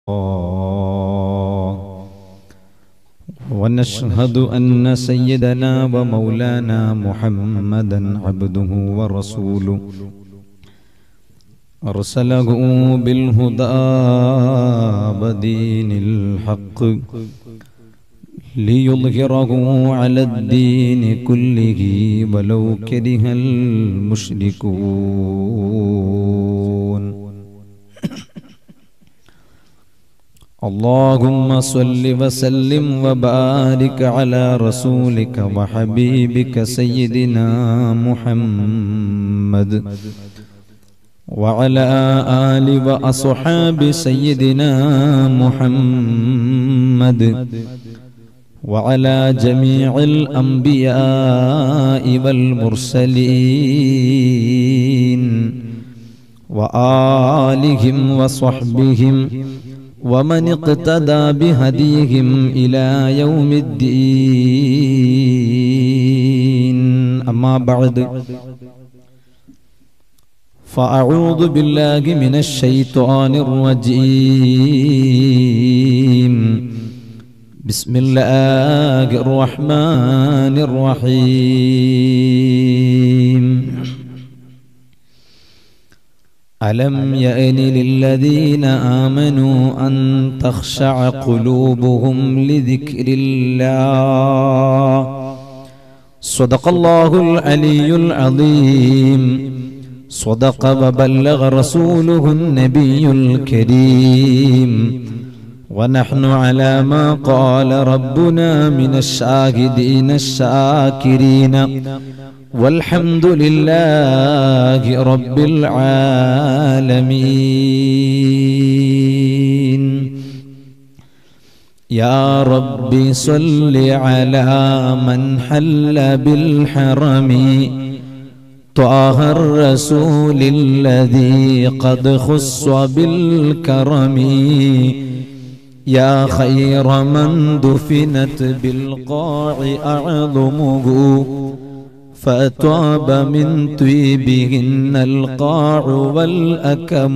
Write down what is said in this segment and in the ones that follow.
ونشهد أن سيدنا ومولانا محمدا عبده ورسوله أرسله بالهدى ودين الحق ليظهره على الدين كله ولو كره المشركون اللهم صل وسلم وبارك على رسولك وحبيبك سيدنا محمد وعلى آل وأصحاب سيدنا محمد وعلى جميع الأنبياء والمرسلين وآلهم وصحبهم ومن اقتدى بهديهم إلى يوم الدين أما بعد فأعوذ بالله من الشيطان الرجيم بسم الله الرحمن الرحيم ألم يأن للذين آمنوا أن تخشع قلوبهم لذكر الله صدق الله العلي العظيم صدق وبلغ رسوله النبي الكريم ونحن على ما قال ربنا من الشاهدين الشاكرين والحمد لله رب العالمين يا رب صل على من حل بالحرم طه الرسول الذي قد خص بالكرم يا خير من دفنت بالقاع أعظمه فأتعب من طيبهن القاع والأكم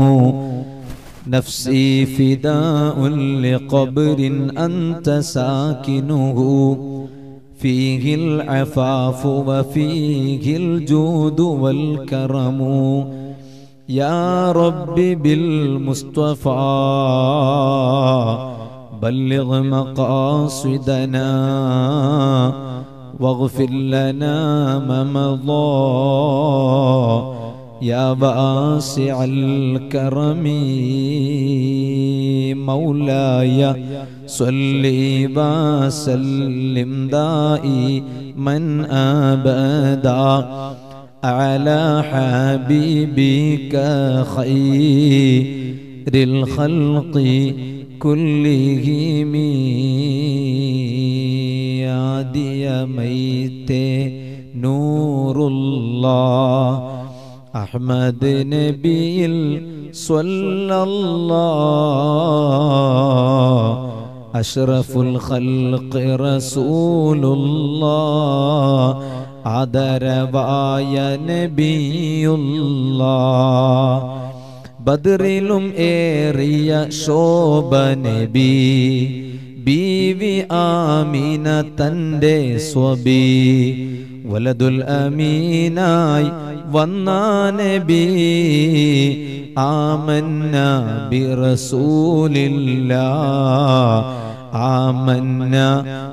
نفسي فداء لقبر أنت ساكنه فيه العفاف وفيه الجود والكرم يا رب بالمصطفى بلغ مقاصدنا واغفر لنا ما مضى يا واسع الكرم مولاي صل وسلم دائما ابدا على حبيبك خير الخلق كلهم يا ميت نور الله أحمد نبي صلى الله أشرف الخلق رسول الله ആദരവായ നബിയുള്ള ബദറിലും ഏറിയ ശോഭ നബി ബീവി ആമീന തൻ്റെ സ്വബി വലതുൽ അമീനായി വന്ന നബി ആമന്ന ബി റസൂലില്ലാ آمنا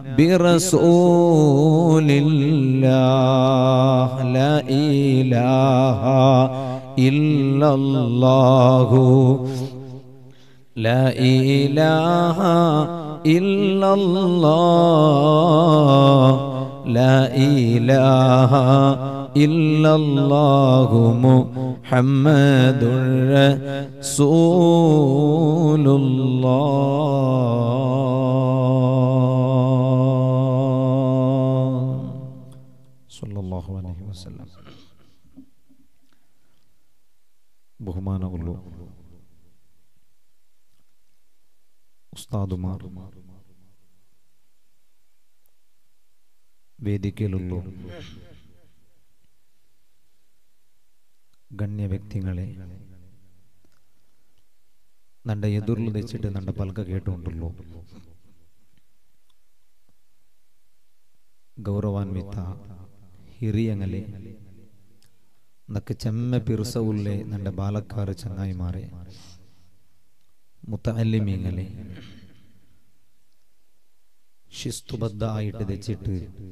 برسول الله لا إله إلا الله لا إله إلا الله لا إله إلا الله محمد رسول الله صلى الله عليه وسلم ബഹുമാനമുള്ളൂ ഉസ്താദുമാർ വേദിക്കയിലുള്ളൂ ഗണ്യ വ്യക്തികളെ ನಂಡ ಎದುರ್ಲು ತೆಚ್ಚಿಟ್ಟು ನಂಡ ಪಲ್ಕ ಕೇಟು ಉಂಟುള്ളൂ ಗೌರವಾನ್ವಿತ ಹಿರಿಯಂಗಲೆ ನಕ್ಕ ಚೆಮ್ಮೆ ಪಿರುಸವುಲ್ಲೆ ನಂಡ ಬಾಲಕಾರ ಚಂಗಾಯಿಮಾರೆ മുത്തല്ലിമീങ്ങളെ ശിസ്തുബദ്ധമായിട്ട് തെച്ചിട്ട്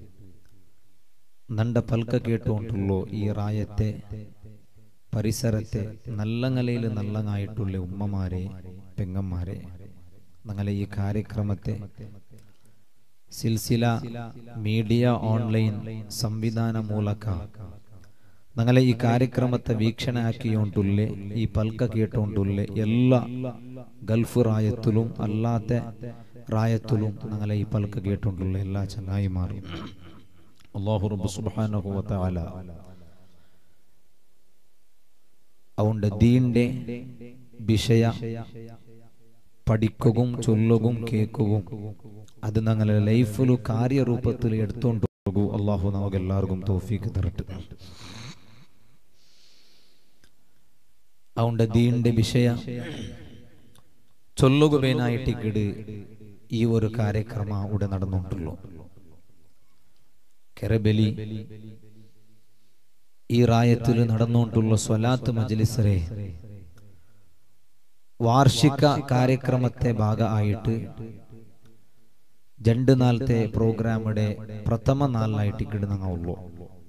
നണ്ട പൽക്ക കേട്ടുകൊണ്ടുള്ളോ ഈ റായത്തെ പരിസരത്തെ നല്ല നിലയിൽ നല്ലങ്ങായിട്ടുള്ള ഉമ്മമാരെ പെങ്ങന്മാരെ ഞങ്ങളെ ഈ കാര്യക്രമത്തെ സിൽസില മീഡിയ ഓൺലൈൻ സംവിധാന ಮೂಲಕ ഞങ്ങളെ ഈ ಕಾರ್ಯಕ್ರಮത്തെ വീക്ഷണ ആക്കിയോണ്ടുള്ളേ ഈ പൽക്ക കേട്ടോണ്ടുള്ളേ എല്ലാ ഗൾഫ് റായത്തിലും അല്ലാത്ത റായത്തിലും ഞങ്ങളെ ഈ പൽക്ക കേട്ടോണ്ടുള്ള എല്ലാ ചങ്ങായിമാരും അള്ളാഹു റബ്ബ് സുബ്ഹാനഹു വ തആല അവന്റെ ദീന്റെ വിഷയ പഠിക്കുകയും ചൊല്ലുകയും കേൾക്കുകയും അത് ഞങ്ങളെ ലൈഫിൽ കാര്യരൂപത്തിൽ എടുത്തോണ്ട് പോകൂ അള്ളാഹു നമുക്ക് എല്ലാവർക്കും തോഫീക്ക് തരട്ടെ അവന്റെ ദീന്റെ വിഷയ ചൊല്ലുകവേനായിട്ടിക്കിട് ഈ ഒരു കാര്യക്രമ ഇവിടെ നടന്നുകൊണ്ടുള്ളൂ കെറബലി ഈ റായത്തിൽ നടന്നുകൊണ്ടുള്ള സ്വലാത്ത് മജ്ലിസറെ വാർഷിക കാര്യക്രമത്തെ ഭാഗമായിട്ട് രണ്ട് നാളത്തെ പ്രോഗ്രാമിടെ പ്രഥമ നാളിലായിട്ട് ഇക്കിടുന്ന ഉള്ളൂ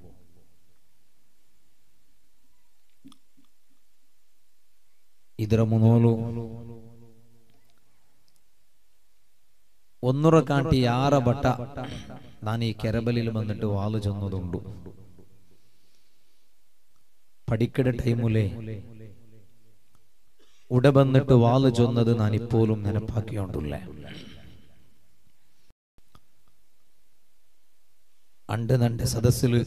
ಇದರ ಮುನೋಲು ഒന്നുറ കാട്ടി യാറ ബട്ട ഞാൻ ഈ കെരബലിൽ വന്നിട്ട് വാല് ചെന്നതുണ്ടു പഠിക്കട ടൈമുലെ ഉട വന്നിട്ട് വാല് ചൊന്നത് ഞാൻ ഇപ്പോഴും നെനപ്പാക്കിയോണ്ടുള്ളേ അണ്ട് നന്റെ സദസ്സില്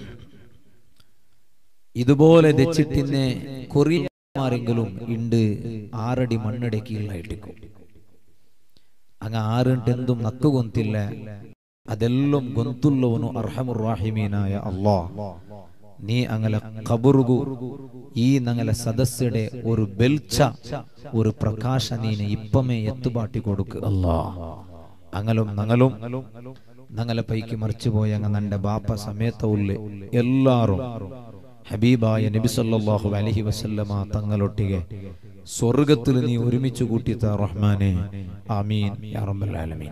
ഇതുപോലെ ദച്ചിട്ടിന്നെ കൊറിയമാരെങ്കിലും ഉണ്ട് ആറടി മണ്ണടി കീഴിലായിട്ടിക്കും അങ്ങ് ആറിട്ടെന്തും നക്ക് ഗൊന്തില്ല അതെല്ലാം ഗൊന്തുള്ളവನು അർഹമുറാഹിമീനായ അള്ളാ നീ അങ്ങനെ കബുറുകു ഈ ഞങ്ങളെ സദസ്സയുടെ ഒരു ബെൽച്ച ഒരു പ്രകാശ നീനെ ഇപ്പമേ എത്തുപാട്ടി കൊടുക്ക് അല്ലാ അങ്ങലും ഞങ്ങളും ഞങ്ങളെ പൈക്ക് മറിച്ചുപോയ അങ്ങ് നന്റെ ബാപ്പ സമയത്തുള്ളേ എല്ലാരും ഹബീബായ നബി സല്ലല്ലാഹു അലൈഹി വസല്ലമ തങ്ങളൊട്ടിಗೆ സ്വർഗത്തിൽ നീ ഒരുമിച്ച് കൂട്ടിത്ത റഹ്മാനെ ആമീൻ യാ റബ്ബൽ ആലമീൻ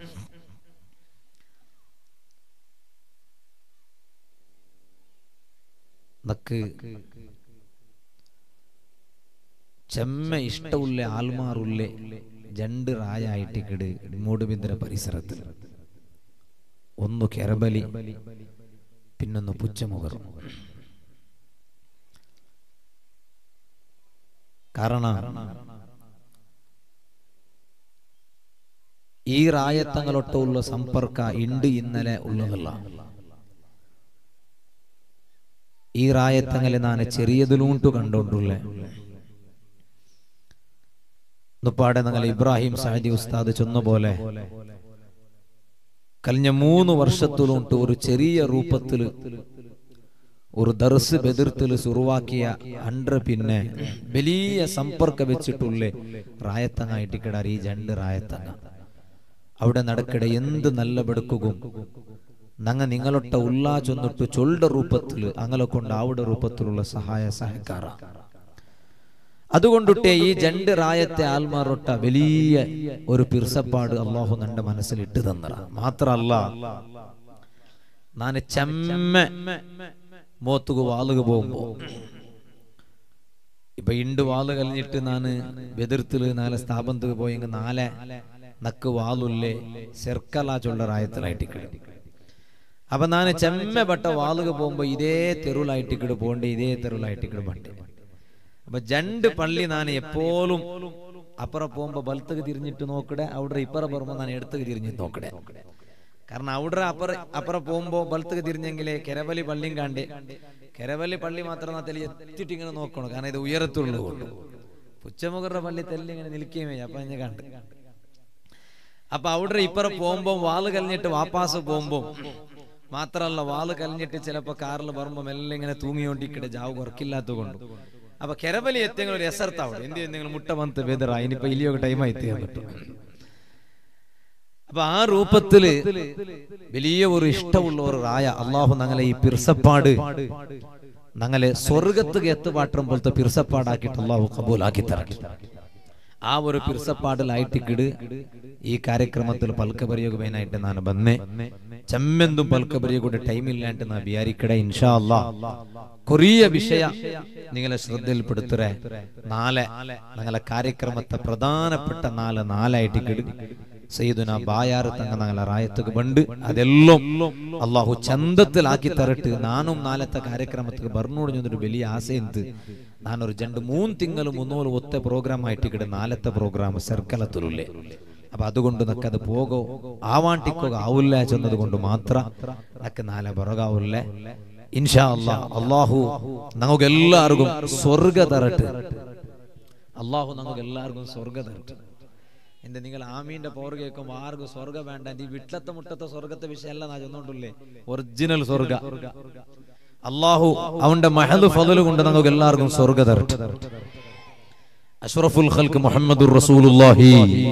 നക്ക് ചെമ്മ ഇഷ്ടമുള്ള ആൽമാറുള്ളേ രണ്ട് റായായിട്ടിക്കിട് മൂടുബിന്ദ്ര പരിസരത്തിൽ ഒന്ന് കെറബലി പിന്നൊന്ന് പുച്ചമുഖർ കാരണം ഈ റായത്തങ്ങളൊട്ടുള്ള സമ്പർക്ക ഇണ്ട് ഇന്നലെ ഉള്ളതല്ല ഈ റായത്തങ്ങളെ ഞാൻ ചെറിയതിലൂണ്ടു കണ്ടോണ്ടുള്ളേ നുപ്പാടെ ഞങ്ങൾ ഇബ്രാഹിം സാദി ഉസ്താദ് ചൊന്ന പോലെ കഴിഞ്ഞ മൂന്ന് വർഷത്തിലുണ്ട് ഒരു ചെറിയ രൂപത്തില് ഒരു ദർസ് ബെതിർത്തില് സുറുവാക്കിയ അണ്ട്ര പിന്നെ വലിയ സമ്പർക്ക വെച്ചിട്ടുള്ള റായത്തങ്ങായിട്ട് കിടാർ ഈ രണ്ട് റായത്തങ്ങ അവിടെ നടക്കിടെ എന്ത് നല്ല ബെടുക്കുകയും നങ്ങ നിങ്ങളൊട്ട ഉള്ളാ ചൊന്നിട്ട് ചൊല്ലുടെ രൂപത്തില് അങ്ങനെ കൊണ്ട് അവിടെ രൂപത്തിലുള്ള സഹായ സഹക്കാര അതുകൊണ്ടിട്ടേ ഈ രണ്ട് റായത്തെ ആൽമാറൊട്ട വലിയ ഒരു പിർസപ്പാട് അള്ളാഹു നന്റെ മനസ്സിൽ ഇട്ട് തന്നറ മാത്രല്ല ഞാൻ ചെമ്മ മോത്തുക വാളുക പോകുമ്പോ ഇപ്പൊ ഇണ്ട് വാള് കഴിഞ്ഞിട്ട് നാന് ബെതിർത്തില് നാല് സ്ഥാപനത്തിൽ പോയെങ്കിൽ നാലെ നക്ക് വാളുല്ലേ സെർക്കലാ ചൊല്ല റായത്തിലായിട്ട് കിട്ടും അപ്പൊ ഞാൻ ചെമ്മപ്പെട്ട വാളുക പോകുമ്പോ ഇതേ തെരുവിലായിട്ടിക്കിട് പോണ്ടേ ഇതേ തെരുവിലായിട്ടിക്കിട് പണ്ട് അപ്പൊ രണ്ട് പള്ളി ഞാൻ എപ്പോഴും അപ്പുറം പോകുമ്പോ ബലത്തേക്ക് തിരിഞ്ഞിട്ട് നോക്കടെ അവിടെ ഇപ്പറ പറയുമ്പോ ഞാൻ എടുത്തേക്ക് തിരിഞ്ഞിട്ട് നോക്കടെ കാരണം അവിടെ അപ്പുറ അപ്പുറം പോകുമ്പോ ബലത്തേക്ക് തിരിഞ്ഞെങ്കിലേ കെരവലി പള്ളിയും കണ്ടേ കെരവലി പള്ളി മാത്രം തെളി എത്തിയിട്ട് ഇങ്ങനെ നോക്കണം കാരണം ഇത് ഉയരത്തുള്ളത് കൊണ്ട് പുച്ചമുഖറുടെ പള്ളി തെല്ലി ഇങ്ങനെ നിൽക്കുകയും വയ്യ അപ്പൊ ഞാൻ കണ്ട് അപ്പൊ അവിടെ ഇപ്പറ പോകുമ്പോ വാള് കലിഞ്ഞിട്ട് വാപ്പാസ് പോകുമ്പോ മാത്രല്ല വാള് കലിഞ്ഞിട്ട് ചിലപ്പോ കാറിൽ വരുമ്പോ മെല്ലെ ഇങ്ങനെ തൂങ്ങിക്കൊണ്ടിരിക്കട്ടെ ജാവ് കുറക്കില്ലാത്ത കൊണ്ട് അപ്പൊ ಕೆರಬಲಿ ಎತ್ತೆಂಗಳು ഒരു ಎಸರ್ತಾವಡು എന്ത് നിങ്ങൾ മുട്ട വന്ന് വെതറ ഇനിയിപ്പോ ഇലിയൊക്കെ ടൈം ആയിത്തേ എന്നിട്ട് അപ്പൊ ആ രൂപത്തില് വലിയ ഒരു ഇഷ്ടമുള്ള ഒരു റായ അള്ളാഹു ഞങ്ങളെ ഈ പിർസപ്പാട് ഞങ്ങളെ സ്വർഗത്തുക എത്തുപാട്ടം പോലത്തെ പിർസപ്പാടാക്കിയിട്ട് അള്ളാഹു കബൂലാക്കി തരട്ടെ ആ ഒരു പിർസപ്പാടിലായിട്ടിക്കിട് ഈ ಕಾರ್ಯಕ್ರಮത്തിൽ ಪಲ್ಕ ಬರೆಯೋಗಬೇನಾയിട്ട് ನಾನು ಬಂದೆ ಚೆಮ್ಮೆಂದು ಪಲ್ಕ ಬರೆಯೋகூட ಟೈಮ್ ಇಲ್ಲ ಅಂತ ನಾ ವಿಚಾರಿಕಡೆ ಇನ್ಶಾ ಅಲ್ಲಾ കൊറിയ വിഷയ നിങ്ങളെ ശ്രദ്ധയിൽപ്പെടുത്തരെ നാളെ ഞങ്ങളെ കാര്യക്രമത്തെ പ്രധാനപ്പെട്ട നാല് നാലായിട്ട് കിടു സയ്യിദുന ബായാറ് തങ്ങ ഞങ്ങളെ റായത്തുക്ക് ബണ്ട് അതെല്ലാം അള്ളാഹു ചന്തത്തിലാക്കി തരട്ട് നാനും നാലത്തെ കാര്യക്രമത്തിക്ക് ബർണോടിഞ്ഞൊരു വലിയ ആശയുണ്ട് ನಾನೊರು ಜಂಡು ಮೂನ್ ತಿಂಗಳು ಮುನ್ನೂರು ಒತ್ತೆ ಪ್ರೋಗ್ರಾಮ್ ಆಯ್ಟಿಕಡೆ ನಾಲೆತ್ತ ಪ್ರೋಗ್ರಾಮ್ ಸರ್ಕಲത്തുരുല്ലേ അപ്പൊ അതുകൊണ്ട് നക്കത് പോകോ ആവാണ്ടിക്കോക ആവില്ല ചെന്നതുകൊണ്ട് മാത്ര നക്ക് നാലെ പിറകാവില്ല ഇൻഷാ അല്ലാ അള്ളാഹു നമുക്ക് എല്ലാവർക്കും സ്വർഗ തരട്ട് അള്ളാഹു നമുക്ക് എല്ലാവർക്കും സ്വർഗ തരട്ട് എന്റെ നിങ്ങൾ ആമീന്റെ പോർ കേൾക്കുമ്പോ ആർക്കും സ്വർഗ വേണ്ട ഈ വിട്ടത്തെ മുട്ടത്തെ സ്വർഗത്തെ വിഷയമല്ല നാ ചെന്നോണ്ടല്ലേ ഒറിജിനൽ സ്വർഗ അള്ളാഹു അവന്റെ മഹദ് ഫضل കൊണ്ട് നമുക്ക് എല്ലാവർക്കും സ്വർഗ തരട്ടെ അഷ്റഫുൽ ഖൽക്ക് മുഹമ്മദുർ റസൂലുള്ളാഹി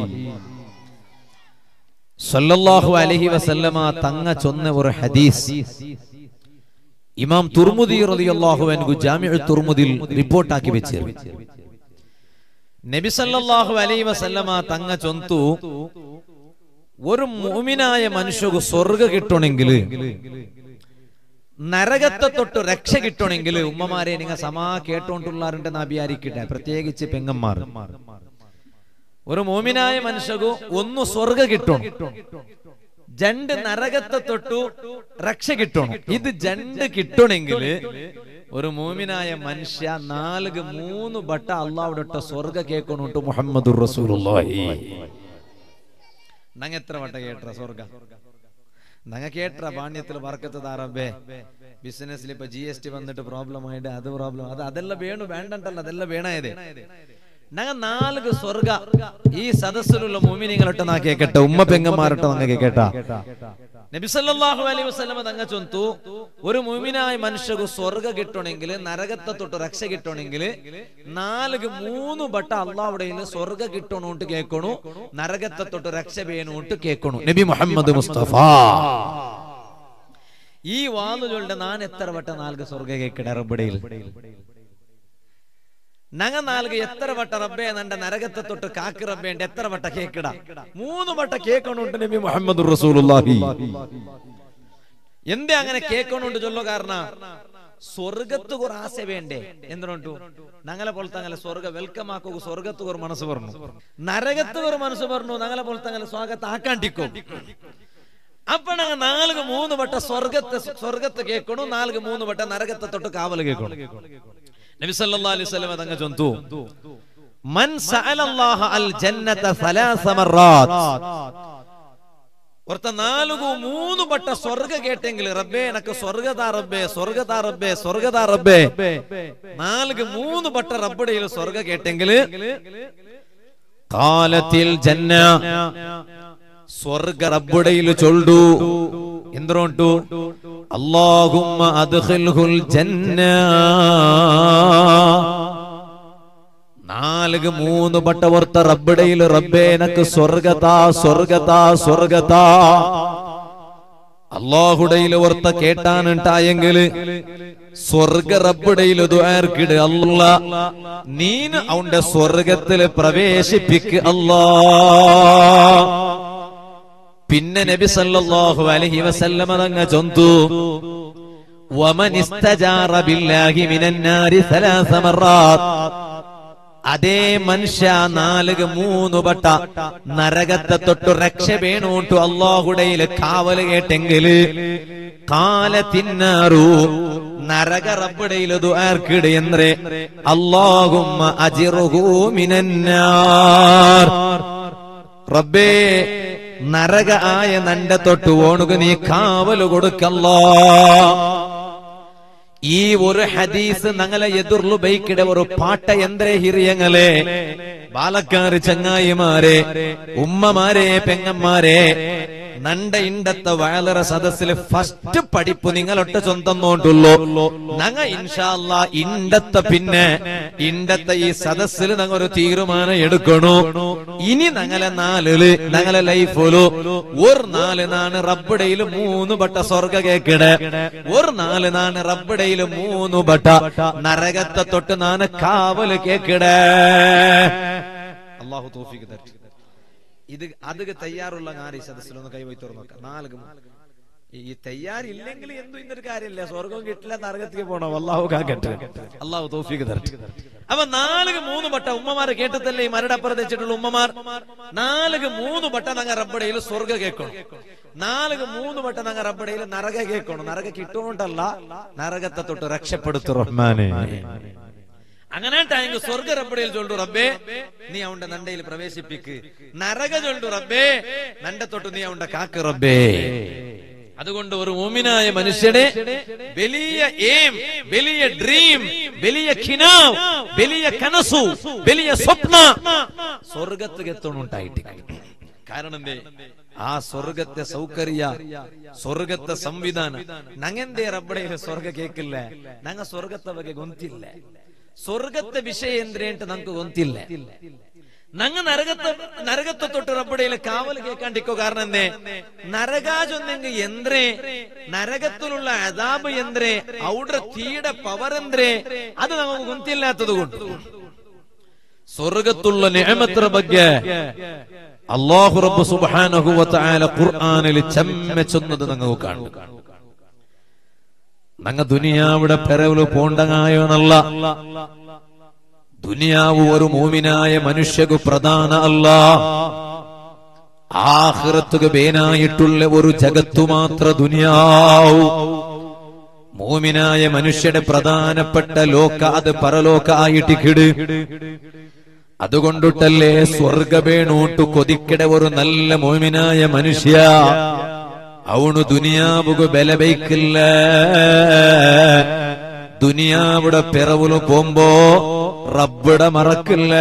സല്ലല്ലാഹു അലൈഹി വസല്ലമ തങ്ങ ചൊന്ന ഒരു ഹദീസ് ഇമാം തുർമുദി റളിയല്ലാഹു അൻഹു ജാമിഉ തുർമുദിൽ റിപ്പോർട്ടാക്കി വെച്ചു നബി സല്ലല്ലാഹു അലൈഹി വസല്ലമ തങ്ങ ചൊന്തു ഒരു മുഅ്മിനായ മനുഷ്യക്ക് സ്വർഗ കിട്ടണമെങ്കിൽ നരകത്തെ തൊട്ട് രക്ഷ കിട്ടണമെങ്കിൽ ഉമ്മമാരെ നിങ്ങൾ സമാ കേട്ടോണ്ടുള്ളാറിന്റെ നബിയാരിക്കട്ടെ പ്രത്യേകിച്ച് പെങ്ങന്മാർ ഒരു മോമിനായ മനുഷ്യകു ഒന്ന് സ്വർഗ കിട്ടണം ജണ്ട് നരകത്തെ തൊട്ടു രക്ഷ കിട്ടണം ഇത് ജണ്ട് കിട്ടണമെങ്കിൽ ഒരു മോമിനായ മനുഷ്യ നാലുക മൂന്ന് ബട്ട അള്ളാവിടെ സ്വർഗ കേൾക്കണുണ്ട് മുഹമ്മദ് റസൂലുള്ളാഹി നങ്ങ എത്ര വട്ട കേട്ട സ്വർഗ നങ്ങ കേട്ട പാണ്യത്തിൽ വർക്കത്ത് താറബേ ബിസിനസ്സിൽ ഇപ്പൊ ജി എസ് ടി വന്നിട്ട് പ്രോബ്ലം ആയിട്ട് അത് പ്രോബ്ലം അത് അതെല്ലാം വേണു വേണ്ടല്ല അതെല്ലാം വേണായതേ നങ്ങ നാലുക സ്വർഗ ഈ സദസ്സിലുള്ള മുമിനിങ്ങളൊട്ട് നാ കേക്കട്ടെ ഉമ്മ പെങ്ങന്മാരൊട്ട് നങ്ങ കേക്കട്ട നബിസല്ലാഹു അലൈഹി വസല്ലമ തങ്ങ ചൊന്തു ഒരു മുമിനായ മനുഷ്യക്ക് സ്വർഗ കിട്ടണമെങ്കിൽ നരകത്തെ തൊട്ട് രക്ഷ കിട്ടണമെങ്കിൽ നാലുക മൂന്ന് ബട്ട അള്ളാവിടെ സ്വർഗ കിട്ടണോട്ട് കേൾക്കണു നരകത്തെ തൊട്ട് രക്ഷ വേണോട്ട് കേൾക്കണു നബി മുഹമ്മദ് മുസ്തഫ ഈ വാളുകളുടെ നാൻ എത്ര വട്ട നാലുക സ്വർഗ കേക്കട റബ്ബടയിൽ നങ്ങ നാലുക എത്ര വട്ട റബ്ബേ നന്റെ നരകത്തെ തൊട്ട് കാക്ക് റബ്ബേണ്ട എത്ര വട്ട കേക്കിട മൂന്ന് വട്ട കേൾക്കണുണ്ട് നബി മുഹമ്മദ് റസൂലുള്ളാഹി എന്തേ അങ്ങനെ കേൾക്കണുണ്ട് ചൊല്ലോ കാരണ സ്വർഗത്ത് കുറെ ആശ വേണ്ടേ എന്തുകൊണ്ടു ഞങ്ങളെ പോലത്തെ അങ്ങനെ സ്വർഗ വെൽക്കം ആക്കുക സ്വർഗത്ത് ഒരു മനസ്സ് പറഞ്ഞു നരകത്ത് ഒരു മനസ്സ് പറഞ്ഞു ഞങ്ങളെ പോലത്തെ അങ്ങനെ സ്വാഗതം ആക്കാണ്ടിക്കും അപ്പൊ ഞങ്ങൾ നാലുക മൂന്ന് വട്ട സ്വർഗത്തെ സ്വർഗത്ത് കേൾക്കണു നാലുക മൂന്ന് വട്ട നരകത്തെ തൊട്ട് കാവൽ കേൾക്കണം നബി സല്ലല്ലാഹു അലൈഹി വസല്ലം തങ്ങൾ ചൊന്തു മൻ സഅലല്ലാഹ അൽ ജന്നത സലാസ മറാത്ത് ഒരുത്ത നാലുകു മൂന്ന് പട്ട സ്വർഗ കേട്ടെങ്കിൽ റബ്ബേ എനക്ക് സ്വർഗതാ റബ്ബേ സ്വർഗതാ റബ്ബേ സ്വർഗതാ റബ്ബേ നാലുക മൂന്ന് പട്ട റബ്ബടയിൽ സ്വർഗ കേട്ടെങ്കിൽ കാലത്തിൽ ജന്ന സ്വർഗ റബ്ബടയിൽ ചൊല്ലു എന്തുകൊണ്ടു അല്ലാഹുമ്മ അദ്ഖിൽഹുൽ ജന്ന നാലുക മൂന്ന് പട്ട ഓർത്ത റബ്ബടയിൽ റബ്ബേ എനക്ക് സ്വർഗതാ സ്വർഗതാ സ്വർഗതാ അള്ളാഹുടയിൽ ഓർത്ത കേട്ടാനുണ്ടായെങ്കില് സ്വർഗ റബ്ബുടയിൽ ദ്വാർക്കിട് അല്ല നീന് അവന്റെ സ്വർഗത്തില് പ്രവേശിപ്പിക്ക് അല്ലാ പിന്നെ നബി സല്ലല്ലാഹു അലൈഹി വസല്ലമ തങ്ങ ചൊന്തു വമൻ ഇസ്തജാറ ബില്ലാഹി മിനൻ നാരി സലാസ മറാത്ത് അതേ മനുഷ്യ നാലുക മൂന്ന് പട്ട നരകത്തെ തൊട്ടു രക്ഷ വേണോട്ടു അള്ളാഹുടയില് കാവല് കേട്ടെങ്കില് കാല തിന്നാറു നരക റബ്ബടയിൽ ദുആർക്കിട് എന്നേ അല്ലാഹുമ്മ അജിറുഹു മിനന്നാർ റബ്ബേ നരക ആയ നന്റെ തൊട്ട് ഓണുക നീ കാവല് കൊടുക്കല്ലോ ഈ ഒരു ഹദീസ് ഞങ്ങളെ എതിർലു ബൈക്കിടെ ഒരു പാട്ട യന്ത്രേ ഹിറിയങ്ങളെ ബാലക്കാര് ചങ്ങായിമാരെ ഉമ്മമാരെ പെങ്ങന്മാരെ നണ്ട ഇണ്ടത്തെ വയലറ സദസ്സില് ഫസ്റ്റ് പഠിപ്പ് നിങ്ങളൊട്ട് സ്വന്തം നോണ്ടുള്ളൂ നങ്ങ ഇൻഷാല്ല ഇണ്ടത്തെ പിന്നെ ഇണ്ടത്തെ ഈ സദസ്സിൽ ഞങ്ങൾ ഒരു തീരുമാനം എടുക്കണു ഇനി ഞങ്ങളെ നാലില് ഞങ്ങളെ ലൈഫിലു ഒരു നാല് നാണ് റബ്ബിടയിൽ മൂന്ന് ബട്ട സ്വർഗ കേക്കിടെ ഒരു നാല് നാണ് റബ്ബിടയിൽ മൂന്ന് ബട്ട നരകത്തെ തൊട്ട് നാന് കാവല് കേക്കിടെ അള്ളാഹു തോഫിക്ക് തരട്ടെ ഇത് അത് തയ്യാറുള്ള നാരി സദസ്സിലൊന്ന് കൈവൈ തുറന്നു നോക്കാം നാല് ഈ തയ്യാറില്ലെങ്കിൽ എന്തും ഇന്നൊരു കാര്യമില്ല സ്വർഗവും കിട്ടില്ല നരകത്തേക്ക് പോണോ അള്ളാഹു കാക്കട്ടെ അള്ളാഹു തോഫിക്ക് തരട്ടെ അപ്പൊ നാലുക മൂന്ന് വട്ട ഉമ്മമാര് കേട്ടതല്ലേ ഈ മരടപ്പുറത്തിച്ചിട്ടുള്ള ഉമ്മമാർ നാലുക മൂന്ന് വട്ട നങ്ങ റബ്ബടയിൽ സ്വർഗ കേൾക്കണം നാലുക മൂന്ന് വട്ട നങ്ങ റബ്ബടയിൽ നരക കേൾക്കണം നരക കിട്ടുകൊണ്ടല്ല നരകത്തെ തൊട്ട് രക്ഷപ്പെടുത്തു റഹ്മാനെ അങ്ങനെ ടൈം സ്വർഗ റബ്ബടയിൽ ചൊല്ലു റബ്ബേ നീ അവന്റെ നണ്ടയിൽ പ്രവേശിപ്പിക്ക് നരക ചൊല്ലു റബ്ബേ നണ്ട തൊട്ട് നീ അവന്റെ കാക്ക് റബ്ബേ അതുകൊണ്ട് ഒരു മൂമിനായ മനുഷ്യനെ വലിയ എയിം വലിയ ഡ്രീം വലിയ ഖിനാവ് വലിയ കനസു വലിയ സ്വപ്ന സ്വർഗത്ത് എത്തണുണ്ടായിട്ട് കാരണം എന്തേ ആ സ്വർഗത്തെ സൗകര്യ സ്വർഗത്തെ സംവിധാന നങ്ങന്റെ റബ്ബടയിൽ സ്വർഗ കേക്കില്ല നങ്ങ ಸ್వర్ಗത്തെ ಬಗ್ಗೆ ಗೊತ್ತಿಲ್ಲ ಸ್ವರ್ಗത്തെ ವಿಷಯ ಎಂದ್ರೆ ಅಂತ ನಂಗೆ ಗೊತ್ತಿಲ್ಲ ನಂಗ ನರಗತ್ತ ನರಗತ್ತ ತೊಟ್ಟು ರಬ್ಬಡೆಯಲ್ಲಿ ಕಾವಲು കേൾക്കാണ്ടിക്കോ കാരണം എന്തേ നരകാജൊന്നെങ്ക് എന്ത്രേ നരകത്തിലുള്ള അതാബ് എന്ത്രേ അവിടെ തീയുടെ പവർ എന്ത്രേ അത് നമുക്ക് ഗുന്തില്ലാത്തത് കൊണ്ട് സ്വർഗത്തുള്ള നിയമത്ര ಬಗ್ಗೆ അള്ളാഹു റബ്ബ് സുബ്ഹാനഹു വ തആല ഖുർആനിൽ ചെമ്മ ചൊന്നത് നിങ്ങൾ കാണും നങ്ങ ദുനിയാവിടെ പെരവില് പോണ്ടങ്ങായോന്നല്ല ദുനിയാവ് ഒരു മൂമിനായ മനുഷ്യക്ക് പ്രധാന അല്ല ആഹ്റത്തുക ബേനായിട്ടുള്ള ഒരു ജഗത്തു മാത്ര ദുനിയാവു മൂമിനായ മനുഷ്യയുടെ പ്രധാനപ്പെട്ട ലോക അത് പരലോക ആയിട്ട് കിട് അതുകൊണ്ടിട്ടല്ലേ സ്വർഗബേണോട്ട് കൊതിക്കട ഒരു നല്ല മോമിനായ മനുഷ്യ അവണു ദുനിയാവുക ബലബൈക്കില്ല ദുനിയാവിടെ പിറവില് പോകുമ്പോ റബ്ബിടെ മറക്കില്ല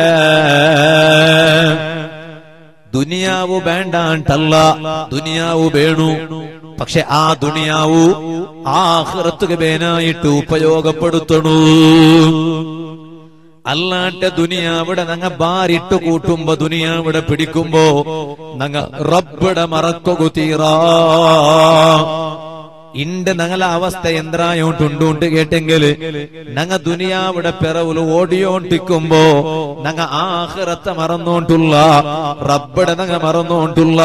ദുനിയാവ് വേണ്ടാണ്ടല്ല ദുനിയാവ് വേണു പക്ഷെ ആ ദുനിയാവു ആഹ്റത്തുക ബേനായിട്ട് ഉപയോഗപ്പെടുത്തണു അല്ലാണ്ട് ദുനിയാവിടെ നങ്ങ ബാരിട്ട് കൂട്ടുമ്പോ ദുനിയാവിടെ പിടിക്കുമ്പോ നങ്ങ റബ്ബിടെ മറക്കൊകു തീറാ ഇണ്ട് ഞങ്ങളെ അവസ്ഥ എന്തായോണ്ടുണ്ട് കേട്ടെങ്കിൽ ഞങ്ങ ദുനിയാവിടെ പിറവില് ഓടിയോണ്ടിക്കുമ്പോ ഞങ്ങ ആഹ്റത്തെ മറന്നോണ്ടുള്ള റബ്ബിടെ ഞങ്ങ മറന്നോണ്ടുള്ള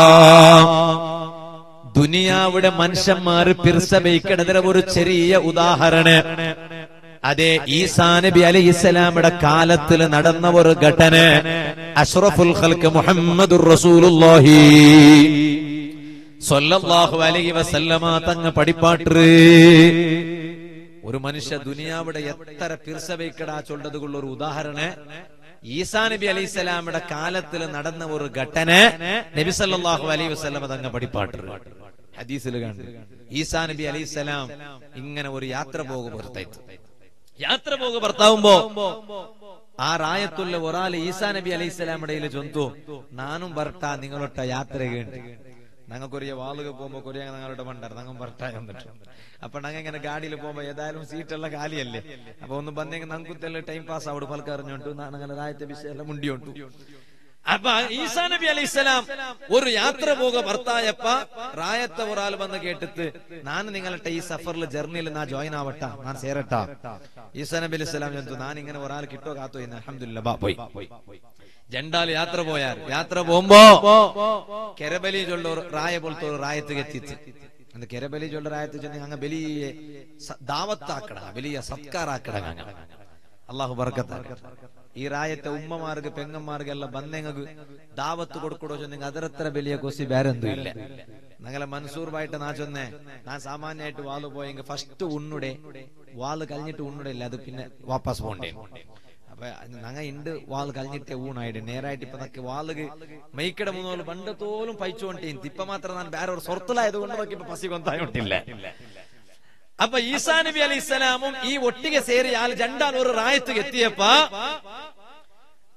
ദുനിയാവിടെ മനുഷ്യന്മാര് പിർസബൈക്കണതിന് ഒരു ചെറിയ ഉദാഹരണ അതെ ഈസാ നബി അലൈഹി ഇസ്ലാമിയുടെ കാലത്തിൽ നടന്ന ഒരു ഘട്ടന അഷ്റഫുൽ ഖൽക്ക് മുഹമ്മദുർ റസൂലുള്ളാഹി സ്വല്ലല്ലാഹു അലൈഹി വസല്ലമ തങ്ങ പഠിപ്പാട്ട് ഒരു മനുഷ്യ ദുനിയാവിടെ എത്ര പിർസവയ്ക്കടാ ചൊല്ലതുള്ള ഒരു ഉദാഹരണ ഈസാ നബി അലൈഹി സ്വലാമിയുടെ കാലത്തിൽ നടന്ന ഒരു ഘട്ടന നബി സല്ലല്ലാഹു അലൈഹി വസല്ലമ തങ്ങ പഠിപ്പാട്ട് ഹദീസിൽ കണ്ടു ഈസാ നബി അലൈഹി സ്വലാം ഇങ്ങനെ ഒരു യാത്ര പോകും പുറത്തേക്ക് യാത്ര പോകുക ഭർത്താവുമ്പോ ആ റായത്തുള്ള ഒരാള് ഈസാ നബി അലൈഹി സ്വലാമിയുടെ ചൊന്തു നാനും ഭർട്ട നിങ്ങളൊട്ട യാത്ര കേണ്ട് ഞങ്ങൾ കൊറിയ വാളുക പോകുമ്പോ കൊറിയ ഞങ്ങളുടെ മണ്ടർ ഞങ്ങൾ ഭർട്ട എന്നിട്ട് അപ്പൊ ഞങ്ങൾ ഇങ്ങനെ ഗാഡിയിൽ പോകുമ്പോ ഏതായാലും സീറ്റുള്ള കാലിയല്ലേ അപ്പൊ ഒന്ന് ಬಂದೆಂಗ ನಂಗುತ್ತೆಲ್ಲ ಟೈಮ್ ಪಾಸ್ ಆವಡು ಫಲ್ಕറിഞ്ഞുಂಟು ನಾನು ರಾಯത്തെ ವಿಷಯ ಎಲ್ಲ ಮುಂಡಿಯುಂಟು അപ്പൊ ഈസാ നബി അലൈഹി സ്വലാം ഒരു യാത്ര പോക ഭർത്തായപ്പ റായത്തെ ഒരാൾ വന്ന് കേട്ടിട്ട് ഞാൻ നിങ്ങളുടെ ഈ സഫറിൽ ജർണിയിൽ നാ ജോയിൻ ആവട്ട ഞാൻ സേരട്ട ഈസാ നബി അലൈഹി സ്വലാം ചെന്നു ഞാൻ ഇങ്ങനെ ഒരാൾ കിട്ടോ കാത്തോ ഇന്ന് അലഹമില്ല പോയി ജണ്ടാൽ യാത്ര പോയാൽ യാത്ര പോകുമ്പോ കെരബലി ചൊല്ല റായ പോലത്തെ ഒരു റായത്ത് എത്തിച്ച് அந்த கெரபலி சொல்ற ஆயத்து சொன்னீங்க அங்க வெளிய தாவத்தாக்கடா வெளிய சத்காராக்கடா അള്ളാഹു ബർക്കത്ത ഈ റായത്തെ ഉമ്മമാർക്ക് പെങ്ങന്മാർക്ക് എല്ലാം ബന്ധങ്ങൾക്ക് ദാവത്ത് കൊടുക്കടോ ചൊന്നെങ്കിൽ അതിരത്ര വലിയ കൊസി വേറെന്തും ഇല്ല ഞങ്ങളെ മൻസൂർവായിട്ട് നാ ചൊന്നേ ഞാൻ സാമാന്യമായിട്ട് വാല് പോയെങ്കിൽ ഫസ്റ്റ് ഉണ്ണുടെ വാല് കഴിഞ്ഞിട്ട് ഉണ്ണുടെ ഇല്ല അത് പിന്നെ വാപ്പസ് പോണ്ടേ അപ്പൊ ഞങ്ങ ഇണ്ട് വാൾ കഴിഞ്ഞിട്ടേ ഊണായിട്ട് നേരായിട്ട് ഇപ്പൊ നക്ക് വാളുക മൈക്കട മൂന്നോല് പണ്ട് തോലും പൈച്ചുകൊണ്ടേ ഇപ്പൊ മാത്രം ഞാൻ വേറെ ഒരു സ്വർത്തലായത് കൊണ്ട് നോക്കി ഇപ്പൊ പസി കൊന്തായിട്ടില്ല അപ്പൊ ഈസാ നബി അലൈഹി സ്വലാമും ഈ ഒട്ടിക സേരി ആൾ രണ്ടാൾ ഒരു റായത്ത് എത്തിയപ്പ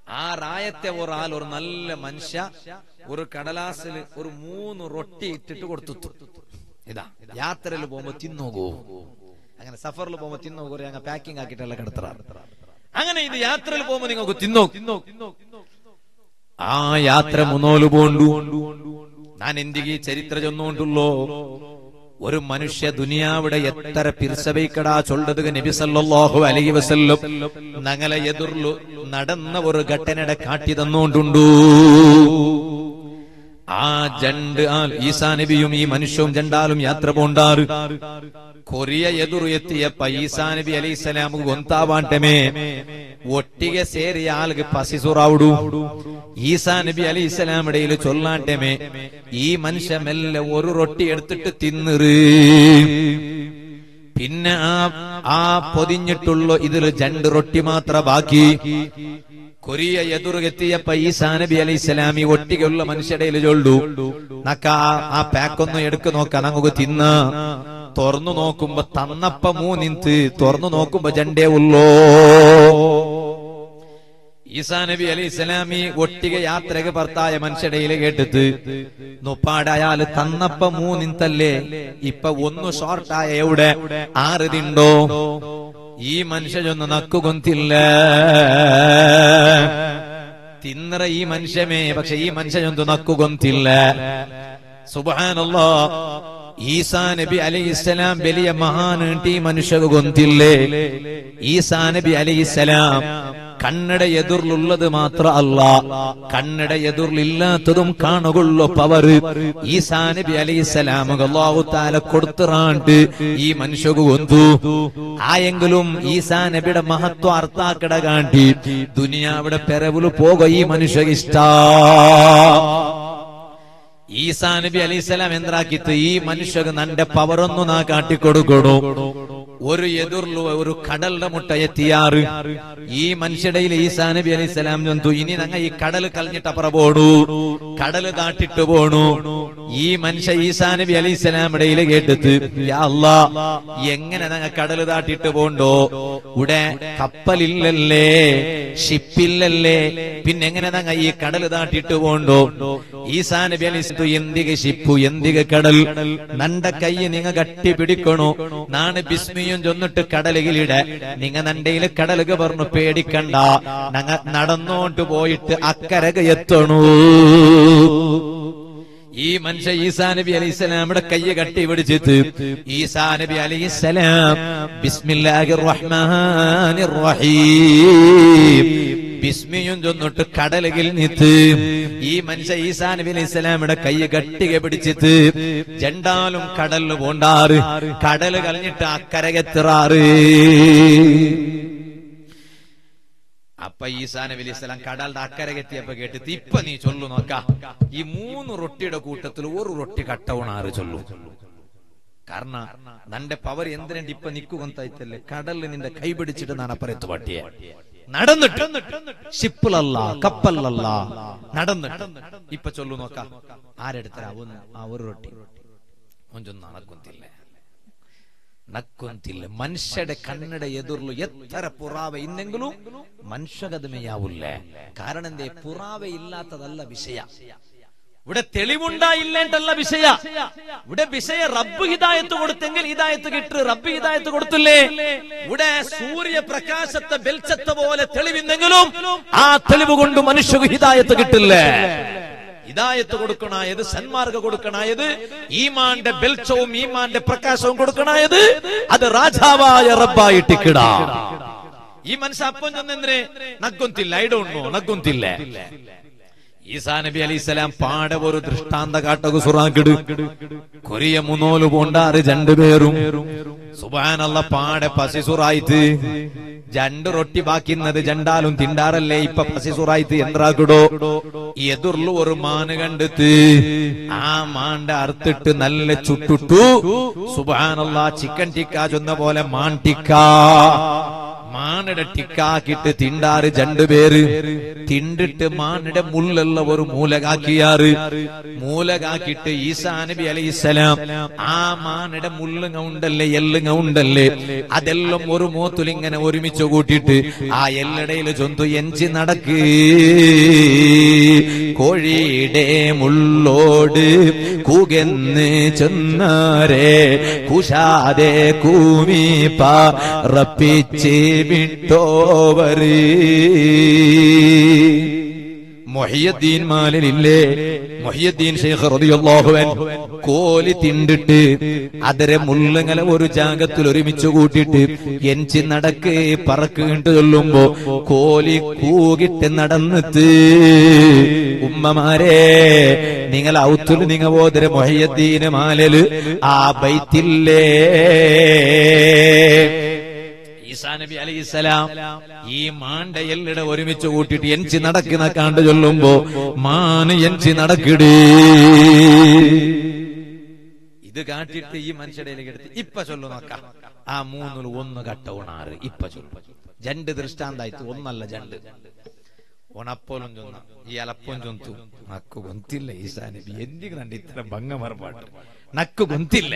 ആ റായത്തെ ഒരാൾ ഒരു നല്ല മനുഷ്യ ഒരു കടലാസിൽ ഒരു മൂന്ന് റൊട്ടി ഇട്ടിട്ട് കൊടുത്തു ഇതാ യാത്രയിൽ പോകുമ്പോ തിന്നോകൂ അങ്ങനെ സഫറിൽ പോകുമ്പോ തിന്നോകൂ അങ്ങ് പാക്കിംഗ് ആക്കിയിട്ടല്ല കിടത്തറാറ് അങ്ങനെ ഇത് യാത്രയിൽ പോകുമ്പോ നിങ്ങൾക്ക് തിന്നോ ആ യാത്ര മുന്നോല് പോണ്ടു ഞാൻ എന്തിಗೆ ചരിത്ര ചൊന്നുകൊണ്ടുള്ളോ ഒരു മനുഷ്യ ദുനിയാവിടെ എത്ര പിർസവൈക്കടാ ചൊല്ലത് നബി സല്ലല്ലാഹു അലൈഹി വസല്ലം ഞങ്ങളെ എതിർലു നടന്ന ഒരു ഘട്ടനയുടെ കാട്ടി തന്നുകൊണ്ടുണ്ടു ആ ജണ്ട് ആ ഈസാ നബിയും ഈ മനുഷ്യവും ജണ്ടാലും യാത്ര പോണ്ടാറ് കൊറിയ ಎದುರು ಎತ್ತಿಯಪ್ಪ ಈಸಾ ನಬಿ ಅಲಿ ಇಸ್ಲಾಮ್ ಗೊಂತಾವಾಂಟಮೆ ಒಟ್ಟಿಗೆ ಸೇರಿ ಆಲ್ಗೆ ಪಸಿಸುರಾವುಡು ഈസാ നബി അലി ഇസ്ലാം ഇടയിൽ ചൊല്ലാണ്ടമേ ഈ മനുഷ്യ മെല്ലെ ഒരു റൊട്ടി എടുത്തിട്ട് തിന്നിറ് പിന്നെ ആ ആ പൊതിഞ്ഞിട്ടുള്ള ഇതിൽ രണ്ട് റൊട്ടി മാത്ര ബാക്കി കൊറിയ എതിർക്കെത്തിയപ്പ ഈസാ നബി അലി ഇസ്ലാമി ഒട്ടികയുള്ള മനുഷ്യടയിൽ ചൊല്ലു നക്ക ആ- ആ പാക്കൊന്ന് എടുക്ക് നോക്കാം നമുക്ക് തിന്ന തുറന്നു നോക്കുമ്പോ തന്നപ്പ മൂന്നിന്ത് തുറന്നു നോക്കുമ്പോ ജണ്ടേ ഉള്ളോ ഈസാ നബി അലി ഇസ്ലാമി ഒട്ടിക യാത്രക്ക് ഭർത്തായ മനുഷ്യടയിൽ കേട്ടിട്ട് നുപ്പാടയാല് തന്നപ്പ മൂന്നിന്തല്ലേ ഇപ്പൊ ഒന്ന് ഷോർട്ടായ എവിടെ ആറിതിണ്ടോ ഈ മനുഷ്യനൊന്ന് നക്കുകൊന്തില്ല തിന്നറ ഈ മനുഷ്യമേ പക്ഷെ ഈ മനുഷ്യനൊന്ന് നക്കുകൊന്തില്ല സുബാനല്ലോ ഈസാ നബി അലൈഹി ഇസ്ലാം വലിയ മഹാനീട്ടി മനുഷ്യ ಗೊಂತಿല്ലേ ഈസാ നബി അലൈഹി ഇസ്ലാം കണ്ണട എതിർലുള്ളത് മാത്ര അല്ല കണ്ണട എതിർലില്ലാത്തതും കാണുകൊള്ളു പവർ ഈസാ നബി അലൈഹി സ്വലാം അള്ളാഹു താല കൊടുത്തിറാണ്ട് ഈ മനുഷ്യക്ക് കൊന്തു ആയെങ്കിലും ഈസാ നബിയുടെ മഹത്വം അർത്ഥാക്കട കാണ്ടി ദുനിയാവിടെ പെരവില് പോക ഈ മനുഷ്യക്ക് ഇഷ്ട ഈസാ നബി അലൈഹിസ്സലാം എന്താക്കിത്ത് ഈ മനുഷ്യക്ക് നന്റെ പവറൊന്നു നാ കാട്ടിക്കൊടുക്കണു ഒരു എതിർലു ഒരു കടലിന്റെ മുട്ട എത്തിയാറ് ഈ മനുഷ്യടയിൽ ഈസാ നബി അലൈഹിസ്സലാം ചൊന്തു ഇനി ഞങ്ങ ഈ കടൽ കളഞ്ഞിട്ട് അപ്പുറ പോണു കടല് താട്ടിട്ട് പോണു ഈ മനുഷ്യ ഈസാ നബി അലൈഹിസ്സലാം ഇടയിൽ കേട്ടിട്ട് യാ അല്ലാ എങ്ങനെ ഞങ്ങ കടല് താട്ടിട്ട് പോണ്ടോ ഇവിടെ കപ്പലില്ലല്ലേ ഷിപ്പില്ലല്ലേ പിന്നെ എങ്ങനെ ഞങ്ങ ഈ കടല് താട്ടിട്ട് പോണ്ടോ ഈസാ നബി അലൈഹി എന്തിക ഷിപ്പു എന്തിക കടൽ നണ്ട കൈ നിങ്ങ കട്ടി പിടിക്കണു നാണ് ബിസ്മിയും ചൊന്നിട്ട് കടലുകളിട നിങ്ങ നണ്ടയില് കടലുക പറഞ്ഞു പേടിക്കണ്ട ഞങ്ങ നടന്നോണ്ട് പോയിട്ട് അക്കരക എത്തണു ഈ മനുഷ്യ ഈസാ നബി അലൈഹി സ്വലാമിയുടെ കയ്യെ കട്ടി പിടിച്ചിട്ട് ഈസാ നബി അലൈഹി സ്വലാം ബിസ്മില്ലാഹിർ റഹ്മാനിർ റഹീം ബിസ്മിയും ചൊന്നിട്ട് കടലുകിൽ നിത്ത് ഈ മനുഷ്യ ഈസാ നബി അലൈഹി സ്വലാമിയുടെ കയ്യെ കട്ടിക പിടിച്ചിട്ട് ജണ്ടാലും കടലിൽ പോണ്ടാറ് കടല് കളഞ്ഞിട്ട് അക്കരകെത്തിറാറ് അപ്പൊ ഈസാ നബി അലൈഹി സ്വലാം കടലിന്റെ അക്കരകെത്തിയപ്പോ കേട്ടിട്ട് ഇപ്പൊ നീ ചൊല്ലു നോക്ക ഈ മൂന്ന് റൊട്ടിയുടെ കൂട്ടത്തിൽ ഒരു റൊട്ടി കട്ടവണാറ് ചൊല്ലു കാരണം നന്റെ പവർ എന്തിനുണ്ട് ഇപ്പൊ നിക്കുകൊന്തല്ലേ കടലിൽ നിന്റെ കൈ പിടിച്ചിട്ട് ഞാൻ അപ്പുറത്ത് പട്ടിയെ നടന്നിട്ട് ഷിപ്പിലല്ല കപ്പലല്ല നടന്നിട്ട് ഇപ്പൊ ചൊല്ലു നോക്ക ആരെടുത്തര ഒന്ന് ആ ഒരു റൊട്ടി ഒഞ്ചൊന്നും നടക്കുന്നില്ല ನಕ್ಕೊಂತಿಲ್ಲ ಮನುಷ್ಯಡ ಕನ್ನಡ ಎದುರ್ಲು ಎತ್ತರ ಪುರಾವೆ ಇನ್ನೆಂಗಲೂ ಮನುಷ್ಯಗದಮೆಯಾವುಲ್ಲ ಕಾರಣ ಎಂದೇ ಪುರಾವೆ ಇല്ലാത്തതല്ല ವಿಷಯ ഇവിടെ തെളിവുണ്ടായില്ലേണ്ടല്ല വിഷയ ഇവിടെ വിഷയ റബ്ബ് ഹിദായത്ത് കൊടുത്തെങ്കിൽ ഹിദായത്ത് കിട്ടു റബ്ബ് ഹിദായത്ത് കൊടുത്തില്ലേ ഇവിടെ സൂര്യപ്രകാശത്തെ വെളിച്ചത്തെ പോലെ തെളിവിന്നെങ്കിലും ആ തെളിവ് കൊണ്ട് മനുഷ്യക്ക് ഹിദായത്ത് കിട്ടില്ലേ ഹിദായത്ത് കൊടുക്കണായത് സന്മാർഗ കൊടുക്കണായത് ഈമാന്റെ വെളിച്ചവും ഈമാന്റെ പ്രകാശവും കൊടുക്കണായത് അത് രാജാവായ റബ്ബായിട്ടിക്കിട ഈ മനുഷ്യ അപ്പം ചെന്നെന്തിനെ നഗ്ഗൊന്തില്ല ഐ ഡോണ്ട് നോ നഗ്ഗൊന്തില്ല ഈസാ നബി അലൈഹി സ്വലാം പാടെ ഒരു ദൃഷ്ടാന്ത കാട്ടകു സുറാക്കിട് കൊറിയ മുന്നോല് പോണ്ടാറ് രണ്ടുപേരും സുബാനല്ല പാടെ പസിസുറായിട്ട് രണ്ട് റൊട്ടി ബാക്കിന്നത് ജണ്ടാലും തിണ്ടാറല്ലേ ഇപ്പൊ പസിസുറായിട്ട് എന്താക്കിടോ എതിർlu ഒരു മാന് കണ്ടെത്ത് ആ മാന്റെ അറുത്തിട്ട് നല്ല ചുട്ടുട്ടു സുബാനല്ല ചിക്കൻ ടിക്ക ചൊന്ന പോലെ മാൻ ടിക്ക മാനയുടെ ടിക്കാക്കിട്ട് തിണ്ടാറ് രണ്ടുപേര് തിണ്ടിട്ട് മാനയുടെ മുള്ളുള്ള ഒരു മൂലകാക്കിയാറ് മൂലകാക്കിട്ട് ഈസാ നബി അലൈഹിസ്സലാം ആ മാനയുടെ മുള്ളുങ്ങ ഉണ്ടല്ലേ എല്ലുങ്ങ ഉണ്ടല്ലേ അതെല്ലാം ഒരു മോത്തുലിങ്ങനെ ഒരുമിച്ച് കൂട്ടിയിട്ട് ആ എല്ലടയിൽ ചൊന്തു എഞ്ചി നടക്ക് കോഴിയുടെ മുള്ളോട് കൂകെന്ന് ചെന്നാരെ കുശാതെ കൂമി പറപ്പിച്ച് വിട്ടോവര് മൊഹിയദ്ദീൻ മാലിലില്ലേ മൊഹിയദ്ദീൻ ഷെയ്ഖ് റളിയല്ലാഹു അൻഹു കോലി തിണ്ടിട്ട് അതരെ മുള്ളുങ്ങല ഒരു ജാഗത്തിൽ ഒരുമിച്ച് കൂട്ടിയിട്ട് എഞ്ചി നടക്ക് പറക്കിട്ട് ചൊല്ലുമ്പോ കോലി കൂകിട്ട് നടന്നിട്ട് ഉമ്മമാരെ നിങ്ങൾ ഔത്തുൽ നിങ്ങ പോതരെ മൊഹിയദ്ദീൻ മാലല് ആ ബൈത്തില്ലേ ഈസാ നബി അലൈഹിസ്സലാം ഈ മാണ്ട എല്ലിട ഒരുമിച്ച് കൂട്ടിയിട്ട് എൻചി നടക്കുന്ന കാണ്ട് ചൊല്ലുമ്പോ മാന് എൻചി നടക്കിടേ ഇത് കാട്ടിട്ട് ഈ മനുഷ്യടയിലേക്ക് എടുത്ത് ഇപ്പൊ ചൊല്ലു നോക്കാം ആ മൂന്നിൽ ഒന്ന് കട്ട ഉണാറ് ഇപ്പൊ ചൊല്ലു ജണ്ട് ദൃഷ്ടാന്തായിട്ട് ഒന്നല്ല ജണ്ട് ഉണപ്പോലും ചൊന്ന ഈ അലപ്പം ചൊന്തു നക്ക് ഗൊന്തില്ല ഈസാ നബി എന്തിനാണ്ട് ഇത്ര ഭംഗമർപ്പാട്ട് നക്ക് ഗൊന്തില്ല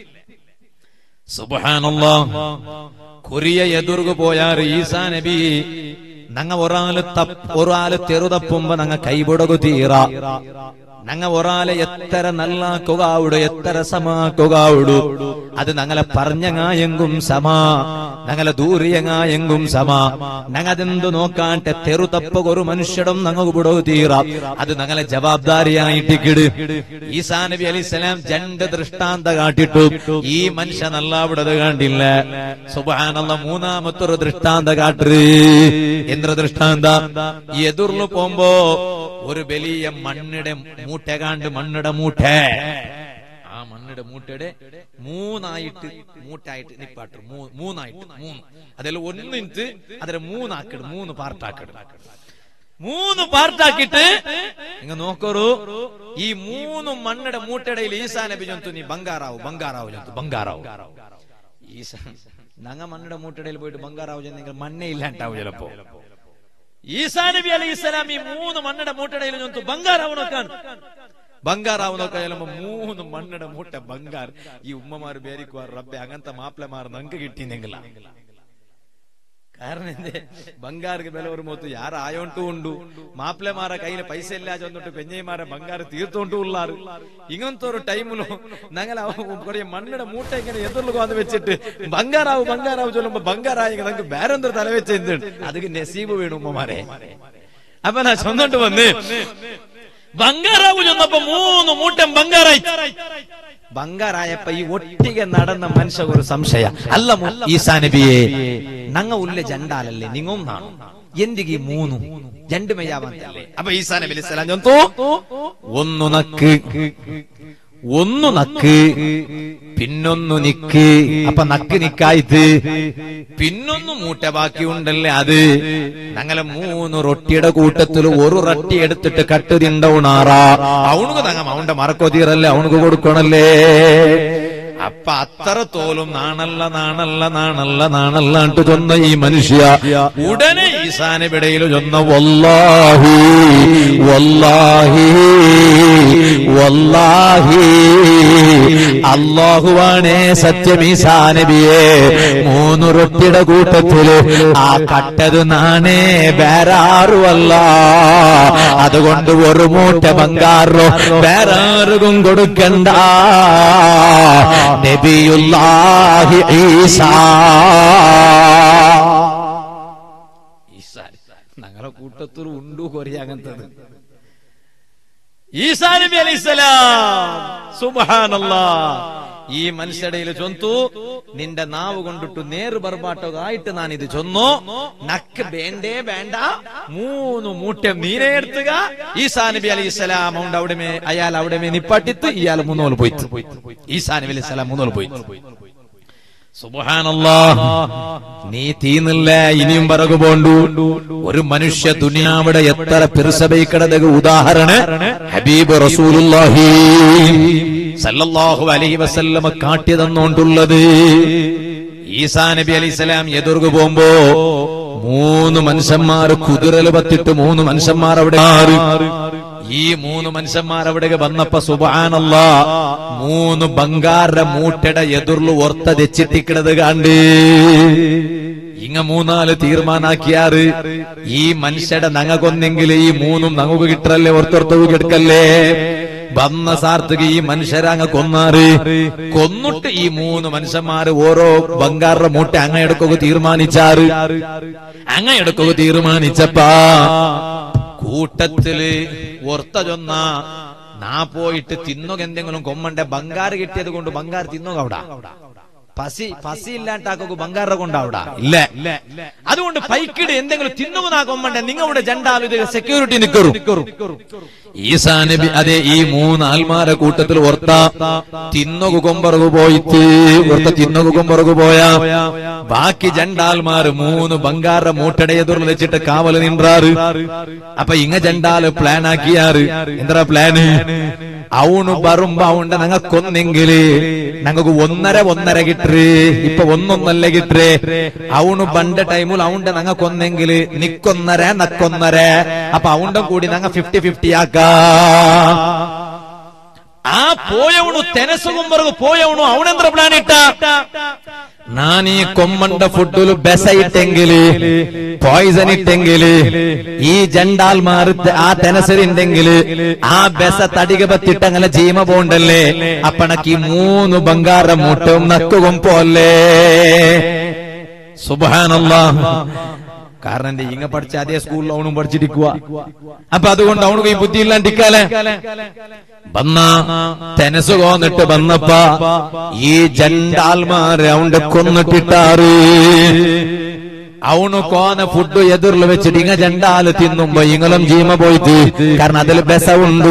സുബാനല്ലാ കൊറിയ എതിർകു പോയാറ് ഈസാ നബി നങ്ങ ഒരാള് തപ്പ് ഒരാള് തെറുതപ്പുമ്പോ നങ്ങ കൈപൊടകു തീറ നങ്ങ ഒരാളെ എത്ര നല്ലാക്കുകയുടു എത്ര സമാക്കുകയുടു അത് ഞങ്ങളെ പറഞ്ഞങ്ങായെങ്കും സമാ ഞങ്ങളെ ദൂരിയങ്ങായെങ്കും സമാ ഞങ്ങതെന്തു നോക്കാട്ടെ തെറുതപ്പ ഒരു മനുഷ്യടും ഞങ്ങൾക്ക് വിടവ് തീറ അത് ഞങ്ങളെ ജവാബ്ദാരിയായിട്ട് കിട് ഈസാ നബി അലിസ്ലാം രണ്ട് ദൃഷ്ടാന്ത കാട്ടിട്ടു ഈ മനുഷ്യ നല്ലാവിടത് കണ്ടില്ല സുബാനുള്ള മൂന്നാമത്തൊരു ദൃഷ്ടാന്ത കാട്ടറ് എന്ത്ര ദൃഷ്ടാന്ത ഈ എതിർന്നു പോകുമ്പോ ഒരു വലിയ മണ്ണിടെ മൂട്ട കാണ്ട് മണ്ണിടെ മൂട്ട ആ മണ്ണിടെ മൂട്ടയുടെ മൂന്നായിട്ട് മൂട്ടായിട്ട് നിപ്പാട്ട് മൂ- മൂന്നായിട്ട് മൂന്ന് അതിൽ ഒന്നിട്ട് അതിൽ മൂന്നാക്കിട് മൂന്ന് പാർട്ടാക്കിട് മൂന്ന് പാർട്ടാക്കിട്ട് നിങ്ങ നോക്കറു ഈ മൂന്ന് മണ്ണിടെ മൂട്ടടയിൽ ഈസാ നബി ജന്തു നീ ബംഗാറാവു ബംഗാറാവു ജന്തു ബംഗാറാവു ഈസാ നങ്ങ മണ്ണിടെ മൂട്ടടയിൽ പോയിട്ട് ബംഗാറാവു ചെന്നെങ്കിൽ മണ്ണേ ഇല്ലാണ്ടാവും ചിലപ്പോ ഈസാ നബി അലൈഹി ഇസ്ലാം ഈ മൂന്ന് മണ്ണിടെ മൂട്ടടയിൽ ജന്തു ബംഗാറാവു നോക്കാൻ ബംഗാറാവു നോക്കാൻ ചെല്ലുമ്പോ മൂന്ന് മണ്ണിടെ മൂട്ട ബംഗാർ ഈ ഉമ്മമാര് ബേരിക്കുവാർ റബ്ബെ അങ്ങനത്തെ മാപ്പിളമാർ നങ്ക് കിട്ടിയെങ്കിലാ കാരണം എന്തേ ബംഗാർക്ക് വില ഒരു മോത്ത് യാറായോണ്ടു ഉണ്ടു മാപ്പിളമാരെ കയ്യിൽ പൈസ ഇല്ലാ ചെന്നിട്ട് പെഞ്ഞൈമാരെ ബംഗാർ തീർത്തോണ്ടു ഉള്ളാറ് ഇങ്ങനത്തെ ഒരു ടൈമിലോ ഞങ്ങൾ കുറേ മണ്ണിടെ മൂട്ട ഇങ്ങനെ എതിർന്നു വന്ന് വെച്ചിട്ട് ബംഗാറാവ് ബംഗാറാവ് ചൊല്ലുമ്പോ ബംഗാറായി നമുക്ക് വേറെന്തൊരു തല വെച്ച് എന്ത് അത് നെസീബ് വീണു ഉമ്മമാരെ അപ്പൊ ഞാൻ ചൊന്നിട്ട് വന്ന് ബംഗാറാവ് ചെന്നപ്പോ മൂന്ന് മൂട്ടം ബംഗാറായി ബംഗാറായപ്പോ ഈ ഒട്ടിക നടന്ന മനുഷ്യ ഒരു സംശയ അല്ല മു- ഈസാ നബിയെ നങ്ങ ഉള്ള ജണ്ടാലല്ലേ നിങ്ങും നാണു എന്തിക്ക് ഈ മൂന്നു രണ്ട് മെയ്യാവാന്തല്ലേ അപ്പൊ ഈസാ നബി അലൈഹി സ്വലാം ചൊന്തു ഒന്നു നക്ക് ഒന്നു നക്ക് പിന്നൊന്നു നിക്ക് അപ്പൊ നക്ക് നിക്കായിട്ട് പിന്നൊന്നു മൂട്ട ബാക്കി ഉണ്ടല്ലേ അത് ഞങ്ങളെ മൂന്ന് റൊട്ടിയുടെ കൂട്ടത്തിൽ ഒരു റൊട്ടി എടുത്തിട്ട് കട്ട് തിണ്ടവുണാറാ അവണുക്ക് തങ്ങ അവന്റെ മറക്കൊതീറല്ലേ അവണുക്ക് കൊടുക്കണല്ലേ അപ്പൊ അത്ര തോലും നാണല്ല നാണല്ല നാണല്ല നാണല്ല എന്നിട്ട് ചൊന്ന ഈ മനുഷ്യ ഉടനെ ഈസാനബിടയിൽ ചൊന്ന വല്ലാഹി വല്ലാഹി വല്ലാഹി അള്ളാഹുവാണേ സത്യം ഈസാനബിയെ മൂന്ന് റൊട്ടിയുടെ കൂട്ടത്തില് ആ കട്ടത് നാണേ വേറെ ആറുമല്ല അതുകൊണ്ട് ഒരു മൂട്ട ബംഗാറോ വേറെ ആർക്കും കൊടുക്കണ്ട നബിയുല്ലാഹി ഈസാ ഈസാ ഞങ്ങളെ കൂട്ടത്തിൽ ഉണ്ടു കൊറിയ അങ്ങനത്തത് ഈസാ നബി അലൈഹിസ്സലാം സുബ്ഹാനല്ലാ ഈ മനുഷ്യടയിൽ ചൊന്തു നിന്റെ നാവ് കൊണ്ടിട്ട് നേര് ബർബാട്ടോ ആയിട്ട് ഞാൻ ഇത് ചൊന്നു നക്ക് വേണ്ടേ വേണ്ട മൂന്ന് മൂട്ട മീനെ എടുത്തുക ഈസാ നബി അലൈഹി സ്വലാം ഉണ്ട് അവിടെ മേ അയാൾ അവിടെ മേ നിപ്പാട്ടിത്ത് ഇയാൾ മൂന്നോല് പോയി ഈസാ നബി അലൈഹി സ്വലാം മൂന്നോല് പോയി സുബ്ഹാനല്ലാ നീ തീന്നില്ല ഇനിയും പറകു പോണ്ടു ഒരു മനുഷ്യ ദുനിയാവിടെ എത്ര പെരുസബൈക്കടക ഉദാഹരണ ഹബീബ് റസൂലുള്ളാഹി സല്ലല്ലാഹു അലൈഹി വസല്ലമ കാട്ടി തന്നോണ്ടുള്ളത് ഈസാ നബി അലൈഹിസ്സലാം എതിർക്കു പോകുമ്പോ മൂന്ന് മനുഷ്യന്മാർ കുതിരല് പത്തിട്ട് മൂന്ന് മനുഷ്യന്മാർ അവിടെ മാറി ഈ മൂന്ന് മനുഷ്യന്മാർ അവിടെ വന്നപ്പോ സുബാനല്ല മൂന്ന് ബംഗാറിന്റെ മൂട്ടയുടെ എതിർല് ഓർത്ത തെച്ചിട്ടിക്കണത് കണ്ട് ഇങ്ങ മൂന്നാല് തീർമാനാക്കിയാറ് ഈ മനുഷ്യയുടെ നങ്ങ കൊന്നെങ്കിൽ ഈ മൂന്നും നങ്ങക്ക് കിട്ടല്ലേ ഓർത്തോർത്തവ് കിടക്കല്ലേ വന്ന സാർത്തുക ഈ മനുഷ്യരങ്ങ കൊന്നാറ് കൊന്നിട്ട് ഈ മൂന്ന് മനുഷ്യന്മാര് ഓരോ ബംഗാറിന്റെ മൂട്ട അങ്ങ എടുക്കുക തീരുമാനിച്ചാറ് അങ്ങ എടുക്കുക തീരുമാനിച്ചപ്പാ കൂട്ടത്തില് ഒർത്ത ചൊന്ന നാ പോയിട്ട് തിന്നുക എന്തെങ്കിലും കൊമ്മന്റെ ബംഗാറ് കിട്ടിയത് കൊണ്ട് ബംഗാർ തിന്നുക അവിടെ പസി പസി ഇല്ലാണ്ടാക്കുക ബംഗാറ കൊണ്ടാവിട ഇല്ല അതുകൊണ്ട് പൈക്കിട് എന്തെങ്കിലും തിന്നുക നാ കൊമ്മന്റെ നിങ്ങളുടെ ജണ്ടാവിത് സെക്യൂരിറ്റി നിക്കറു ഈസാ നബി അതെ ഈ മൂന്ന് ആൽമാരെ കൂട്ടത്തിൽ ഒർത്ത തിന്നുക കൊമ്പറകു പോയിട്ട് ഒർത്ത തിന്നുക കൊമ്പറകു പോയാ ബാക്കി ജണ്ടാൽമാര് മൂന്ന് ബംഗാറ മൂട്ടയുടെ എതിർന്ന് വെച്ചിട്ട് കാവല് നിன்றாரு അപ്പൊ ഇങ്ങ ജണ്ടാല് പ്ലാൻ ആക്കിയാറ് എന്താ പ്ലാന് അവണ് വരുമ്പോ അവന്റെ ഞങ്ങ കൊന്നെങ്കില് ഞങ്ങൾക്ക് ഒന്നര ഒന്നര കിട്ടറ് ഇപ്പൊ ഒന്നൊന്നല്ല കിട്ടറ് അവണ് പണ്ട് ടൈമിൽ അവന്റെ ഞങ്ങ കൊന്നെങ്കില് നിക്കൊന്നര നക്കൊന്നര അപ്പൊ അവന്റെ കൂടി ഞങ്ങ ഫിഫ്റ്റി ഫിഫ്റ്റി ആക്കാ ആ പോയവണു തെനസുകുമ്പറു പോയവണു അവനെന്ത്ര പ്ലാൻ ഇട്ട ನಾನೀ ಕೊಮ್ಮಂಡ ಫುಡ್ಡುಲು ಬೆಸ ಇಟ್ಟೆಂಗಿಲಿ ಪಾಯ್ಸನ್ ಇಟ್ಟೆಂಗಿಲಿ ಈ ಜಂಡಾಲ್ ಮಾರುತ್ತ ಆ ತೆನಸರಿಂದೆಂಗಿಲಿ ಆ ಬೆಸ ತಡಿಗೆ ಬತ್ತಿಟ್ಟಂಗಲ ಜೀಮ ಬೋಂಡಲ್ಲೇ ಅಪ್ಪಣಕ್ಕಿ ಮೂನು ಬಂಗಾರ ಮುಟ್ಟಂ നക്കുകൊമ്പോല്ലേ സുബാനല്ല കാരണം എന്റെ ഇങ്ങ പഠിച്ച അതേ സ്കൂളിൽ അവനും പഠിച്ചിരിക്കുക അപ്പൊ അതുകൊണ്ട് അവനക്ക് ഈ ബുദ്ധി ഇല്ലാണ്ടിക്കാലേ വന്ന തെനസ് കോന്നിട്ട് വന്നപ്പ ഈ ജണ്ടാൽമാരെ അവന്റെ കൊന്നിട്ടിട്ടാറ് അവನು കോന ഫുഡ് എതിർല് വെച്ചിട്ട് ഇങ്ങ ജണ്ടാല് തിന്നുമ്പോ ഇങ്ങളും ജീമ പോയിട്ട് കാരണം അതിൽ ബെസ ഉണ്ടു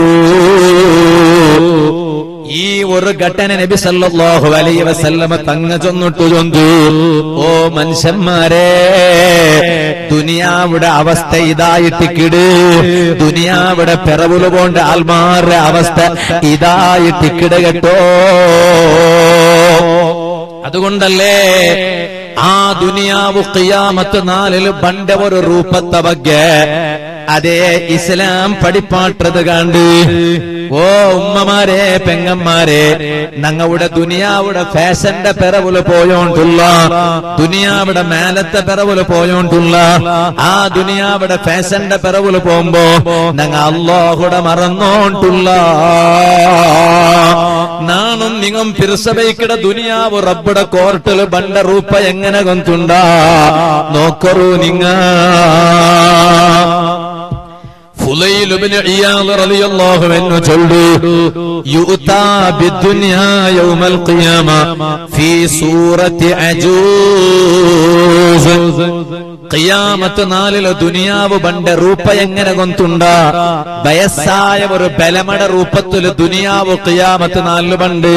ഈ ഒരു ഘട്ടന നബി സല്ലല്ലാഹു അലൈഹി വസല്ലമ തങ്ങ ചൊന്നിട്ടു ചൊന്തു ഓ മനുഷ്യന്മാരെ ദുനിയാവിടെ അവസ്ഥ ഇതായിട്ട് കിട് ദുനിയാവിടെ പിറവുല് പോണ്ട ആൽമാരുടെ അവസ്ഥ ഇതായിട്ട് കിട് കേട്ടോ അതുകൊണ്ടല്ലേ ആ ദുനിയാവ് ഖിയാമത്ത് നാലില് പണ്ട ഒരു രൂപത്തെ ಬಗ್ಗೆ അതേ ഇസ്ലാം പഠിപ്പാട്ടത് കണ്ട് ഓ ഉമ്മമാരെ പെങ്ങന്മാരെ ഞങ്ങളുടെ ദുനിയാവുടെ ഫാഷന്റെ പിറവുല് പോയോണ്ടുള്ള ദുനിയാവിടെ മേലത്തെ പിറവുല് പോയോണ്ടുള്ള ആ ദുനിയാവിടെ ഫാഷന്റെ പിറവുല് പോകുമ്പോ ഞങ്ങ അള്ളാഹുടെ മറന്നോണ്ടുള്ള നാണും നിങ്ങം പിറസബൈക്കിട ദുനിയാവ് റബ്ബുടെ കോർട്ടില് ബണ്ട റൂപ്പ എങ്ങനെ കൊന്തുണ്ട നോക്കറൂ നിങ്ങ ഫുലൈൽ ഇബ്നു ഇയാദ് റളിയല്ലാഹു അൻഹു ചൊല്ലു യുതാ ബിദ്ദുനിയാ യൗമൽ ഖിയാമ ഫീ സൂറത്തി അജൂസ് ഖിയാമത്ത് നാലിലെ ദുനിയാവ് ബണ്ട റൂപ്പ എങ്ങനെ കൊന്തുണ്ട വയസ്സായ ഒരു ബലമട രൂപത്തില് ദുനിയാവ് ഖിയാമത്ത് നാലില് ബണ്ട്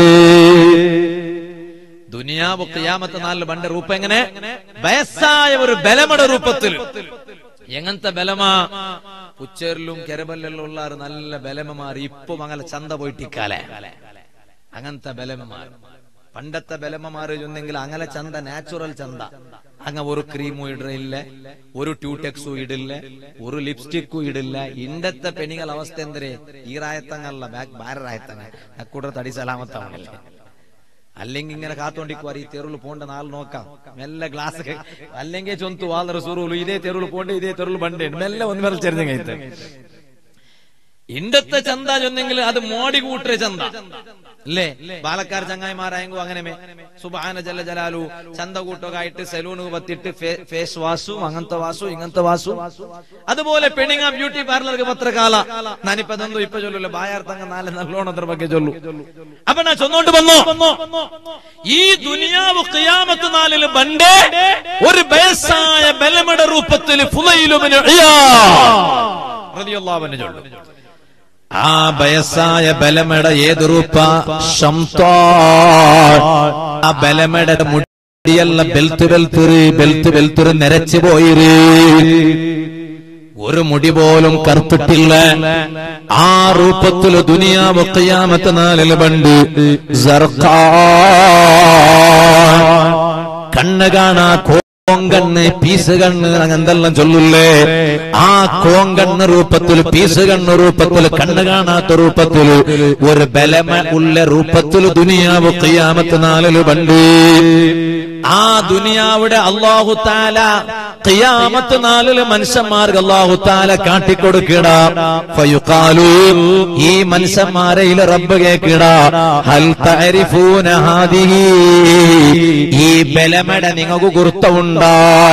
ദുനിയാവ് ഖിയാമത്ത് നാലില് ബണ്ട രൂപ എങ്ങനെ വയസ്സായ ഒരു ബലമട രൂപത്തിൽ എങ്ങനത്തെ ബലമാ ഉച്ചേരിലും കെരബല്ലെല്ലാം ഉള്ള നല്ല ബലമമാർ ഇപ്പം അങ്ങനെ ചന്ത പോയിട്ടിക്കാലെ അങ്ങനത്തെ ബലമമാർ പണ്ടത്തെ ബലമമാർ ചൊന്നെങ്കിൽ അങ്ങനെ ചന്ത നാച്ചുറൽ ചന്ത അങ്ങ ഒരു ക്രീമും ഇടില്ല ഒരു ട്യൂടെക്സും ഇടില്ല ഒരു ലിപ്സ്റ്റിക്കും ഇടില്ല ഇണ്ടത്തെ പെണികൾ അവസ്ഥ എന്തരേ ഈ റായത്തങ്ങല്ല ബാക്ക് ബാരറായത്തങ്ങ നക്കൂടെ തടി സലാമത്താവണല്ലേ അല്ലെങ്കിൽ ഇങ്ങനെ കാത്തോണ്ടിക്കുവാർ ഈ തെരുവിൽ പോണ്ട നാൾ നോക്കാം മെല്ലെ ഗ്ലാസ് അല്ലെങ്കിൽ ചൊന്തു വാളറ സുറുలు ഇതേ തെരുവിൽ പോണ്ട ഇതേ തെരുവിൽ പണ്ടേ മെല്ലെ ഒന്ന് വരച്ചെറിഞ്ഞ കൈത്ത് ഇണ്ടത്തെ ചന്ത ചൊന്നെങ്കിൽ അത് മോടി കൂട്ടരെ ചന്ത അല്ലേ പാലക്കാർ ചങ്ങായിമാരായെങ്കോ അങ്ങനെ സുബാന ജല ജലാലു ചന്ത കൂട്ടൊക്കെ ആയിട്ട് സലൂണ് പത്തിട്ട് ഫേസ് വാസു അങ്ങനത്തെ വാസു ഇങ്ങനത്തെ വാസു അതുപോലെ പെണിങ്ങ ബ്യൂട്ടി പാർലർക്ക് പത്രകാല ഞാനിപ്പോ അതൊന്നും ഇപ്പൊ ചൊല്ലൂല്ലോ ബായാർത്തങ്ങ നാല് നല്ലോണത്ര ಬಗ್ಗೆ ചൊല്ലു അപ്പൊ ഞാൻ ചൊന്നോണ്ട് വന്നു ഈ ദുനിയാവ് ഖിയാമത്ത് നാലില് ബണ്ടേ ഒരു വയസ്സായ ബലമട രൂപത്തിൽ ഫുലൈലുമിന് റളിയല്ലാഹു അൻഹു ചൊല്ലു ആ വയസ്സായ ബലമട ഏത് രൂപ ശംതാ ആ ബലമട മുടിയല്ല ബെൽത്ത് ബെൽത്തുറ് ബെൽത്ത് ബെൽത്തുറ് നിരച്ചു പോയിര് ഒരു മുടി പോലും കറുത്തിട്ടില്ല ആ രൂപത്തില് ദുനിയാവ് ഖിയാമത്ത് നാലില് ബണ്ട് സർക്കാർ കണ്ണ് കാണാ കോങ്കണ്ണ് പീസ് കണ്ണ് എന്തെല്ലാം ചൊല്ലില്ലേ ആ കോങ്കണ്ണ് രൂപത്തിൽ പീസ് കണ്ണ് രൂപത്തിൽ കണ്ണ് കാണാത്ത രൂപത്തിൽ ഒരു ബലമ ഉള്ള രൂപത്തിൽ ദുനിയാവ് ഖിയാമത്ത് നാലില് പണ്ട് ആ ദുനിയാവിടെ അള്ളാഹു താല ഖിയാമത്ത് നാലില് മനുഷ്യന്മാർക്ക് അള്ളാഹു താല കാട്ടിക്കൊടുക്കിട ഫയുഖാലു ഈ മനുഷ്യന്മാരെ ഇല റബ്ബ് കേക്കിട ഹൽ തഅരിഫൂന ഹാദിഹി ഈ ബലമട നിങ്ങൾക്ക് ഗുരുത്തമുണ്ടാ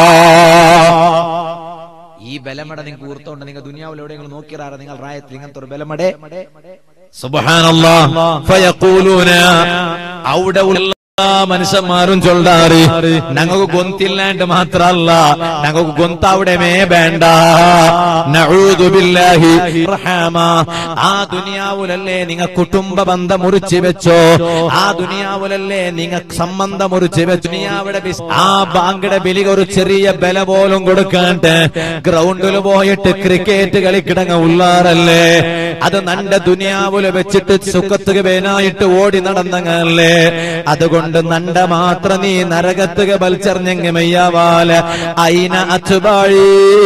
ഈ ബലമട നിങ്ങൾക്ക് ഗുരുത്തമുണ്ട് നിങ്ങൾ ദുനിയാവിൽ എവിടെയെങ്കിലും നോക്കിയാറ നിങ്ങൾ റായത്തിൽ ഇങ്ങനത്തെ ഒരു ബലമടെ സുബ്ഹാനല്ലാഹ് ഫയഖൂലൂന അവിടെ ഉള്ള മനുഷ്യന്മാരും ചൊല്ലാറ് ഞങ്ങൾക്ക് ഗൊന്തില്ലാണ്ട് മാത്രല്ല ഞങ്ങൾക്ക് ഗൊന്ത അവിടെ മേ വേണ്ട നഊദു ബില്ലാഹി റഹമ ആ ദുനിയാവുലല്ലേ നിങ്ങ കുടുംബ ബന്ധം മുറിച്ചു വെച്ചോ ആ ദുനിയാവുലല്ലേ നിങ്ങ സംബന്ധം മുറിച്ചു വെച്ചു ദുനിയാവിടെ ബിസ്- ആ ബാങ്കയുടെ ബലിക ഒരു ചെറിയ ബല പോലും കൊടുക്കാണ്ട് ഗ്രൗണ്ടിൽ പോയിട്ട് ക്രിക്കറ്റ് കളിക്കിടങ്ങ ഉള്ളാറല്ലേ അത് നന്റെ ദുനിയാവുല് വെച്ചിട്ട് സുഖത്തുക വേനായിട്ട് ഓടി നടന്നങ്ങല്ലേ അതുകൊണ്ട് നണ്ട മാത്രം നീ നരകത്തുക ബൽച്ചറിഞ്ഞെങ്ങ മെയ്യാവാല അയിന അച്ചുപാഴി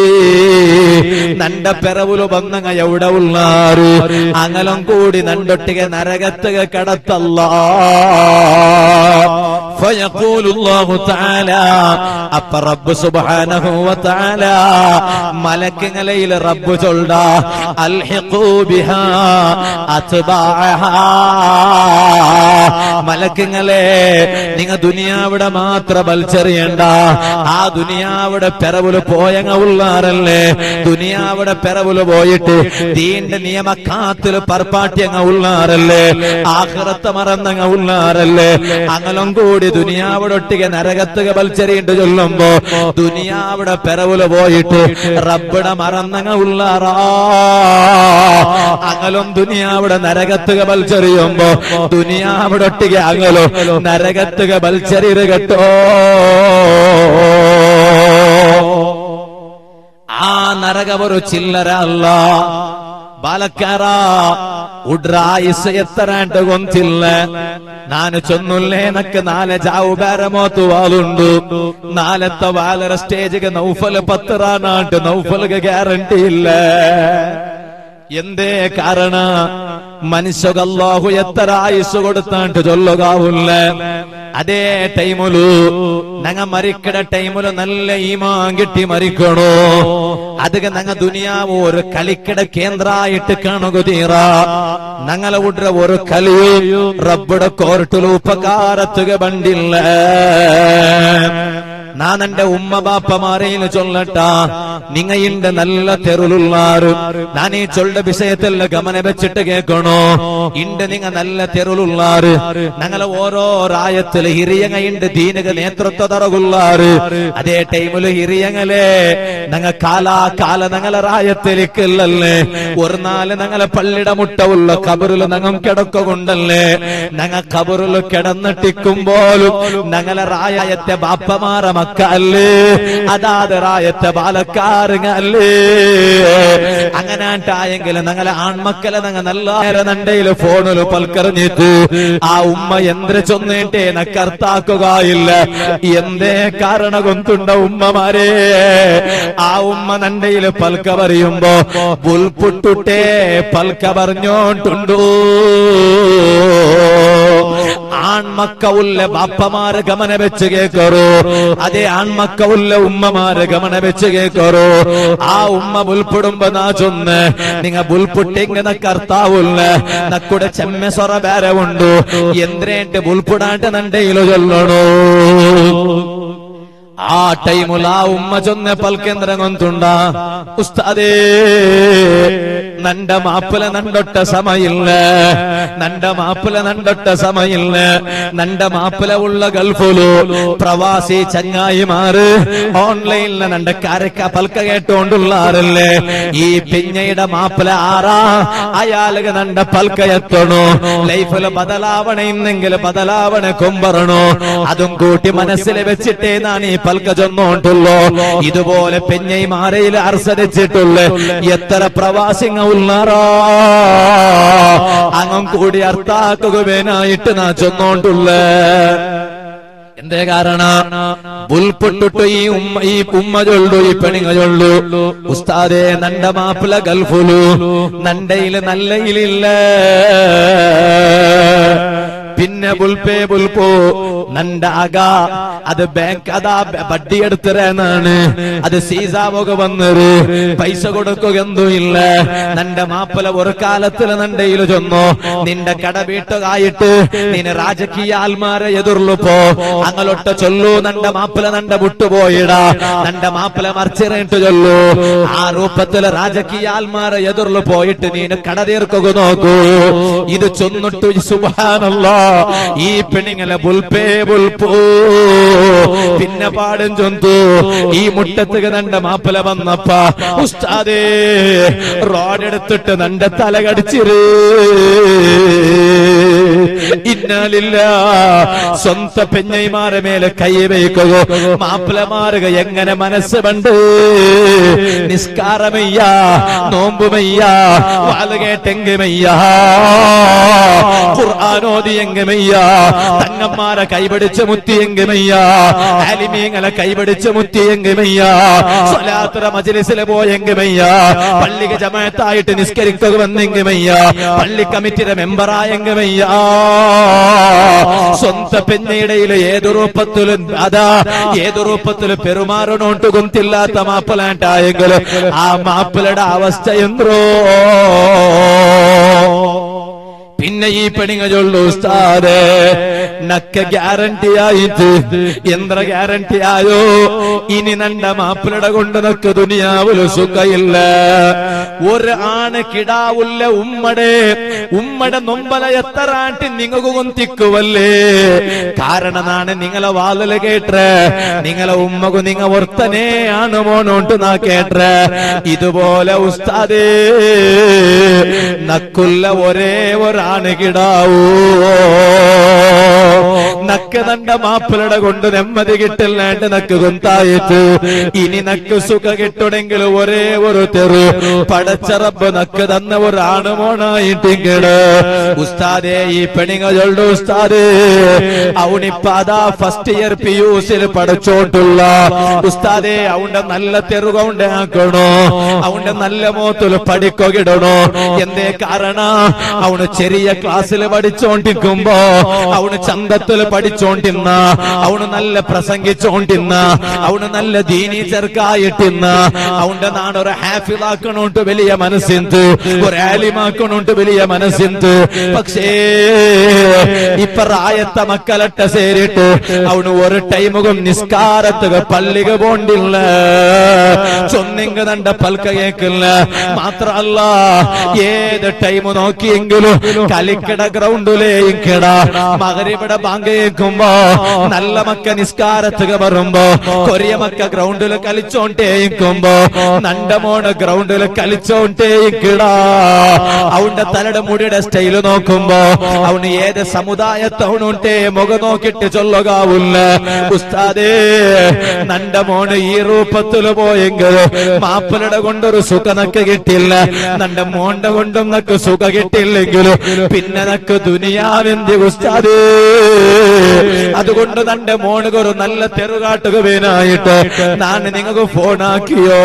നണ്ട പെറവുല് വന്നങ്ങ എവിടെ ഉള്ളാരു അങ്ങലം കൂടി നണ്ടൊട്ടിക നരകത്തുക കടത്തല്ല فيقول الله تعالى അപ്പ റബ്ബ് സുബ്ഹാനഹു വതആല മലക്കുകളയിൽ റബ്ബ് ചൊല്ല അൽഹിഖൂ ബിഹാ അത്ബാഅഹാ മലക്കുകളെ നിങ്ങ ദുനിയാവിടെ മാത്രം വലിച്ചെറിയണ്ട ആ ദുനിയാവിടെ പെറവുല് പോയങ്ങ ഉള്ളാറല്ലേ ദുനിയാവിടെ പെറവുല് പോയിട്ട് ദീന്റെ നിയമ കാത്തില് പർപ്പാട്ടിയങ്ങ ഉള്ളാറല്ലേ ആഹ്റത്ത് മറന്നങ്ങ ഉള്ളാറല്ലേ അങ്ങലും കൂടി ദുനിയാവിടെ ഒട്ടിക നരകത്തുക വലിച്ചെറിയിട്ട് ചൊല്ലുമ്പോ ദുനിയാവിടെ പെറവുല് പോയിട്ട് റബ്ബിടെ മറന്നങ്ങ ഉള്ളാറാ അങ്ങലും ദുനിയാവിടെ നരകത്തുക വലിച്ചെറിയുമ്പോ ദുനിയാവിടെ ഒട്ടിക അങ്ങലോ നരകത്തുക വലിച്ചെറിയത് കേട്ടോ ಆ ನರಗವರು ಚಿಲ್ಲರ ಅಲ್ಲ ಬಾಲಕಾರ ಉಡ್ರ ಆಯುಸ್ ಎತ್ತರ ಅಂತ ಗೊಂತಿಲ್ಲ ನಾನು ಚೊನ್ನುಲ್ಲೇ ನಕ್ಕ ನಾಲೆ ಜಾವು ಬೇರೆ ಮೋತು ವಾಲುಂಡು ನಾಲೆತ್ತ ವಾಲರ ಸ್ಟೇಜ್ಗೆ ನೌಫಲ್ ಪತ್ರ ನಾಟು ನೌಫಲ್ಗೆ ಗ್ಯಾರಂಟಿ ಇಲ್ಲ എന്തേ കാരണ മനുഷ്യകല്ലാഹു എത്ര ആയുസ് കൊടുത്താണ്ട് ചൊല്ലുകാവില്ല അതേ ടൈമുലു ഞങ്ങ മരിക്കട ടൈമുല് നല്ല ഈമാൻ കിട്ടി മരിക്കണോ അത് ഞങ്ങ ദുനിയാവ് ഒരു കളിക്കട കേന്ദ്രായിട്ട് കാണുക തീറ ഞങ്ങളെ ഉಡ್ರ ഒരു കലിയു റബ്ബുടെ കോർട്ടില് ഉപകാരത്തുക ബണ്ടില്ല ഞാൻ എന്റെ ഉമ്മ ബാപ്പമാരെയിൽ ചൊല്ലട്ട നിങ്ങയിന്റെ നല്ല തെരുളുള്ളാറ് ഞാൻ ഈ ചൊല്ല വിഷയത്തിൽ ഗമന വെച്ചിട്ട് കേൾക്കണോ ഇണ്ട് നിങ്ങ നല്ല തെരുളുള്ളാറ് ഞങ്ങളെ ഓരോ റായത്തില് ഹിരിയങ്ങയിണ്ട് ദീനക നേതൃത്വ തറകുള്ളാറ് അതേ ടൈമില് ഹിരിയങ്ങളെ ഞങ്ങ കാലാ കാല ഞങ്ങളെ റായത്തിലേക്കല്ലേ ഒരു നാല് ഞങ്ങളെ പള്ളിയുടെ മുട്ടവുള്ള കബറില് ഞങ്ങൾ കിടക്കൊണ്ടല്ലേ ഞങ്ങ കബറില് കിടന്നിട്ടിക്കുമ്പോലും ഞങ്ങളെ റായത്തെ ബാപ്പമാറ മക്ക അല്ലേ അതാത് റായത്തെ ബാലക്കാരുങ്ങ അല്ലേ അങ്ങനാട്ടായെങ്കിൽ ഞങ്ങളെ ആൺമക്കളെ ഞങ്ങൾ നല്ല നണ്ടയില് ഫോണില് പൽക്കറിഞ്ഞിട്ടു ആ ഉമ്മ എന്ത്ര ചൊന്നേട്ടേ നക്കർത്താക്കുകയില്ല എന്തേ കാരണ കൊന്തുണ്ട ഉമ്മമാരെ ആ ഉമ്മ നണ്ടയില് പൽക്ക പറയുമ്പോ പുൽപുട്ടുട്ടേ പൽക്ക പറഞ്ഞോണ്ടുണ്ടോ ആൺമക്ക ഉള്ള ബാപ്പമാരെ ഗമന വെച്ച് കേക്കറോ അതേ ആൺമക്ക ഉള്ള ഉമ്മമാരെ ഗമന വെച്ച് കേക്കറോ ആ ഉമ്മ ബുൽപ്പെടുമ്പോ നാ ചൊന്ന് നിങ്ങ ബുൽപുട്ടിങ്ങനെ കർത്താവുള്ള നക്കുടെ ചെമ്മ സൊറ വേറെ ഉണ്ടു എന്ത്രേട്ട് ബുൽപുടാണ്ട് നണ്ടയിലോ ചൊല്ലണോ ಆ ಟೈಮುಲ ಆ ಉಮ್ಮ ಜೊನ್ನೆ ಪಲ್ಕೆಂದ್ರ ಗೊಂತುಂಡ ಉಸ್ತಾದೇ ನಂಡ ಮಾಪಲ ನಂಡೊಟ್ಟ ಸಮ ಇಲ್ಲ ನಂಡ ಮಾಪಲ ನಂಡೊಟ್ಟ ಸಮ ಇಲ್ಲ ನಂಡ ಮಾಪല ഉള്ള ഗൾഫുലു പ്രവാസി ചങ്ങായിമാര് ഓൺലൈനിൽ നണ്ട കരക്ക പൽക്ക കേട്ടോണ്ടുള്ളാറല്ലേ ഈ പിഞ്ഞയുടെ മാപ്പല ആറാ അയാൾക്ക് നണ്ട പൽക്ക എത്തണോ ലൈഫില് ബദലാവണ ഇന്നെങ്കിൽ ബദലാവണ കൊമ്പറണോ അതും കൂട്ടി മനസ്സിൽ വെച്ചിട്ടേ ഞാൻ ഈ പൽക്ക ചൊന്നോണ്ടുള്ളോ ഇതുപോലെ പെഞ്ഞൈ മാരയിൽ അർസരിച്ചിട്ടുള്ള എത്ര പ്രവാസിങ്ങ ഉള്ളാറോ അങ്ങും കൂടി അർത്ഥാക്കുകവേനായിട്ട് നാ ചൊന്നോണ്ടുള്ള എന്തേ കാരണ ബുൽപൊട്ടിട്ടു ഈ ഉമ്മ ഈ ഉമ്മ ചൊല്ലു ഈ പെണിങ്ങ ചൊല്ലു ഉസ്താദേ നണ്ട മാപ്പിള ഗൾഫുലു നണ്ടയില് നല്ലയിലില്ല പിന്നെ ബുൽപേ ബുൽപോ നണ്ട അക അത് ബാങ്ക് അതാ ബഡ്ഡി എടുത്തരാനാണ് അത് സീസാവുക വന്നത് പൈസ കൊടുക്കുക എന്തും ഇല്ല നന്റെ മാപ്പല ഒരു കാലത്തില് നണ്ടയില് ചൊന്നു നിന്റെ കട വീട്ടുകായിട്ട് നിന്നെ രാജകീയ ആൽമാരെ എതിർലുപ്പോ അങ്ങലൊട്ട ചൊല്ലു നന്റെ മാപ്പല നണ്ട വിട്ടുപോയിടാ നന്റെ മാപ്പല മറിച്ചിറങ്ങിട്ട് ചൊല്ലു ആ രൂപത്തില് രാജകീയ ആൽമാരെ എതിർಲು പോയിട്ട് നീന് കട തീർക്കുക നോക്കൂ ഇത് ചൊന്നിട്ടു സുബാനല്ലോ ഈ പെണ്ണിങ്ങനെ ബുൽപേ ബുൽപൂ പിന്നെ പാടും ചൊന്തു ഈ മുട്ടത്തുക നണ്ട മാപ്പല വന്നപ്പ ഉസ്താദേ റോഡ് എടുത്തിട്ട് നന്റെ തല കടിച്ചിര് ഇന്നാലില്ല സ്വന്ത പെഞ്ഞൈമാരെ മേലെ കൈ വയ്ക്കുക മാപ്പിളമാറുക എങ്ങനെ മനസ്സ് പണ്ട് നിസ്കാരമയ്യ നോമ്പുമയ്യ വാലുകേട്ടെങ്കുമയ്യ ഖുർആാനോദിയെങ്കുമയ്യ തങ്ങന്മാരെ കൈപിടിച്ച് മുത്തിയെങ്കുമയ്യ ആലിമീങ്ങളെ കൈപിടിച്ച് മുത്തിയെങ്കുമയ്യ സ്വലാത്തുറ മജ്ലിസിൽ പോയെങ്കുമയ്യ പള്ളിക്ക് ജമാഅത്തായിട്ട് നിസ്കരിക്കുക വന്നെങ്കുമയ്യ പള്ളി കമ്മിറ്റിയുടെ മെമ്പറായെങ്കുമയ്യ സ്വന്ത പെണ്ണയിടയിൽ ഏത് രൂപത്തിലും അതാ ഏത് രൂപത്തിലും പെരുമാറണോട്ട് കുന്തില്ലാത്ത മാപ്പിളാണ്ടായെങ്കിൽ ആ മാപ്പിളയുടെ അവസ്ഥ എന്തോ പിന്നെ ഈ പെണിങ്ങ ചൊല്ലു ഉസ്താദ് നക്ക ഗ്യാരണ്ടി ആയിട്ട് എന്ത്ര ഗ്യാരണ്ടി ആയോ ഇനി നണ്ട മാപ്പിളട കൊണ്ട് നക്ക് ദുനിയാവില് സുഖയില്ല ഒരു ആണ് കിടാവുല്ല ഉമ്മടെ ഉമ്മടെ നൊമ്പല എത്ര ആട്ടി നിങ്ങൾക്ക് കൊന്തിക്കുവല്ലേ കാരണമാണ് നിങ്ങളെ വാലല് കേട്ടെ നിങ്ങളെ ഉമ്മകു നിങ്ങ ഒർത്തനെ ആണ് മോണോണ്ട് നാ കേട്ടെ ഇതുപോലെ ഉസ്താദേ നക്കുല്ല ഒരേ ഒരാണ് കിടാവൂ നക്ക് നണ്ട മാപ്പിളട കൊണ്ട് നെമ്മതി കിട്ടില്ലാണ്ട് നക്ക് കൊന്തായിട്ട് ഇനി നക്ക് സുഖ കിട്ടണമെങ്കിൽ ഒരേ ഒരു തെറു പടച്ചറബ് നക്ക് തന്ന ഒരാണ് മോണായിട്ടിങ്ങട് ഉസ്താദേ ഈ പെണിങ്ങ ചൊല്ലു ഉസ്താദേ അവനിപ്പ അതാ ഫസ്റ്റ് ഇയർ പി യു സിയിൽ പഠിച്ചോണ്ടുള്ള ഉസ്താദേ അവന്റെ നല്ല തെറുകൊണ്ട് ആക്കണോ അവന്റെ നല്ല മോത്തിൽ പഠിക്കൊകിടണോ എന്തേ കാരണ അവന് ചെറിയ ക്ലാസ്സിൽ പഠിച്ചോണ്ടിരിക്കുമ്പോ അവന് ചന്തത്തിൽ പഠിച്ചോണ്ടിന്ന അവന് നല്ല പ്രസംഗിച്ചോണ്ടിന്ന അവന് നല്ല ദീനി ചെറുക്കായിട്ടിന്ന അവന്റെ നാടൊരു ഹാഫിലാക്കണോണ്ട് വലിയ മനസ്സിന്ത് ഒരു ആലിമാക്കണോണ്ട് വലിയ മനസ്സിന്ത് പക്ഷേ ഇപ്പൊ റായത്ത മക്കളട്ട സേരിട്ട് അവന് ഒരു ടൈമുകം നിസ്കാരത്തുക പള്ളിക പോണ്ടില്ല ചൊന്നിങ്ക തണ്ട പൽക്ക കേക്കില്ല മാത്രല്ല ഏത് ടൈം നോക്കിയെങ്കിലും കളിക്കട ഗ്രൗണ്ടിലേ ഇക്കട മകരിവിടെ ബാങ്ക് കേൾക്കുമ്പോ നല്ല മക്ക നിസ്കാരത്തുക വരുമ്പോ കൊറിയ മക്ക ഗ്രൗണ്ടിൽ കളിച്ചോണ്ടേ ഇരിക്കുമ്പോ നണ്ടമോണ് ഗ്രൗണ്ടിൽ കളിച്ചോണ്ടേ ഇക്കടാ അവന്റെ തലയുടെ മുടിയുടെ സ്റ്റൈല് നോക്കുമ്പോ അവന് ഏത് സമുദായത്തവനുണ്ടേ മുഖം നോക്കിട്ട് ചൊല്ലുകാവില്ല ഉസ്താദേ നണ്ട മോണ് ഈ രൂപത്തില് പോയെങ്കിൽ മാപ്പിളയുടെ കൊണ്ടൊരു സുഖ നക്ക് കിട്ടില്ല നണ്ട മോണ്ട കൊണ്ടും നക്ക് സുഖ കിട്ടില്ലെങ്കിലും പിന്നെ നക്ക് ദുനിയാവെന്തി ഉസ്താദേ അതുകൊണ്ട് നന്റെ മോണുകൊരു നല്ല തെറുകാട്ടുക വേനായിട്ട് ഞാൻ നിങ്ങൾക്ക് ഫോണാക്കിയോ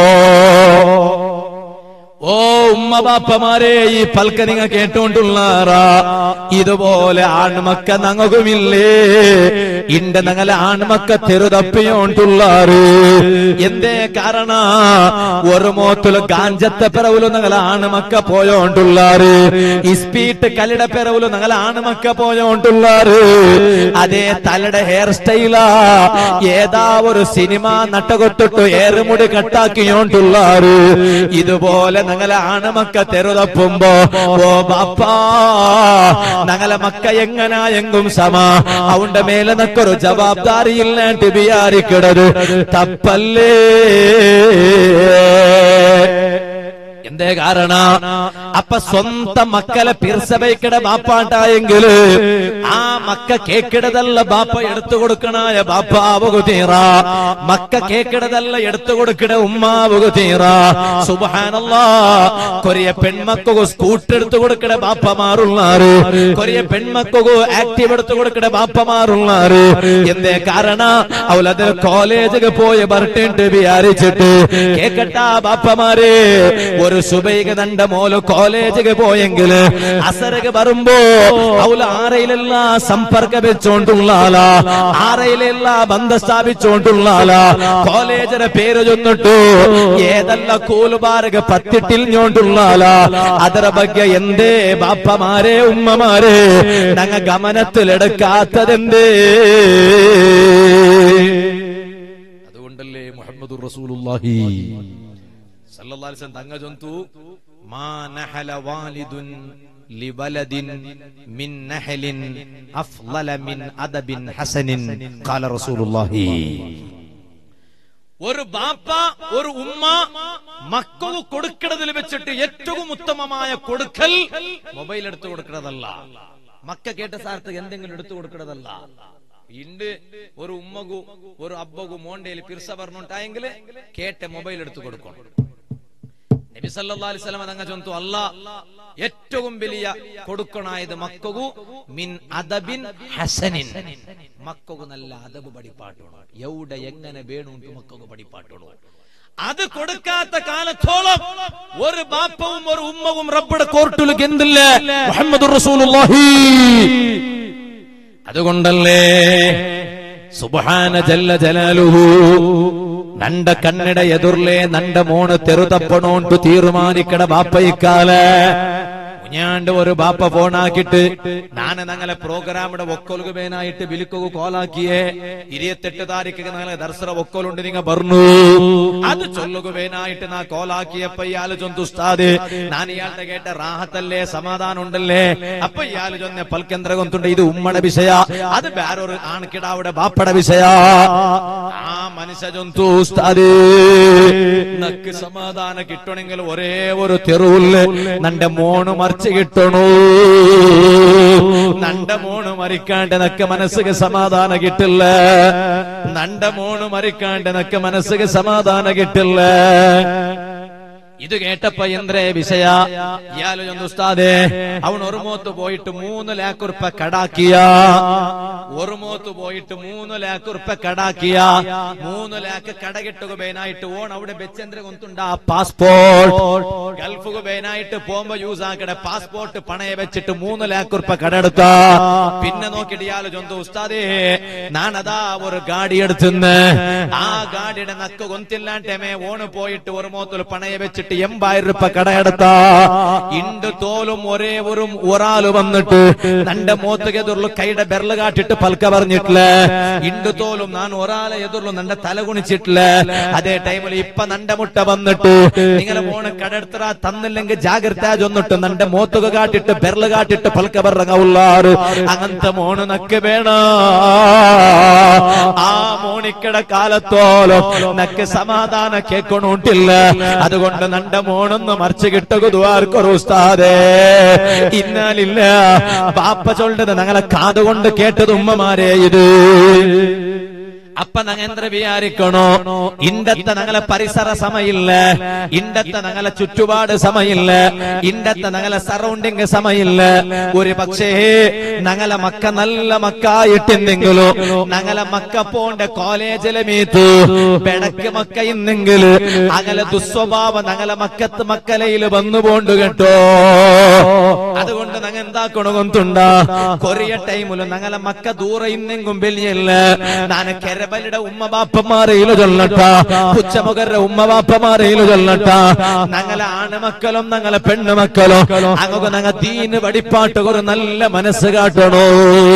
ഓ ഉമ്മ ബാപ്പമാരെ ഈ പൽക്ക നിങ്ങ കേട്ടോണ്ടുള്ളാറാ ഇതുപോലെ ആൺമക്ക ഞങ്ങൾക്കുമില്ലേ ഇണ്ട് ഞങ്ങളെ ആൺമക്ക തെരുതപ്പിയോണ്ടുള്ളാറ് എന്തേ കാരണ ഒരു മോത്തുല് ഗാഞ്ചത്തെ പിറവില് ഞങ്ങളെ ആൺമക്ക പോയോണ്ടുള്ളാറ് ഇസ്പീട്ട് കലിയുടെ പിറവില് ഞങ്ങളെ ആൺമക്ക പോയോണ്ടുള്ളാറ് അതേ തലയുടെ ഹെയർ സ്റ്റൈലാ ഏതാ ഒരു സിനിമ നട്ടകൊട്ടിട്ട് ഏറുമുടി കട്ടാക്കിയോണ്ടുള്ളാറ് ഇതുപോലെ ഞങ്ങളെ ആണമക്ക തെരുതപ്പുമ്പോ ഓ ബാപ്പാ ഞങ്ങളെ മക്ക എങ്ങനാ എങ്കും സമ അവന്റെ മേലെ നക്കൊരു ജവാബ്ദാരി ഇല്ലാണ്ട് വിചാരിക്കണത് തപ്പല്ലേ എന്തേ കാരണ അപ്പൊ സ്വന്തം മക്കളെ പിർസബൈക്കട ബാപ്പാട്ടായെങ്കില് ആ മക്ക കേക്കിടതല്ല ബാപ്പ എടുത്തു കൊടുക്കണായ ബാപ്പാവുക തീറ മക്ക കേക്കിടതല്ല എടുത്തു കൊടുക്കണ ഉമ്മാവുക തീറ സുബഹാനല്ലാ കൊറിയ പെൺമക്കു സ്കൂട്ടർ എടുത്തു കൊടുക്കണ ബാപ്പമാറുള്ളാറ് കൊറിയ പെൺമക്കു ആക്റ്റീവ് എടുത്തു കൊടുക്കണ ബാപ്പമാറുള്ളാറ് എന്തേ കാരണ അവളത് കോളേജിൽ പോയി ബർട്ടിട്ട് വിചാരിച്ചിട്ട് കേക്കട്ട ബാപ്പമാരെ ഒരു സുബൈക തണ്ട മോല് കോളേജിൽ പോയെങ്കില് അസരക വരുമ്പോ അവള് ആറയിലെല്ല സമ്പർക്ക വെച്ചോണ്ടുള്ള ആളാ ആറയിലെല്ല ബന്ധം സ്ഥാപിച്ചോണ്ടുള്ള ആളാ കോളേജിന്റെ പേര് ചൊന്നിട്ടു ഏതല്ല കൂലുപാരക പത്തിട്ടിഞ്ഞോണ്ടുള്ള ആളാ ಅದರ ಬಗ್ಗೆ ಎಂದೇ ಬಾಪ್ಪಮಾರೇ ಉಮ್ಮಮಾರೇ ನಂಗ ಗಮನത്തിലെടുക്കാത്തതെന്തേ അതുകൊണ്ടല്ലേ മുഹമ്മദ് റസൂലുള്ളാഹി സല്ലല്ലാഹു അലൈഹി വസല്ലം തങ്ങ ചൊന്തു മാ നഹല വാലിദുൻ ലിവലദിൻ മിൻ നഹലിൻ അഫ്ളല മിൻ അദബിൻ ഹസനിൻ ഖാല റസൂലുള്ളാഹി ഒരു ബാപ്പ ഒരു ഉമ്മ മക്കൾക്ക് കൊടുക്കണതിൽ വെച്ചിട്ട് ഏറ്റവും ഉത്തമമായ കൊടുക്കൽ മൊബൈൽ എടുത്തു കൊടുക്കണതല്ല മക്ക കേട്ട സ്ഥാനത്ത് എന്തെങ്കിലും എടുത്തു കൊടുക്കണതല്ല ഇണ്ട് ഒരു ഉമ്മകു ഒരു അബ്ബകു മോണ്ടയിൽ പിർസ പറഞ്ഞുണ്ടായെങ്കിൽ കേട്ട മൊബൈൽ എടുത്തു കൊടുക്കണം നബി സല്ലല്ലാഹു അലൈഹി വസല്ലം തങ്ങ ചൊന്തു അല്ല ഏറ്റവും വലിയ കൊടുക്കണായത് മക്കകു മിൻ അദബിൻ ഹസനിൻ മക്കകു നല്ല അദബ് പഠിപ്പാട്ടണം എവിടെ എങ്ങനെ വേണുണ്ട് മക്കകു പഠിപ്പാട്ടണം അത് കൊടുക്കാത്ത കാലത്തോളം ഒരു ബാപ്പവും ഒരു ഉമ്മവും റബ്ബയുടെ കോർട്ടിൽ എന്തില്ല മുഹമ്മദ് റസൂലുള്ളാഹി അതുകൊണ്ടല്ലേ സുബ്ഹാന ജല്ല ജലാലുഹു നണ്ട കണ്ണട എതിർലേ നണ്ട മോണ് തെറുതപ്പണോണ്ട് തീരുമാനിക്കട ബാപ്പയിക്കാല് കുഞ്ഞാണ്ട് ഒരു ബാപ്പ ഫോണാക്കിട്ട് ഞാൻ ഞങ്ങളെ പ്രോഗ്രാമിടെ ഒക്കൊലുകുമേനായിട്ട് വിളിക്കുക കോലാക്കിയേ ഇരുപത്തെട്ട് താരീഖ് ഞങ്ങളെ ദർശന ഒക്കൊലുണ്ട് നിങ്ങ പറഞ്ഞു അത് ചൊല്ലുകുമേനായിട്ട് നാ കോലാക്കിയപ്പോ ഇയാള് ചൊന്തു ഉസ്താദ് ഞാൻ ഇയാളുടെ കേട്ട റാഹത്തല്ലേ സമാധാനം ഉണ്ടല്ലേ അപ്പൊ ഇയാള് ചൊന്ന പൽക്കെന്ത്ര കൊന്തുണ്ട് ഇത് ഉമ്മയുടെ വിഷയ അത് വേറൊരു ആൺകിടാവിടെ ബാപ്പയുടെ വിഷയ ആ മനുഷ്യ ജന്തു ഉസ്താദ് നക്ക് സമാധാനം കിട്ടണമെങ്കിൽ ഒരേ ഒരു തെരുവില് നന്റെ മോണ് മറിച്ച് കിട്ടണു നണ്ട മോണ് മരിക്കാണ്ട് നക്ക് മനസ്സിಗೆ സമാധാനം കിട്ടില്ല നണ്ട മോണ് മരിക്കാണ്ട് നക്ക് മനസ്സിಗೆ സമാധാനം കിട്ടില്ല ഇത് കേട്ടപ്പോ എന്തേ വിഷയ ഇയാള് ചൊന്നു ഉസ്താദേ അവൻ ഒരു മോത്ത് പോയിട്ട് മൂന്ന് ലാക്ക് ഉറുപ്പ കടാക്കിയ ഒരു മോത്ത് പോയിട്ട് മൂന്ന് ലാക്ക് ഉറുപ്പ കടാക്കിയ മൂന്ന് ലാക്ക് കടകിട്ടുക ബേനായിട്ട് ഓൺ അവിടെ ബെച്ചന്ദ്ര കൊന്തുണ്ട പാസ്പോർട്ട് ഗൾഫുക ബേനായിട്ട് പോകുമ്പോ യൂസ് ആക്കടെ പാസ്പോർട്ട് പണയെ വെച്ചിട്ട് മൂന്ന് ലാക്ക് ഉറുപ്പ കടെടുത്ത പിന്നെ നോക്കിയിട്ട് ഇയാള് ചൊന്തു ഉസ്താദേ നാനതാ ഒരു ഗാഡി എടുത്തുന്ന് ആ ഗാഡിയുടെ നക്ക് കൊന്തില്ലാണ്ടമേ ഓണ് പോയിട്ട് ഒരു മോത്തിൽ പണയെ വെച്ചിട്ട് എൺപായിരം രൂപ കടയെടുത്ത ഇണ്ട് തോലും ഒരേ ഒരു ഒരാള് വന്നിട്ട് നന്റെ മോത്തുക എതിർಲು കൈയുടെ ബെരല് കാട്ടിട്ട് പൽക്ക പറഞ്ഞിട്ടില്ല ഇണ്ട് തോലും ഞാൻ ഒരാളെ എതിർಲು നന്റെ തല കുണിച്ചിട്ടില്ല അതേ ടൈമിൽ ഇപ്പൊ നന്റെ മുട്ട വന്നിട്ട് നിങ്ങളെ മോണ് കടെടുത്തറ തന്നില്ലെങ്കിൽ ജാഗ്രത ചൊന്നിട്ട് നന്റെ മോത്തുക കാട്ടിട്ട് ബെരല് കാട്ടിട്ട് പൽക്ക പറഞ്ഞുള്ളാറ് അങ്ങനത്തെ മോണ് നക്ക് വേണ ആ മോണിക്കട കാലത്തോളം നക്ക് സമാധാനം കേൾക്കണോട്ടില്ല അതുകൊണ്ട് നണ്ട മോണൊന്ന് മറിച്ച് കിട്ടുകുതുവാർക്കൊരു ഉസ്താദേ ഇന്നാലില്ല പാപ്പ ചൊല്ലത് ഞങ്ങളെ കാതുകൊണ്ട് കേട്ടത് ഉമ്മമാരെ ഇത് അപ്പ നങ്ങേന്ദ്ര വിചാരിക്കണോ ഇണ്ടത്തെ ഞങ്ങളെ പരിസര സമയില്ല ഇണ്ടത്തെ ഞങ്ങളെ ചുറ്റുപാട് സമയില്ല ഇണ്ടത്തെ ഞങ്ങളെ സറൗണ്ടിങ് സമയില്ല ഒരു പക്ഷേ ഞങ്ങളെ മക്ക നല്ല മക്കായിട്ടെന്തെങ്കിലോ ഞങ്ങളെ മക്ക പോണ്ട കോളേജിലെ മീത്തു പെടക്ക് മക്ക ഇന്നെങ്കില് അകലെ ദുസ്വഭാവം ഞങ്ങളെ മക്കത്ത് മക്കലയിൽ വന്നു പോണ്ടു കേട്ടോ അതുകൊണ്ട് ഞങ്ങൾ എന്താക്കണോ കൊന്തുണ്ട കൊറിയ ടൈമില് ഞങ്ങളെ മക്ക ദൂരെ ഇന്നെങ്കും വലിയല്ല ഞാൻ കെരബലിയുടെ ഉമ്മ ബാപ്പമാരെയില് ചൊല്ലട്ട പുച്ചമുഖരുടെ ഉമ്മ ബാപ്പമാരെയില് ചൊല്ലട്ട ഞങ്ങളെ ആണുമക്കളും ഞങ്ങളെ പെണ്ണുമക്കളും അങ്ങക്ക് ഞങ്ങ ദീന് വടിപ്പാട്ട് ഒരു നല്ല മനസ്സ് കാട്ടണോ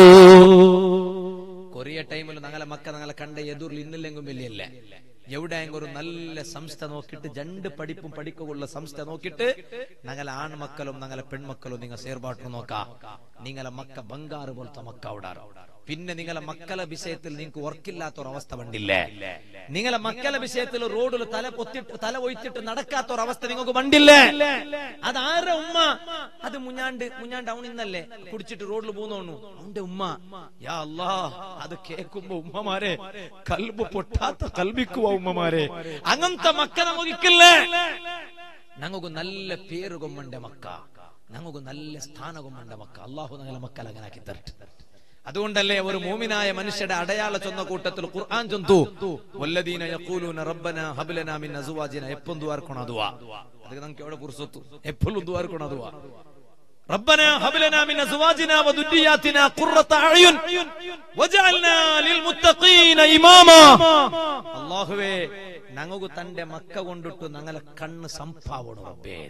കൊറിയ ടൈമിൽ ഞങ്ങളെ മക്ക ഞങ്ങളെ കണ്ട എതിർൽ ഇന്നില്ലെങ്കും വലിയല്ലേ എവിടെയെങ്കിലും ഒരു നല്ല സംസ്ഥ നോക്കിയിട്ട് രണ്ട് പഠിപ്പും പഠിക്കുള്ള സംസ്ഥ നോക്കിയിട്ട് ഞങ്ങളെ ആൺമക്കളും ഞങ്ങളെ പെൺമക്കളും നിങ്ങൾ സേർപാട്ട് നോക്ക നിങ്ങളെ മക്ക ബംഗാറ് പോലത്തെ മക്ക അവിടെ പിന്നെ നിങ്ങളെ മക്കളെ വിഷയത്തിൽ നിങ്ങൾക്ക് ഉറക്കില്ലാത്ത ഒരു അവസ്ഥ വണ്ടില്ലേ നിങ്ങളെ മക്കളെ വിഷയത്തിൽ റോഡിൽ തല പൊത്തിട്ട് തല ഒഴിച്ചിട്ട് നടക്കാത്ത ഒരു അവസ്ഥ നിങ്ങൾക്ക് വണ്ടില്ലേ അത് ആരുടെ ഉമ്മ അത് മുഞ്ഞാണ്ട് മുഞ്ഞാണ്ട് അവണിന്നല്ലേ കുടിച്ചിട്ട് റോഡിൽ പോകുന്നോണു അവന്റെ ഉമ്മ യാ അല്ലാ അത് കേൾക്കുമ്പോ ഉമ്മമാരെ കൽബ് പൊട്ടാത്ത കൽബിക്കുവ ഉമ്മമാരെ അങ്ങനത്തെ മക്കളെ മുകിക്കില്ലേ ഞങ്ങൾക്ക് നല്ല പേര് കൊമ്മണ്ട മക്ക ഞങ്ങൾക്ക് നല്ല സ്ഥാനകൊമ്മണ്ട മക്ക അള്ളാഹു ഞങ്ങളെ മക്കൾ അങ്ങനെ ആക്കി തരട്ടെ അതുകൊണ്ടല്ലേ ഒരു മോമിനായ മനുഷ്യരുടെ അടയാള ചൊന്ന കൂട്ടത്തിൽ ഖുർആൻ ചൊന്തു വല്ലദീന യഖൂലൂന റബ്ബന ഹബ് ലനാ മിൻ അസ്വാജിന എപ്പം ദുആർക്കണം അതുവാ അത് നമുക്ക് എവിടെ പുറത്തു എപ്പോഴും ദുആർക്കണം അതുവാ ربنا هب لنا من ازواجنا وذرياتنا قرة اعين وجعلنا للمتقين اماما അല്ലാഹുവേ ഞങ്ങൾക്ക് തന്റെ മക്ക കൊണ്ടിട്ട് ഞങ്ങളെ കണ്ണ് സംഭാവണം റബ്ബേ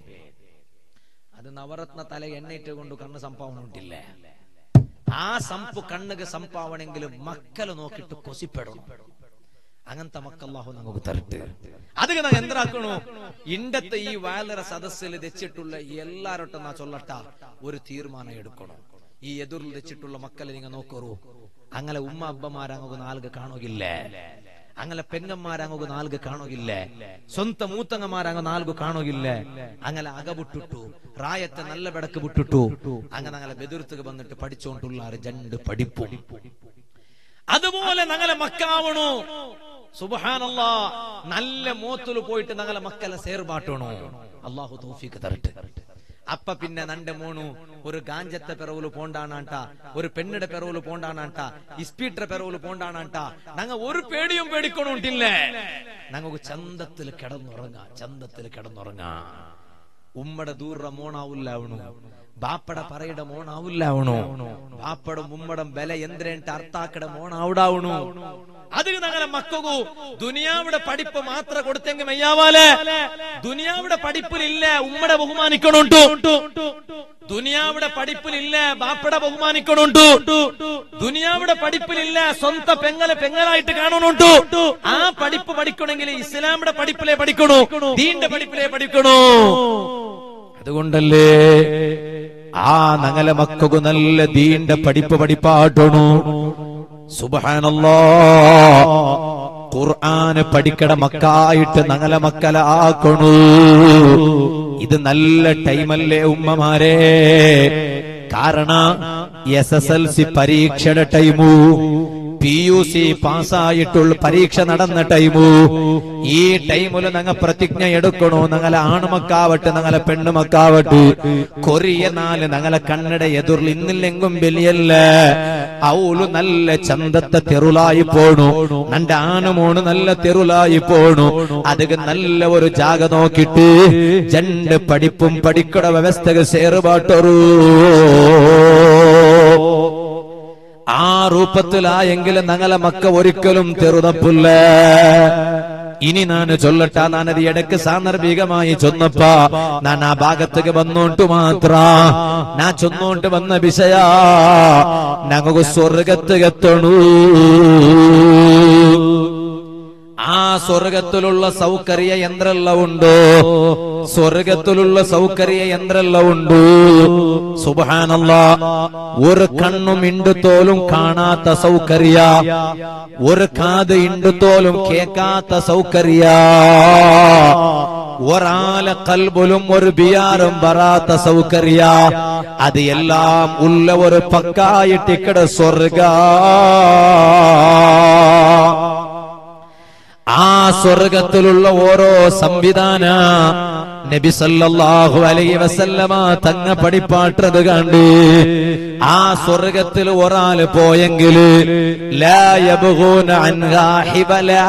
അത് നവരത്ന തല എണ്ണയിട്ട് കൊണ്ട് കണ്ണ് സംഭാവന ഉണ്ടില്ലേ ആ സംപ് കണ്ണുക സംഭാവണെങ്കിലും മക്കളെ നോക്കിയിട്ട് കൊസിപ്പെടണം അങ്ങനത്തെ മക്കല്ലാഹു നമുക്ക് തരട്ടെ അത് നാ എന്താക്കണു ഇണ്ടത്തെ ഈ വാലറ സദസ്സിൽ വെച്ചിട്ടുള്ള എല്ലാരോട്ടും നാ ചൊല്ലട്ട ഒരു തീരുമാനം എടുക്കണം ഈ എതിറിൽ വെച്ചിട്ടുള്ള മക്കളെ നിങ്ങൾ നോക്കറൂ അങ്ങനെ ഉമ്മ അബ്ബമാരങ്ങ് നാൽക്ക് കാണുകില്ലേ അങ്ങനെ പെങ്ങന്മാരങ്ങ് നാൽക്ക് കാണുകില്ലേ സ്വന്തം മൂത്തങ്ങന്മാരങ്ങ് നാൽക്ക് കാണുകില്ലേ അങ്ങനെ അകവിട്ടിട്ടു റായത്തെ നല്ല വിടക്ക് വിട്ടിട്ടു അങ്ങനെ അങ്ങനെ ബെതിർത്തുക വന്നിട്ട് പഠിച്ചോണ്ടുള്ള രണ്ട് പഠിപ്പും അതുപോലെ ഞങ്ങളെ മക്കാവണു സുബഹാനല്ല നല്ല മോത്തില് പോയിട്ട് ഞങ്ങളെ മക്കളെ സേർപാട്ടണു അള്ളാഹു തൗഫീക്ക് തരട്ടെ അപ്പ പിന്നെ നന്റെ മോണു ഒരു ഗാഞ്ചത്തെ പിറവുല് പോണ്ടാണാട്ട ഒരു പെണ്ണിടെ പിറവുല് പോണ്ടാണാട്ട ഇസ്പീറ്ററെ പിറവുല് പോണ്ടാണാട്ട ഞങ്ങ ഒരു പേടിയും പേടിക്കണോണ്ടില്ലേ ഞങ്ങൾക്ക് ചന്തത്തിൽ കിടന്നുറങ്ങാ ചന്തത്തിൽ കിടന്നുറങ്ങാ ഉമ്മടെ ദൂറ മോണാവില്ലാവണു ബാപ്പട പറയുടെ മോണാവില്ലാവണു ബാപ്പട ഉമ്മടം ബല എന്തിരേണ്ട അർത്ഥാക്കട മോണാവിടാവണു അത് ഞങ്ങളെ മക്കകു ദുനിയാവിടെ പഠിപ്പ് മാത്രം കൊടുത്തെങ്കിൽ മെയ്യാവാലെ ദുനിയാവിടെ പഠിപ്പിലില്ല ഉമ്മടെ ബഹുമാനിക്കണുണ്ടു ദുനിയാവിടെ പഠിപ്പിലില്ല ബാപ്പട ബഹുമാനിക്കണുണ്ടു ദുനിയാവിടെ പഠിപ്പിലില്ല സ്വന്തം പെങ്ങലെ പെങ്ങലായിട്ട് കാണുന്നുണ്ടു ആ പഠിപ്പ് പഠിക്കണമെങ്കിൽ ഇസ്ലാമിയുടെ പഠിപ്പിലെ പഠിക്കണു ദീന്റെ പഠിപ്പിലെ പഠിക്കണു അതുകൊണ്ടല്ലേ ആ ഞങ്ങളെ മക്കൾക്ക് നല്ല ദീന്റെ പഠിപ്പ് പഠിപ്പാട്ടണു സുബഹാനല്ലോ ഖുർആന് പഠിക്കട മക്കായിട്ട് ഞങ്ങളെ മക്കളെ ആക്കണു ഇത് നല്ല ടൈമല്ലേ ഉമ്മമാരെ കാരണം എസ് എസ് എൽ സി പരീക്ഷയുടെ ടൈമു പി യു സി പാസ്സായിട്ടുള്ള പരീക്ഷ നടന്ന ടൈമു ഈ ടൈമില് ഞങ്ങൾ പ്രതിജ്ഞ എടുക്കണോ ഞങ്ങളെ ആണുമക്കാവട്ടെ ഞങ്ങളെ പെണ്ണുമക്കാവട്ടെ കൊറിയ നാല് ഞങ്ങളെ കണ്ണട എതിർൽ ഇന്നില്ലെങ്കും വലിയല്ല അവളു നല്ല ചന്തത്തെ തെരുളായി പോണു നന്റെ ആണുമോണ് നല്ല തെരുളായി പോണു അത് നല്ല ഒരു ജാഗ നോക്കിട്ട് രണ്ട് പഠിപ്പും പഠിക്കട വ്യവസ്ഥകൾ സേറുപാട്ടൊറൂ ആ രൂപത്തിലായെങ്കിൽ ഞങ്ങളെ മക്ക ഒരിക്കലും തെറുതപ്പില്ല ഇനി ನಾನು ചൊല്ലട്ട ನಾನത് ഇടക്ക് സാന്ദർഭികമായി ചൊന്നപ്പ ഞാൻ ആ ഭാഗത്തേക്ക് വന്നോണ്ട് മാത്ര നാ ചൊന്നോണ്ട് വന്ന വിഷയ ഞങ്ങൾക്ക് സ്വർഗത്തുകെത്തണു ആ സ്വർഗത്തിലുള്ള സൗകര്യ യന്ത്രെല്ലാം ഉണ്ടോ സ്വർഗത്തിലുള്ള സൗകര്യ യന്ത്രെല്ലാം ഉണ്ട് സുബാനല്ല ഒരു കണ്ണും ഇണ്ടുത്തോലും കാണാത്ത സൗകര്യ ഒരു കാത് ഇണ്ടുത്തോലും കേൾക്കാത്ത സൗകര്യ ഒരാളെ കൽബുലും ഒരു ബിയാറും വരാത്ത സൗകര്യ അത് എല്ലാം ഉള്ള ഒരു പക്കായിട്ടിക്കട സ്വർഗ ആ സ്വർഗത്തിലുള്ള ഓരോ സംവിധാന നബി സല്ലല്ലാഹു അലൈഹി വസല്ലമ തങ്ങ പഠിപ്പാട്ടത് കണ്ട് ആ സ്വർഗത്തിൽ ഒരാൾ പോയെങ്കിൽ ലാ യബ്ഗൂന അൻഹാ ഹിബലാ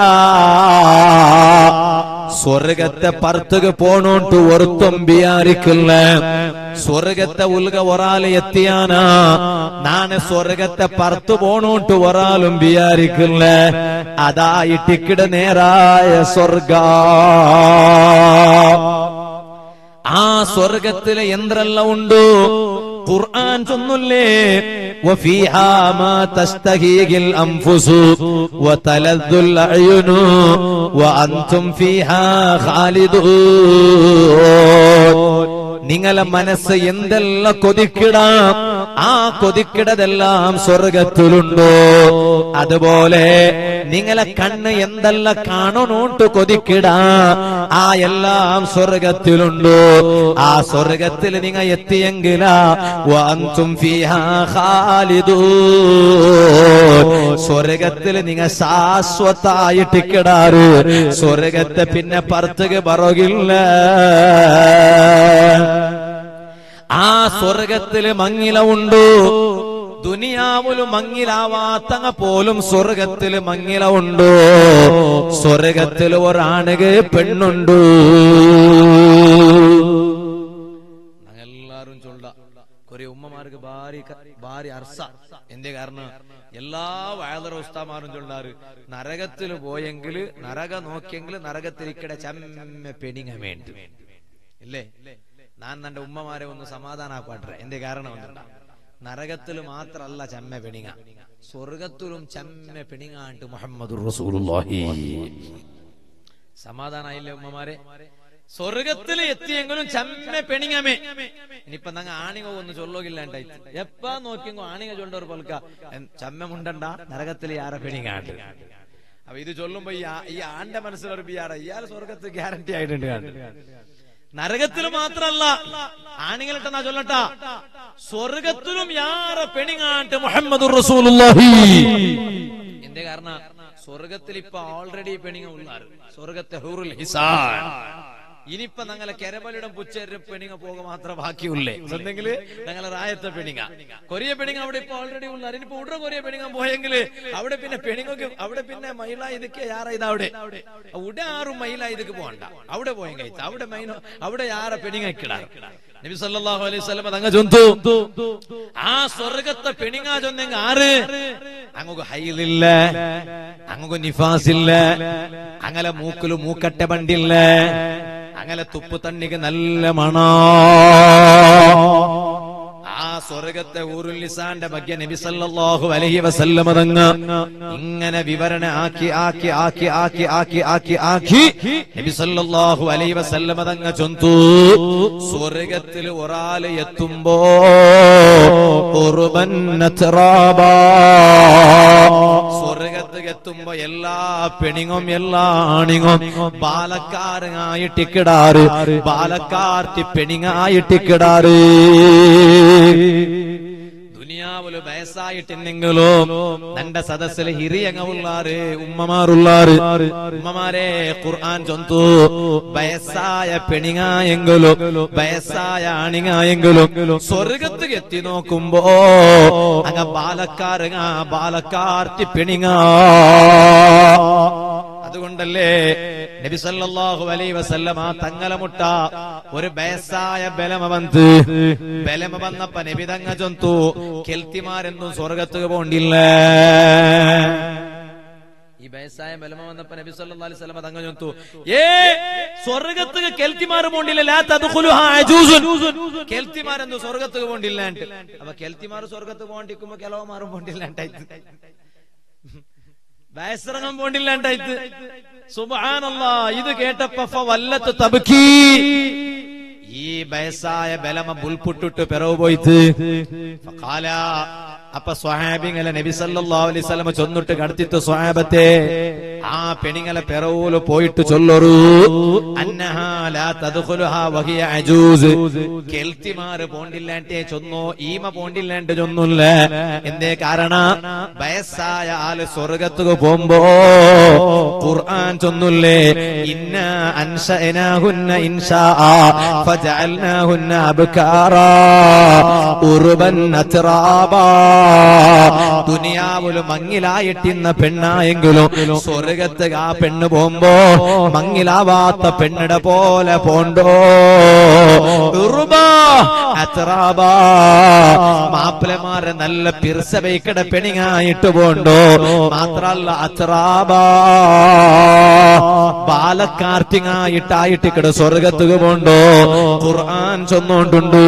സ്വർഗത്തെ പർത്തുക പോണോട്ട് ഒരുത്തും വിചാരിക്കില്ല സ്വർഗത്തെ ഉൽക ഒരാൾ എത്തിയാനാ നാന് സ്വർഗത്തെ പർത്തു പോണോട്ട് ഒരാളും വിചാരിക്കില്ല അതായി ടിക്കറ്റ് നേരായ സ്വർഗ ആ സ്വർഗത്തിലെ യന്ത്രെല്ലാം ഉണ്ടോ ഖുർആൻ ചൊന്നുല്ലേ وفيها ما تشتهيه الأنفس وتلذ الأعين وأنتم فيها خالدون നിങ്ങളെ മനസ്സ് എന്തെല്ലാം കൊതിക്കിടാം ആ കൊതിക്കിടതെല്ലാം സ്വർഗത്തിലുണ്ടോ അതുപോലെ നിങ്ങളെ കണ്ണ് എന്തെല്ലാം കാണണോട്ട് കൊതിക്കിടാ ആ എല്ലാം സ്വർഗത്തിലുണ്ടോ ആ സ്വർഗത്തിൽ നിങ്ങൾ എത്തിയെങ്കിലാ വഅൻതും ഫീഹാ ഖാലിദൂൻ സ്വർഗത്തിൽ നിങ്ങൾ ശാശ്വതായിട്ട് കിടാറ് സ്വർഗത്തെ പിന്നെ പറത്തുക പറകില്ല ആ സ്വർഗത്തില് മങ്ങില ഉണ്ടോ ദുനിയാവില് മങ്ങിലാവാത്തങ്ങ പോലും സ്വർഗത്തില് മങ്ങില ഉണ്ടോ സ്വർഗത്തിൽ ഒരാണുക പെണ്ണുണ്ടോ എല്ലാരും ചൊല്ല കുറെ ഉമ്മമാർക്ക് ഭാര്യ ഭാര്യ അർസ എന്തേ കാരണം എല്ലാ വയലറ ഉസ്താമാരും ചൊല്ലാറ് നരകത്തിൽ പോയെങ്കിൽ നരക നോക്കിയെങ്കിൽ നരകത്തിരിക്കടെ ചമ്മ പെണിങ്ങ വേണ്ടി ഇല്ലേ ഞാൻ എന്റെ ഉമ്മമാരെ ഒന്ന് സമാധാനാപ്പാട്ടെ എന്റെ കാരണം എന്തുണ്ടാ നരകത്തിൽ മാത്രല്ല ചമ്മ പെണിങ്ങ സ്വർഗത്തിലും ചമ്മ പെണിങ്ങാണ്ട് മുഹമ്മദ് റസൂലുള്ളാഹി സമാധാനായില്ലേ ഉമ്മമാരെ സ്വർഗത്തിൽ എത്തിയെങ്കിലും ചമ്മ പെണിങ്ങമേ ഇനിയിപ്പൊ നങ്ങ ആണിക ഒന്ന് ചൊല്ലോകില്ലാണ്ടായി എപ്പാ നോക്കിയെങ്കോ ആണിക ചൊല്ലൊരു പോൽക്ക ചമ്മ മുണ്ടണ്ട നരകത്തിൽ യാറെ പെണിങ്ങാണ്ട് അപ്പൊ ഇത് ചൊല്ലുമ്പോ ഈ ആ- ഈ ആന്റെ മനസ്സിലൊരു ബിയാറ ഇയാൾ സ്വർഗത്തിൽ ഗ്യാരണ്ടി ആയിട്ടുണ്ട് കാണും. നരകത്തിൽ മാത്രല്ല ആണികളിട്ട് നാ ചൊല്ലട്ട സ്വർഗത്തിലും യാറെ പെണിങ്ങാണ്ട് മുഹമ്മദ് റസൂലുള്ളാഹി എന്റെ കാരണം സ്വർഗത്തിൽ ഇപ്പൊ ഓൾറെഡി പെണിങ്ങ ഉള്ളാറ് സ്വർഗത്തെ ഹൂറുൽ ഹിസാൻ ഇനിയിപ്പൊ ഞങ്ങളെ കെരമലിയുടെ പുച്ചേരി പെണിങ്ങ പോക മാത്രം ബാക്കിയുള്ളേ എന്തെങ്കിൽ ഞങ്ങളെ റായത്തെ പെണിങ്ങ കൊറിയ പെണിങ്ങ അവിടെ ഇപ്പൊ ഓൾറെഡി ഉള്ളാറ് ഇനിയിപ്പോ ഉടനെ കൊറിയ പെണിങ്ങ പോയെങ്കിൽ അവിടെ പിന്നെ പെണിങ്ങക്ക് അവിടെ പിന്നെ മൈല ഇതൊക്കെ യാറ ഇത് അവിടെ ഉടനെ ആറും മൈല ഇതൊക്കെ പോകണ്ട അവിടെ പോയെങ്കിൽ അവിടെ മൈനോ അവിടെ യാറ പെണിങ്ങ കിടാറ് നബി സല്ലല്ലാഹു അലൈഹി വസല്ലം തങ്ങ ചൊന്തു ആ സ്വർഗത്തെ പെണിങ്ങ ചൊന്നെങ്ക ആറ് അങ്ങക്ക് ഹൈലില്ല അങ്ങക്ക് നിഫാസില്ല അങ്ങനെ മൂക്കില് മൂക്കട്ട ബണ്ടില്ല അങ്ങനെ തുപ്പു തണ്ണിക്ക് നല്ല മണോ ആ സ്വർഗത്തെ ഊറുലിസാന്റെ ഭാഗ്യ നബി സല്ലല്ലാഹു അലൈഹി വസല്ലം തങ്ങ ഇങ്ങനെ വിവരണ ആക്കി ആക്കി ആക്കി ആക്കി ആക്കി ആക്കി ആക്കി നബി സല്ലല്ലാഹു അലൈഹി വസല്ലം തങ്ങ ചൊന്തു സ്വർഗത്തിൽ ഒരാള് എത്തുമ്പോ ഉറുബൻ നത്റാബാ സ്വർഗത്ത് എത്തുമ്പോ എല്ലാ പെണിങ്ങും എല്ലാ ആണിങ്ങും ബാലക്കാരനായിട്ടിക്കിടാറ് ബാലക്കാർത്തി പെണിങ്ങായിട്ടിക്കിടാറ് ദുനിയാവില് വയസ്സായിട്ടില്ലെങ്കിലും തന്റെ സദസ്സിൽ ഹിറിയങ്ങ ഉള്ളാറ് ഉമ്മമാരുള്ളാറ് ഉമ്മമാരെ ഖുർആൻ ചൊന്തു വയസ്സായ പെണിങ്ങായെങ്കിലും വയസ്സായ ആണിങ്ങായെങ്കിലും സ്വർഗത്ത് എത്തി നോക്കുമ്പോ അങ്ങ ബാലക്കാരങ്ങ ബാലക്കാർത്തി പെണിങ്ങ അതുകൊണ്ടല്ലേ നബി സല്ലല്ലാഹു അലൈഹി വസല്ലമ തങ്ങളെ മുട്ട ഒരു ബയസായ ബലമ വന്ന് ബലമ വന്നപ്പ നബി തങ്ങ ചൊന്തു കെൽത്തിമാരെന്നും സ്വർഗത്ത് പോണ്ടില്ല ഈ ബയസായ ബലമ വന്നപ്പ നബി സല്ലല്ലാഹു അലൈഹി വസല്ലമ തങ്ങ ചൊന്തു ഏ സ്വർഗത്ത് കെൽത്തിമാർ പോണ്ടില്ല ലാ തദ്ഖുലുഹാ അജൂസുൻ കെൽത്തിമാരെന്നും സ്വർഗത്ത് പോണ്ടില്ല അപ്പൊ കെൽത്തിമാർ സ്വർഗത്ത് പോണ്ടിക്കുമ്പോ കിളവന്മാരും പോണ്ടില്ലാണ്ടായിട്ട് വയസ്സിറങ്ങാൻ പോണ്ടില്ലാണ്ടായിട്ട് സുബാനല്ല ഇത് കേട്ടപ്പോ ഫ വല്ലത്ത് തബുക്കി ഈ വയസ്സായ ബലമ ബുൽപുട്ടിട്ട് പിറവ് പോയിട്ട് ഫഖാല അപ്പൊ സ്വഹാബിങ്ങളെ നബി സല്ലല്ലാഹു അലൈഹി വസല്ലം ചൊന്നിട്ട് കടത്തിട്ട് സ്വഹാബത്തെ ആ പെണിങ്ങളെ പിറവൂല് പോയിട്ട് ചൊല്ലൊരു അന്നഹാ ലാ തദ്ഖുലുഹാ വഹിയ അജൂസ് കെൽത്തിമാര് പോണ്ടില്ലാണ്ടേ ചൊന്നോ ഈമ പോണ്ടില്ലാണ്ട് ചൊന്നില്ല എന്തേ കാരണം വയസ്സായ ആള് സ്വർഗത്തുക്ക് പോകുമ്പോ ഖുർആൻ ചൊന്നില്ലേ ഇന്ന അൻഷഅനാഹുന്ന ഇൻഷാ ഫജഅൽനാഹുന്ന അബ്കാറാ ഉർബൻ അത്റാബാ ദുനിയാവില് മങ്ങിലായിട്ടിന്ന പെണ്ണായെങ്കിലും സ്വർഗത്ത് ആ പെണ്ണ് പോകുമ്പോ മങ്ങിലാവാത്ത പെണ്ണിടെ പോലെ പോണ്ടോ ഉറുബാ അത്റാബാ മാപ്പിളമാരെ നല്ല പിർസവയ്ക്കട പെണിങ്ങായിട്ട് പോണ്ടോ മാത്രല്ല അത്രാബാ ബാലക്കാർത്തിങ്ങായിട്ടായിട്ട് ഇക്കട സ്വർഗത്തുക പോണ്ടോ ഖുർആൻ ചൊന്നോണ്ടുണ്ടു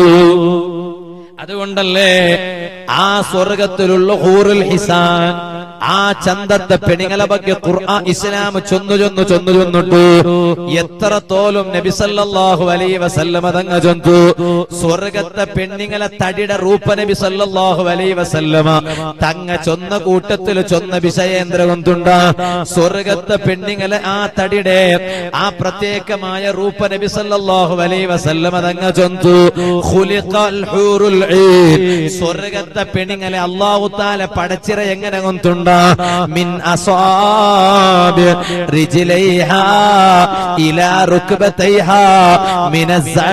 അതുകൊണ്ടല്ലേ ആ സ്വർഗത്തിലുള്ള ഹൂറുൽ ഹിസാൻ ആ ചന്തത്തെ പെണിങ്ങളെ ಬಗ್ಗೆ ഖുർആൻ ഇസ്ലാം ചൊന്നു ചൊന്നു ചൊന്നു ചൊന്നിട്ടു എത്രത്തോളം നബി സല്ലല്ലാഹു അലൈഹി വസല്ലമ തങ്ങ ചൊന്തു സ്വർഗത്തെ പെണ്ണിങ്ങളെ തടിയുടെ റൂപ നബി സല്ലല്ലാഹു അലൈഹി വസല്ലമ തങ്ങ ചൊന്ന കൂട്ടത്തിൽ ചൊന്ന വിഷയേന്ദ്ര കൊണ്ടുണ്ട സ്വർഗത്തെ പെണ്ണിങ്ങളെ ആ തടിയുടെ ആ പ്രത്യേകമായ റൂപ നബി സല്ലല്ലാഹു അലൈഹി വസല്ലമ തങ്ങ ചൊന്തു ഖുലിഖൽ ഹൂറുൽ ഈൻ സ്വർഗത്തെ പെണ്ണിങ്ങളെ അല്ലാഹു തആല പടച്ചിറ എങ്ങനെ കൊണ്ടുണ്ട മിൻ അസാബി റിജ്ലൈഹാ ഇലാ റുക്ബതൈഹാ മിന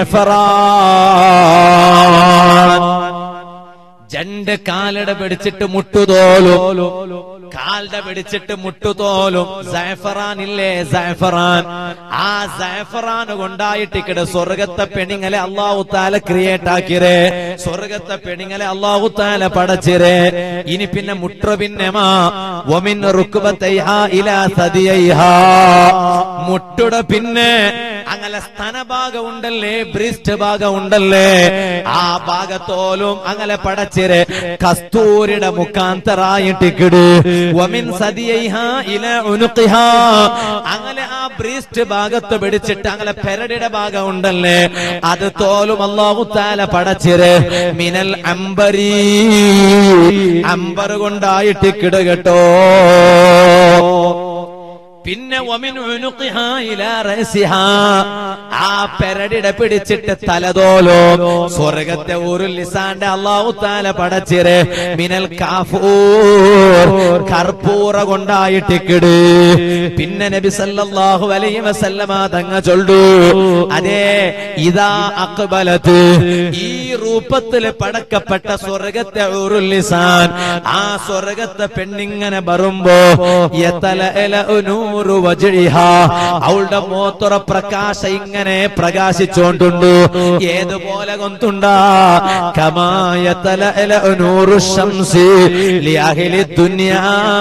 الزعفران രണ്ട് കാലട പിടിച്ചിട്ട് മുട്ടുതോലും കാലട പിടിച്ചിട്ട് മുട്ടുതോലും സൈഫറാൻ ഇല്ലേ സൈഫറാൻ ആ സൈഫറാൻ കൊണ്ടായിട്ട് ഇക്കടെ സ്വർഗത്തെ പെണിങ്ങളെ അള്ളാഹു താല ക്രിയേറ്റ് ആക്കിരേ സ്വർഗത്തെ പെണിങ്ങളെ അള്ളാഹു താല പടച്ചിരേ ഇനി പിന്നെ മുട്ര പിന്നെമാ ഒമിൻ റുക്കുബത്തൈഹാ ഇലാ സദിയൈഹാ മുട്ടുടെ പിന്നെ അങ്ങനെ സ്തനഭാഗം ഉണ്ടല്ലേ ബ്രിസ്റ്റ് ഭാഗം ഉണ്ടല്ലേ ആ ഭാഗത്തോലും അങ്ങനെ പടച്ചിര് കസ്തൂരിയുടെ മുഖാന്തരായിട്ടിക്കിട് വമിൻ സദിയൈഹാ ഇല ഉനുഖിഹാ അങ്ങനെ ആ ബ്രീസ്റ്റ് ഭാഗത്ത് പിടിച്ചിട്ട് അങ്ങനെ പെരടിയുടെ ഭാഗം ഉണ്ടല്ലേ അത് തോലും അല്ലാഹു താല പടച്ചിര് മിനൽ അമ്പരീ അമ്പർ കൊണ്ടായിട്ടിക്കിട് കേട്ടോ പിന്നെ വമിൻ ഉനുഖിഹാ ഇലാ റഅസിഹാ ആ പെരടിടെ പിടിച്ചിട്ട് തലതോലോ സ്വർഗത്തെ ഒരു ലിസാന്റെ അല്ലാഹു താല പടച്ചിരെ മിനൽ കാഫൂർ കർപ്പൂറ കൊണ്ടായിട്ടിക്കിട് പിന്നെ നബി സല്ലല്ലാഹു അലൈഹി വസല്ലമ തങ്ങ ചൊല്ലു അതെ ഇതാ അക്ബലത്ത് ഈ രൂപത്തിൽ പടക്കപ്പെട്ട സ്വർഗത്തെ ഒരു ലിസാൻ ആ സ്വർഗത്തെ പെണ്ണിങ്ങനെ വരുമ്പോ യതല എല നൂറു വജ്ഹിഹ അവളുടെ മോത്തുറ പ്രകാശ ഇങ്ങനെ പ്രകാശിച്ചോണ്ടുണ്ട് ഏതുപോലെ കൊന്തുണ്ട കമായതല എല നൂറു ശംസി ലിഅഹ്ലി ദുനിയാ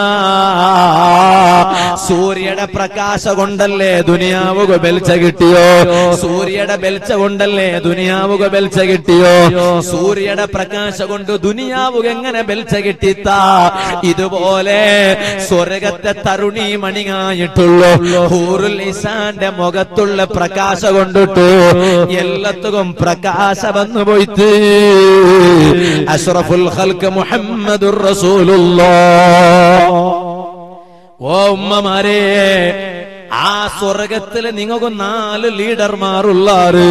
സൂര്യയുടെ പ്രകാശ കൊണ്ടല്ലേ ദുനിയാവുക ബെൽച്ച കിട്ടിയോ സൂര്യയുടെ ബെൽച്ച കൊണ്ടല്ലേ ദുനിയാവുക ബെൽച്ച കിട്ടിയോ സൂര്യയുടെ പ്രകാശ കൊണ്ട് ദുനിയാവുക എങ്ങനെ ബെൽച്ച കിട്ടിത്താ ഇതുപോലെ സ്വർഗത്തെ തരുണി മണിങ്ങായിട്ടുള്ളൂ ഹൂറുൽ ഇസാന്റെ മുഖത്തുള്ള പ്രകാശ കൊണ്ടിട്ട് എല്ലാത്തും പ്രകാശ വന്നു പോയിട്ട് അഷ്റഫുൽ ഖൽക്ക് മുഹമ്മദുർ റസൂലുള്ളാഹ് ഓ ഉമ്മമാരെ ആ സ്വർഗത്തില് നിങ്ങൾക്ക് നാല് ലീഡർമാരുള്ളാറ്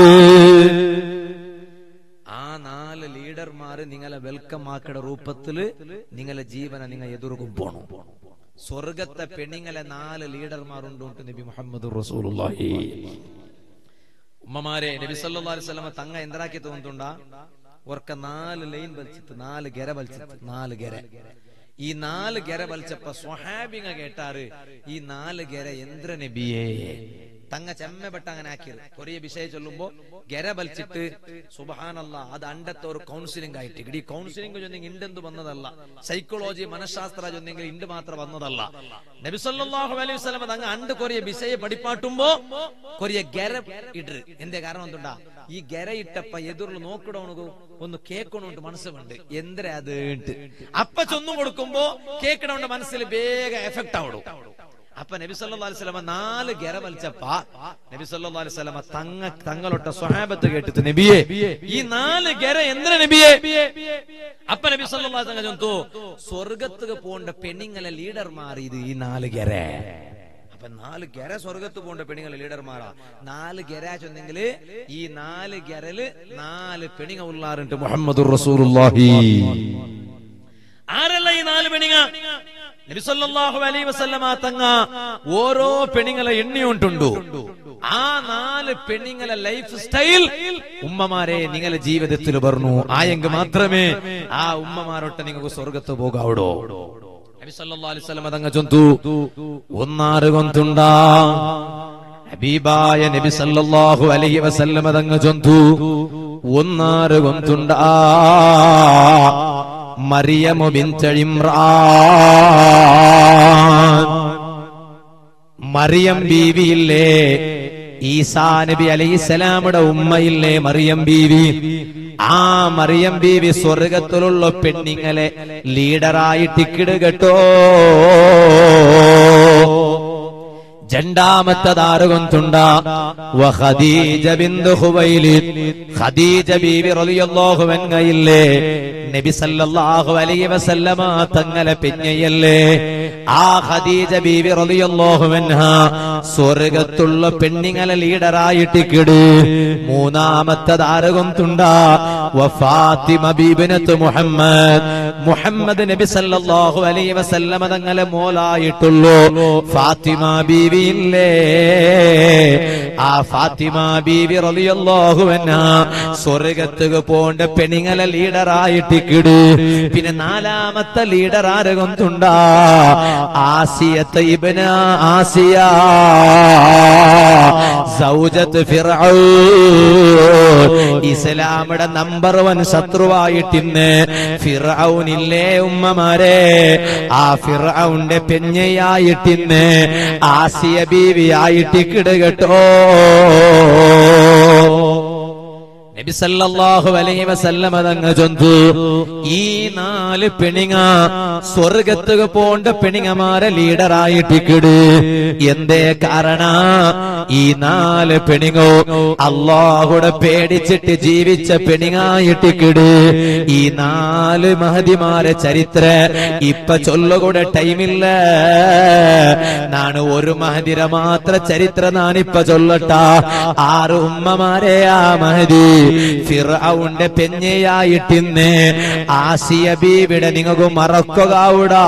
ആ നാല് ലീഡർമാര് നിങ്ങളെ വെൽക്കം ആക്കട രൂപത്തില് നിങ്ങളെ ജീവനെ നിങ്ങൾ എതിർക്കും പോണു സ്വർഗത്തെ പെണ്ണിങ്ങളെ നാല് ലീഡർമാരുണ്ട് നബി മുഹമ്മദ് റസൂലുള്ളാഹി ഉമ്മമാരെ നബി സല്ലല്ലാഹു അലൈഹി വസല്ലമ തങ്ങ എന്തരാക്കി തോന്നുന്നുണ്ടാ ഓർക്ക നാല് ലൈൻ വലിച്ചിട്ട് നാല് ഗര വലിച്ചിട്ട് നാല് ഗര ഈ നാല് ഗര വലിച്ചപ്പോ സ്വഹാബിങ്ങ കേട്ടാറ് ഈ നാല് ഗര എന്ത്ര നബിയേ തങ്ങ ചെമ്മപ്പെട്ട അങ്ങനെ ആക്കിയത് കൊറിയ വിഷയം ചൊല്ലുമ്പോ ഗര വലിച്ചിട്ട് സുബഹാനല്ല അത് അണ്ടത്തെ ഒരു കൗൺസിലിംഗ് ആയിട്ട് ഈ കൗൺസിലിംഗ് ചൊന്നെങ്കിൽ ഇണ്ടെന്ത് വന്നതല്ല സൈക്കോളജി മനഃശാസ്ത്ര ചൊന്നെങ്കിൽ ഇണ്ട് മാത്രം വന്നതല്ല നബിസല്ലാഹു അലൈഹി വസ്ലം തങ്ങ അണ്ട് കൊറിയ വിഷയ പഠിപ്പാട്ടുമ്പോ കൊറിയ ഗര ഇട്ട് എന്തേ കാരണം എന്തുണ്ടാ ഈ ഗര ഇട്ടപ്പ എതിർന്ന് നോക്കിടവണു ഒന്ന് കേൾക്കണോണ്ട് മനസ്സുണ്ട് എന്തര അത് അപ്പ ചൊന്നു കൊടുക്കുമ്പോ കേൾക്കണോണ്ട് മനസ്സിൽ വേഗം എഫക്ട് ആവണം അപ്പൊ നബി സല്ലല്ലാഹു അലൈഹി വസല്ലമ നാല് ഗര വലിച്ചപ്പ നബി സല്ലല്ലാഹു അലൈഹി വസല്ലമ തങ്ങ തങ്ങളൊട്ട സ്വഹാബത്ത് കേട്ടിട്ട് നബിയെ ഈ നാല് ഗര എന്തിനാ നബിയെ അപ്പൊ നബി സല്ലല്ലാഹു അലൈഹി വസല്ലം ചൊന്തു സ്വർഗത്തുക്ക് പോണ്ട പെണ്ണിങ്ങളെ ലീഡർമാർ ഇത് ഈ നാല് ഗര അപ്പൊ നാല് ഗര സ്വർഗത്ത് പോണ്ട പെണ്ണുങ്ങളെ ലീഡർമാരാ നാല് ഗര ചൊന്നെങ്കില് ഈ നാല് ഗരല് നാല് പെണ്ണുങ്ങ ഉള്ളാറുണ്ട് മുഹമ്മദ് റസൂലുള്ളാഹി ആരല്ല ഈ നാല് പെണ്ണുങ്ങ നബിസല്ലാഹു അലൈ വസല്ലമ തങ്ങ ഓരോ പെണ്ണുങ്ങളെ എണ്ണിയോണ്ടുണ്ടു ആ നാല് പെണ്ണുങ്ങളെ ലൈഫ് സ്റ്റൈൽ ഉമ്മമാരെ നിങ്ങളെ ജീവിതത്തിൽ പറഞ്ഞു ആയെങ്കിൽ മാത്രമേ ആ ഉമ്മമാരൊട്ട് നിങ്ങൾക്ക് സ്വർഗത്ത് പോകാവിടോ നബിസല്ലാ അലൈഹി വസല്ലമ തങ്ങ ചൊന്തു ഒന്നാറ് കൊന്തുണ്ടാ ഹബീബായ നബി സല്ലല്ലാഹു അലൈഹി വസല്ലമ തങ്ങ ചൊന്തു ഒന്നാറ് കൊന്തുണ്ടാ മറിയമു ബിൻത ഇമ്രാൻ മറിയം ബീവിയില്ലേ ഈസാ നബി അലൈഹിസ്സലാമുടെ ഉമ്മയില്ലേ മറിയം ബീവി ആ മറിയം ബീവി സ്വർഗത്തിലുള്ള പെണ്ണിങ്ങളെ ലീഡറായി ടിക്കിട് കേട്ടോ രണ്ടാമത്തതാറുകൊണ്ടുണ്ട ഖദീജ ബിന്ദു ഖുവൈലിദ് ഖദീജ ബീവി റളിയല്ലാഹു അൻഹയില്ലേ നബി സല്ലല്ലാഹു അലൈഹി വസല്ലമ തങ്ങളെ പിഞ്ഞയല്ലേ ആ ഖദീജ ബീവി റളിയല്ലാഹു അൻഹ സ്വർഗത്തുള്ള പെണ്ണിങ്ങളെ ലീഡറായിട്ട് കിട് മൂന്നാമത്തതാറുകൊണ്ടുണ്ട ഫാത്തിമ ബീബിനത്ത് മുഹമ്മദ് മുഹമ്മദ് നബി സല്ലല്ലാഹു അലൈഹി വസല്ലമ തങ്ങളെ മോലായിട്ടുള്ളൂ ഫാത്തിമ ബീവി ഇല്ലേ ആ ഫാത്തിമ ബീവി റളിയല്ലാഹു അൻഹ സ്വർഗത്തുക പോണ്ട പെണിങ്ങളെ ലീഡറായിട്ട് കിട് പിന്നെ നാലാമത്തെ ലീഡർ ആരകൊണ്ടുണ്ടാ ആസിയത്ത് ഇബ്ന ആസിയ സൗജത്ത് ഫിർഔൻ ഇസ്ലാമിയുടെ നമ്പർ വൺ ശത്രുവായിട്ടിന്ന് ഫിർഔനില്ലേ ഉമ്മമാരെ ആ ഫിർഔന്റെ പെഞ്ഞയായിട്ടിന്ന് ആസിയ ബീവി ആയിട്ട് കിടുകട്ടോ നബി സല്ലല്ലാഹു അലൈഹി വസല്ലമ തങ്ങ ചൊന്തു ഈ നാല് പെണിങ്ങ സ്വർഗത്തുക പോണ്ട പെണിങ്ങമാരെ ലീഡറായിട്ട് കിട് എന്തേ കാരണ ഈ നാല് പെണിങ്ങോ അള്ളാഹുടെ പേടിച്ചിട്ട് ജീവിച്ച പെണിങ്ങായിട്ട് കിട് ഈ നാല് മഹതിമാരെ ചരിത്ര ഇപ്പൊ ചൊല്ലുകൂടെ ടൈമില്ല നാണ് ഒരു മഹതിര മാത്ര ചരിത്ര നാനിപ്പ ചൊല്ലട്ട ആറ് ഉമ്മമാരെ ആ മഹതി ഫിറൌന്റെ പെഞ്ഞയായിട്ടിന്ന് ആസിയ ബീവിടെ നിങ്ങൾക്ക് മറക്കുകടാ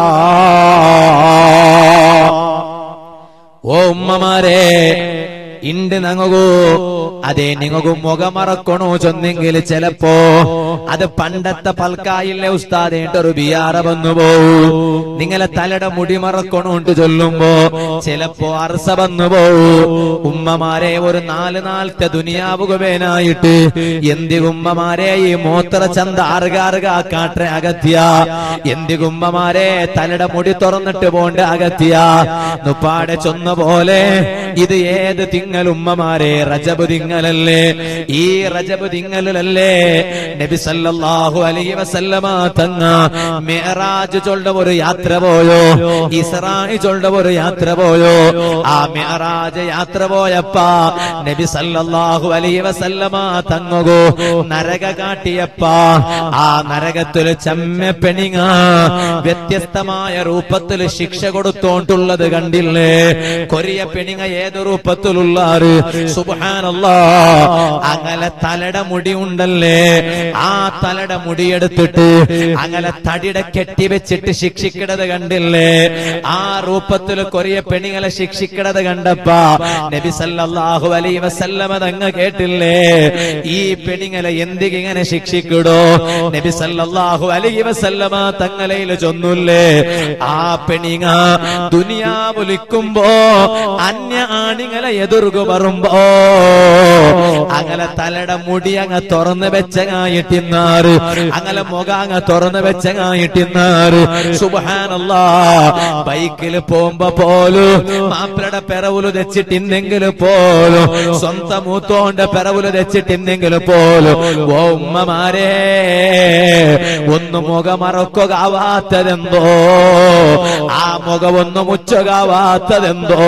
ഓ ഉമ്മമാരെ ഇണ്ട് നങ്ങകൂ അതെ നിങ്ങൾക്കു മുഖമറക്കണോ ചൊന്നെങ്കിൽ ചിലപ്പോ അത് പണ്ടത്തെ പൽക്കായില്ലേ ഉസ്താദേട്ട് ഒരു ബിയാറ വന്നു പോവൂ നിങ്ങളെ തലയുടെ മുടി മറക്കണോണ്ട് ചൊല്ലുമ്പോ ചിലപ്പോ അർസ വന്നു പോവൂ ഉമ്മമാരെ ഒരു നാല് നാളത്തെ ദുനിയാവുകവേനായിട്ട് എന്തികുമ്മമാരെ ഈ മോത്ര ചന്ത അറുകാറുക കാട്ട അകത്തിയ എന്തികുമ്മമാരെ തലയുടെ മുടി തുറന്നിട്ട് പോണ്ട അകത്തിയ നുപ്പാടെ ചൊന്ന പോലെ ഇത് ഏത് തിങ്ങൽ ഉമ്മമാരെ റജബ് തിങ്ങലല്ലേ ഈ റജബ് തിങ്ങലല്ലേ നബി സല്ലല്ലാഹു അലൈഹി വസല്ലമ തങ്ങ മിഅറാജ് ചൊല്ല ഒരു യാത്ര പോയോ ഇസ്രായി ചൊല്ല ഒരു യാത്ര പോയോ ആ മിഅറാജ് യാത്ര പോയപ്പ നബി സല്ലല്ലാഹു അലൈഹി വസല്ലമ തങ്ങകോ നരക കാട്ടിയപ്പ ആ നരകത്തിൽ ചെമ്മ പെണിങ്ങ വ്യത്യസ്തമായ രൂപത്തിൽ ശിക്ഷ കൊടുത്തോണ്ടുള്ളത് കണ്ടില്ലേ കൊറിയ പെണിങ്ങ ഏത് രൂപത്തിലുള്ളാറ് സുബ്ഹാനല്ലാ അങ്ങനെ തലയുടെ മുടി ഉണ്ടല്ലേ ആ തലയുടെ മുടിയെടുത്തിട്ട് അങ്ങനെ തടിയുടെ കെട്ടിവെച്ചിട്ട് ശിക്ഷിക്കണത് കണ്ടില്ലേ ആ രൂപത്തിൽ കൊറിയ പെണിങ്ങളെ ശിക്ഷിക്കണത് കണ്ടപ്പ നബി സല്ലല്ലാഹു അലൈഹി വസല്ലമ തങ്ങ കേട്ടില്ലേ ഈ പെണിങ്ങളെ എന്തിങ്ങനെ ശിക്ഷിക്കടോ നബി സല്ലല്ലാഹു അലൈഹി വസല്ലമ തങ്ങളയിൽ ചൊന്നുല്ലേ ആ പെണിങ്ങ ദുനിയാവുലിക്കുമ്പോ അന്യ ആണിങ്ങളെ എതിർകു വരുമ്പോ അങ്ങനെ തലയുടെ മുടി അങ്ങ് തുറന്ന് വെച്ചങ്ങായിട്ടിന്നാറ് അങ്ങനെ മുഖ അങ്ങ് തുറന്ന് വെച്ചങ്ങായിട്ടിന്നാറ് സുബാനല്ലാ ബൈക്കിൽ പോകുമ്പോ പോലും മാപ്പിളയുടെ പെറവുല് തെച്ചിട്ടിന്നെങ്കിൽ പോലും സ്വന്തം മൂത്തോണ്ട് പെറവുല് തെച്ചിട്ടിന്നെങ്കിൽ പോലും ഓ ഉമ്മമാരെ ഒന്ന് മുഖമറക്കുകയാവാത്തതെന്തോ ആ മുഖം ഒന്ന് മുച്ചകാവാത്തതെന്തോ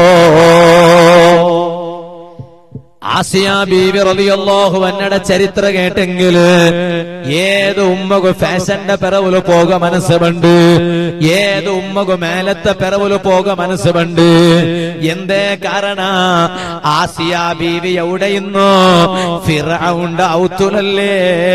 ആസിയ ബീവി റളിയല്ലാഹു അന്നയുടെ ചരിത്ര കേട്ടെങ്കിൽ ഏത് ഉമ്മകു ഫാഷന്റെ പിറവില് പോക മനസ്സുണ്ട് ഏത് ഉമ്മകു മേലത്തെ പിറവില് പോക മനസ്സുണ്ട് എന്തേ കാരണ ആസിയ ബീവി എവിടെയുന്നു ഫിറൗണ്ട് ഔത്തുലല്ലേ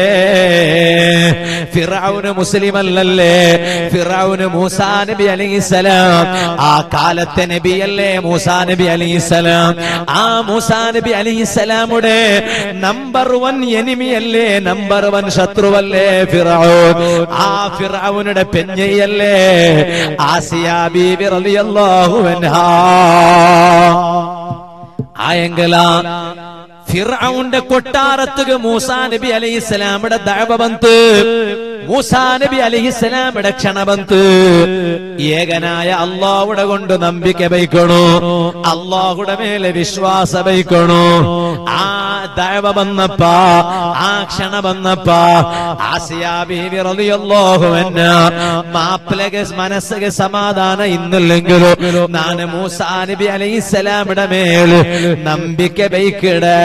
ഫിറൗന് മുസ്ലിം അല്ലല്ലേ ഫിറൗന് മൂസാ നബി അലൈഹിസ്സലാം ആ കാലത്തെ നബിയല്ലേ മൂസാ നബി അലൈഹിസ്സലാം ആ മൂസാ നബി അലൈഹിസ്സലാമുടെ നമ്പർ വൺ എനിമിയല്ലേ നമ്പർ വൺ ശത്രുവല്ലേ ഫിറൗൻ ആ ഫിറൗനുടെ പെഞ്ഞയല്ലേ ആസിയ ബീബി റളിയല്ലാഹു അൻഹാ ആയെങ്കില ഫിറൌന്റെ കൊട്ടാരത്തുക മൂസാ നബി അലൈഹി സ്വലാമിയുടെ ദഅവ ಬಂತು മൂസാ നബി അലൈഹി സ്വലാമിയുടെ ക്ഷണ ಬಂತು ഏകനായ അള്ളാഹുടെ കൊണ്ട് നമ്പിക്ക വയ്ക്കണു അള്ളാഹുടെ മേലെ വിശ്വാസ വയ്ക്കണു ആ ദഅവ വന്നപ്പ ആ ക്ഷണ വന്നപ്പ ആസിയ ബീവി റളിയല്ലാഹു അൻഹ മാപ്പിളಗೆ മനസ്സിಗೆ സമാധാന ഇന്നില്ലെങ്കിലും ನಾನು മൂസാ നബി അലൈഹി സ്വലാമിയുടെ മേൽ നമ്പിക്ക വയ്ക്കടേ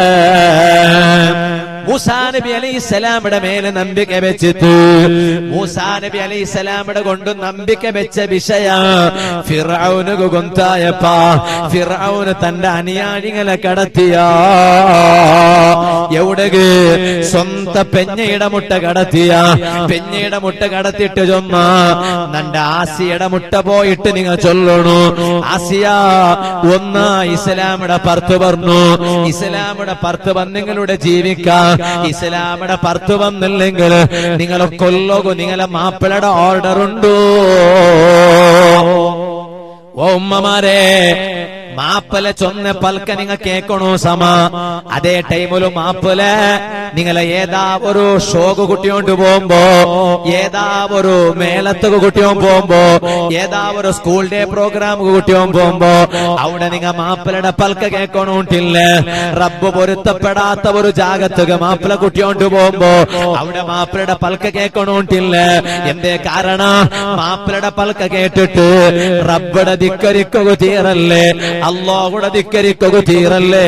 മൂസാ നബി അലൈഹി സ്വലാമിയുടെ മേലെ നമ്പിക്ക വെച്ചിട്ട് മൂസാ നബി അലൈഹി സ്വലാമിയുടെ കൊണ്ട് നമ്പിക്ക വെച്ച വിഷയ ഫിറൌന് ഗുന്തായപ്പ ഫിറൌന് തന്റെ അനുയായികളെ കടത്തിയ എവിടെക്ക് സ്വന്ത പെഞ്ഞയുടെ മുട്ട കടത്തിയ പെഞ്ഞയുടെ മുട്ട കടത്തിയിട്ട് ചൊമ്മ നന്റെ ആസിയുടെ മുട്ട പോയിട്ട് നിങ്ങൾ ചൊല്ലണു ആസിയ ഒന്ന് ഇസ്ലാമിയുടെ പർത്ത് പറഞ്ഞു ഇസ്ലാമിയുടെ പർത്ത് വന്നിങ്ങളുടെ ജീവിക്കാം ഇസ്ലാമിയുടെ പർത്ത് വന്നില്ലെങ്കിൽ നിങ്ങളെ കൊല്ലോകു നിങ്ങളെ മാപ്പിളയുടെ ഓർഡർ ഉണ്ടോ ഓ ഉമ്മമാരെ മാപ്പല ചൊന്ന പൽക്ക നിങ്ങ കേക്കണോ സമ അതേ ടൈമില് മാപ്പല നിങ്ങളെ ഏതാ ഒരു ഷോക്ക് കുട്ടിയോണ്ട് പോകുമ്പോ ഏതാ ഒരു മേളത്തുക കുട്ടിയോ പോകുമ്പോ ഏതാ ഒരു സ്കൂൾ ഡേ പ്രോഗ്രാം കുട്ടിയോ പോകുമ്പോ അവിടെ നിങ്ങ മാപ്പലയുടെ പൽക്ക കേക്കണോണ്ടില്ല റബ്ബ് പൊരുത്തപ്പെടാത്ത ഒരു ജാഗത്തുക മാപ്പിള കുട്ടിയോണ്ട് പോകുമ്പോ അവിടെ മാപ്പിളയുടെ പൽക്ക കേക്കണോണ്ടില്ല എന്തേ കാരണം മാപ്പിളയുടെ പൽക്ക കേട്ടിട്ട് റബ്ബടെ ധിക്കരിക്കുക തീരല്ലേ അള്ളാഹുടെ ധിക്കരിക്കുക തീരല്ലേ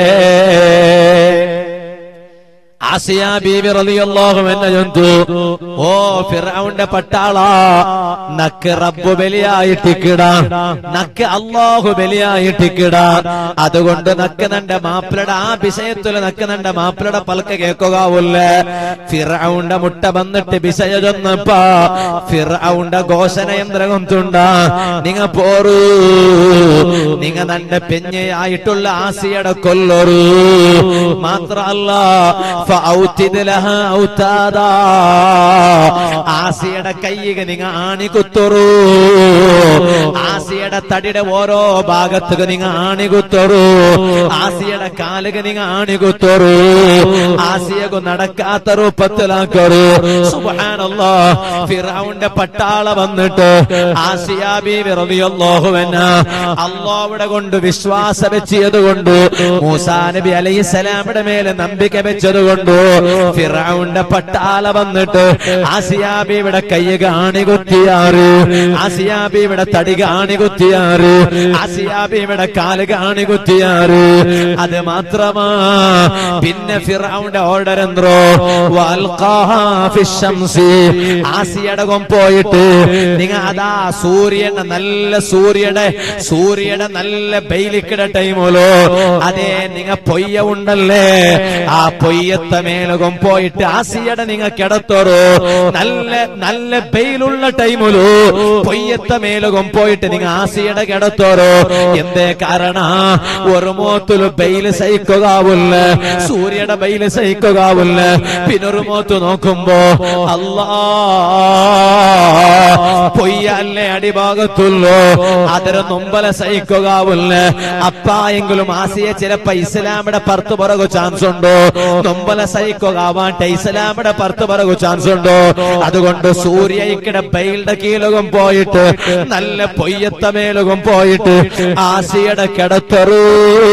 ആസിയ ബീബി റളിയല്ലാഹു അൻഹ ചൊന്തു ഓ ഫിറഔന്റെ പട്ടാള നക്ക് റബ്ബ് ബലിയായിട്ടിക്കിട നക്ക് അള്ളാഹു ബലിയായിട്ടിക്കിട അതുകൊണ്ട് നക്ക് നന്റെ മാപ്പിളയുടെ ആ വിഷയത്തില് നക്ക് നന്റെ മാപ്പിളയുടെ പൽക്ക കേൾക്കുകയില്ല ഫിറഔന്റെ മുട്ട വന്നിട്ട് വിഷയ ചൊന്നപ്പ ഫിറഔന്റെ ഘോഷണ യന്ത്രകം തുണ്ട നിങ്ങ പോറൂ നിങ്ങ നന്റെ പെഞ്ഞയായിട്ടുള്ള ആസിയുടെ കൊല്ലൊരു മാത്രല്ല ഫഔത്തിദ് ലഹാ ഔതാദാ. ആസിയുടെ കയ്യിക നിങ്ങ ആണി കുത്തുറു ആസിയുടെ തടിയുടെ ഓരോ ഭാഗത്തുക നിങ്ങ ആണി കുത്തുറു ആസിയുടെ കാലുക നിങ്ങ ആണി കുത്തുറു ആസിയകു നടക്കാത്ത രൂപത്തിലാക്കറു സുബ്ഹാനല്ലാ ഫിറഔന്റെ പട്ടാള വന്നിട്ട് ആസിയ ബീവി റളിയല്ലാഹു അൻഹ അല്ലാഹുവിടെ കൊണ്ട് വിശ്വാസ വെച്ചത് കൊണ്ട് മൂസാ നബി അലൈഹി സലാമിയുടെ മേലെ നമ്പിക്ക വെച്ചത് കൊണ്ട് ഫിറഔന്റെ പട്ടാള വന്നിട്ട് ആസിയാ ബീവിയുടെ കൈ കാണി കുത്തിയാറ് ആസിയാ ബീവിയുടെ തടി കാണി കുത്തിയാറ് ആസിയാ ബീവിയുടെ കാല് കാണി കുത്തിയാറ് അത് മാത്രമാ പിന്നെ ഫിറഔന്റെ ഓർഡർ എന്തോ ആസിയുടെ കൊം പോയിട്ട് നിങ്ങ അതാ സൂര്യന്റെ നല്ല സൂര്യയുടെ സൂര്യയുടെ നല്ല ബെയിലിക്കിട ടൈമോലോ അതെ നിങ്ങ പൊയ്യ ഉണ്ടല്ലേ ആ പൊയ്യത്ത മേലകം പോയിട്ട് ആസിയുടെ നിങ്ങ കിടത്തോറോ നല്ല നല്ല ബെയിലുള്ള ടൈമിലോ പൊയ്യത്ത മേലകം പോയിട്ട് നിങ്ങ ആസിയുടെ കിടത്തോറോ എന്തേ കാരണ ഒരു മോത്തില് ബെയില് സഹിക്കുകയാവില്ല സൂര്യയുടെ ബെയില് സഹിക്കുകയാവില്ല പിന്നൊരു മോത്ത് നോക്കുമ്പോ അല്ലാ പൊയ്യല്ലേ അടിഭാഗത്തുള്ളൂ അതിന് നൊമ്പല സഹിക്കുകയാവില്ല അപ്പായെങ്കിലും ആസിയെ ചിലപ്പോ ഇസ്ലാമിയുടെ പർത്ത് പുറകു ചാൻസ് ഉണ്ടോ നൊമ്പല സഹിക്കുകയാവാട്ടെ ഇസ്ലാമിയുടെ പർത്ത് പുറകു ചാൻസ് ഉണ്ടോ അതുകൊണ്ട് സൂര്യയ്ക്കിടെ ബെയിലിന്റെ കീലകം പോയിട്ട് നല്ല പൊയ്യത്ത മേലകം പോയിട്ട് ആസിയുടെ കിടത്തറൂ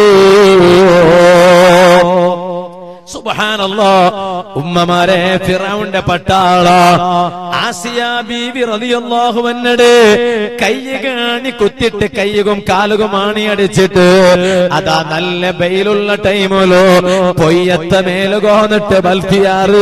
സുബ്ഹാനല്ലാ ഉമ്മമാരെ ഫിറൗന്റെ പട്ടാള ആസിയ ബീവി റളിയല്ലാഹു അൻഹയുടെ കൈ കാണി കുത്തിട്ട് കൈയും കാലുകും ആണി അടിച്ചിട്ട് അതാ നല്ല ബെയിലുള്ള ടൈമിലോ പൊയ്യത്ത മേലുകോന്നിട്ട് ബൽത്തിയാറ്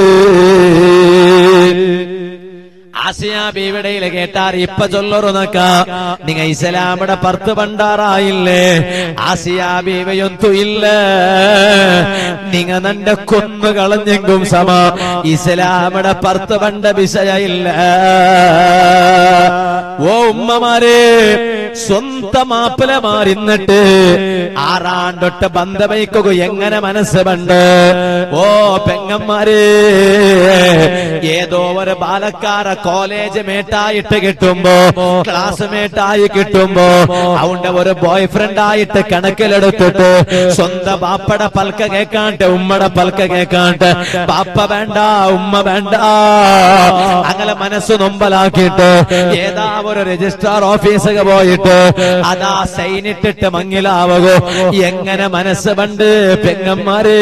ആസിയ ബീവിടയില് കേട്ടാർ ഇപ്പൊ ചൊല്ലറുന്നക്ക നിങ്ങ ഇസ്ലാമിടെ പർത്ത് പണ്ടാറായില്ലേ ആസിയ ബീവയൊന്തു ഇല്ല നിങ്ങ നന്റെ കൊന്നു കളഞ്ഞെങ്കും സമ ഇസ്ലാമിടെ പർത്ത് പണ്ട വിഷയ ഇല്ല ഓ ഉമ്മമാരെ സ്വന്തം മാപ്പിളമാരിന്നിട്ട് ആറാണ്ടൊട്ട് ബന്ധവയ്ക്കുക എങ്ങനെ മനസ്സ് പണ്ട് ഓ പെങ്ങന്മാര് ഏതോ ഒരു ബാലക്കാര കോളേജ് മേട്ടായിട്ട് കിട്ടുമ്പോ ക്ലാസ് മേട്ടായി കിട്ടുമ്പോ അവന്റെ ഒരു ബോയ് ഫ്രണ്ട് ആയിട്ട് കണക്കിലെടുത്തിട്ട് സ്വന്തം ബാപ്പട പൽക്ക കേക്കാണ്ട് ഉമ്മടെ പൽക്ക കേക്കാണ്ട് ബാപ്പ വേണ്ട ഉമ്മ വേണ്ട അങ്ങനെ മനസ്സ് നൊമ്പലാക്കിയിട്ട് ഏതാ ഒരു രജിസ്ട്രാർ ഓഫീസൊക്കെ പോയിട്ട് അതാ സൈനിട്ടിട്ട് മങ്ങിലാവുകോ എങ്ങനെ മനസ്സ് പണ്ട് പെങ്ങന്മാര്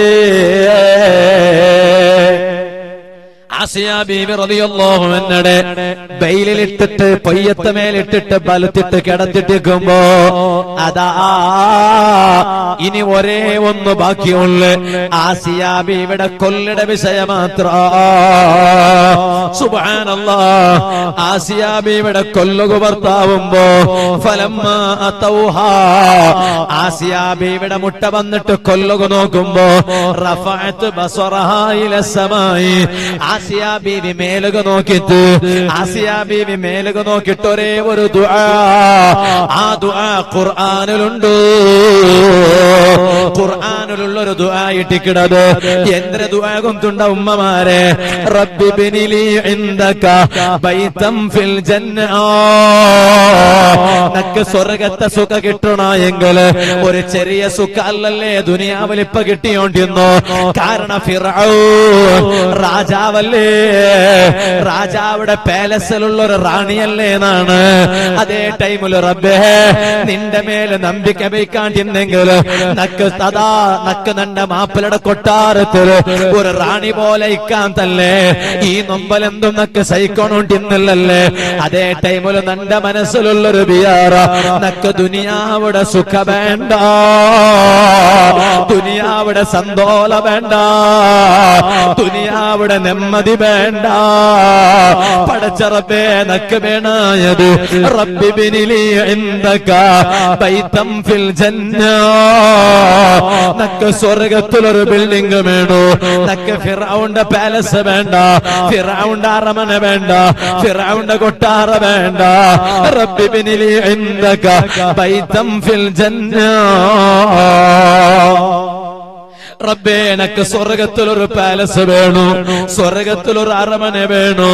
ആസിയ ബീവി റളിയല്ലാഹു അൻഹയുടെ ബെയിലിലിട്ടിട്ട് പൊയ്യത്ത് മേലിട്ടിട്ട് ബലത്തിട്ട് കിടത്തിട്ടിരിക്കുമ്പോ അതാ ഇനി ഒരേ ഒന്ന് ബാക്കിയുള്ളു ആസിയ ബീവിയുടെ കൊല്ലിട വിഷയം മാത്ര സുബ്ഹാനല്ലാ ആസിയ ബീവിയുടെ കൊല്ലുക ഭർത്താവുമ്പോ ഫലമ്മ അതൗഹാ ആസിയ ബീവിയുടെ മുട്ട വന്നിട്ട് കൊല്ലുക നോക്കുമ്പോ റഫഅത്ത് ബസറഹാ ഇല സമായി ആസിയ ബീവി മേലുക നോക്കിട്ട് ആസിയ ബീവി മേലുക നോക്കിട്ട് ഒരേ ഒരു ദുആ ആ ദുആ ഖുർആനിലുണ്ട് ഖുർആനിലുള്ള ഒരു ദുആ ഇട്ടിക്കിടത് എന്തൊരു ദുആ കൊണ്ടുണ്ട ഉമ്മമാരെ റബ്ബി ബിനിലി ഇൻദക ബൈതം ഫിൽ ജന്ന നക്ക് സ്വർഗത്തെ സുഖ കിട്ടണമെങ്കിൽ ഒരു ചെറിയ സുഖ അല്ലല്ലേ ദുനിയാവിൽ ഇപ്പൊ കിട്ടിയോണ്ടിരുന്നു കാരണം ഫിറഔൻ രാജാവല്ലേ രാജാവിടെ പാലസിലുള്ള ഒരു റാണിയല്ലേ എന്നാണ് അതേ ടൈമിൽ റബ്ബേ നിന്റെ മേലെ നമ്പിക്ക വയ്ക്കാണ്ടിരുന്നെങ്കിൽ നക്ക് തഥാ നക്ക് നന്റെ മാപ്പിളയുടെ കൊട്ടാരത്തിൽ ഒരു റാണി പോലെ ഇക്കാൻ തന്നെ ഈ നൊമ്പലെന്തും നക്ക് സഹിക്കണോണ്ടിന്നല്ലേ അതേ ടൈമിൽ നന്റെ മനസ്സിലുള്ളൊരു ബിയാറ നക്ക് ദുനിയാവിടെ സുഖ വേണ്ട ദുനിയാവിടെ സന്തോല വേണ്ട ദുനിയാവിടെ നെമ്മതി വേണ്ട പടച്ചറബേ നക്ക് വേണായത് റബ്ബി ബിനിലി ഇൻദക ബൈതം ഫിൽ ജന്ന നക്ക് സ്വർഗത്തിലൊരു ബിൽഡിംഗ് വേണോ നക്ക് ഫിറൗന്റെ പാലസ് വേണ്ട ഫിറൗന്റെ അരമന വേണ്ട ഫിറൗന്റെ കൊട്ടാര വേണ്ട റബ്ബി ബിനിലി ഇൻദക ബൈതം ഫിൽ ജന്ന റബ്ബേ എനക്ക് സ്വർഗത്തിലൊരു പാലസ് വേണു സ്വർഗത്തിലൊരു അരമന വേണു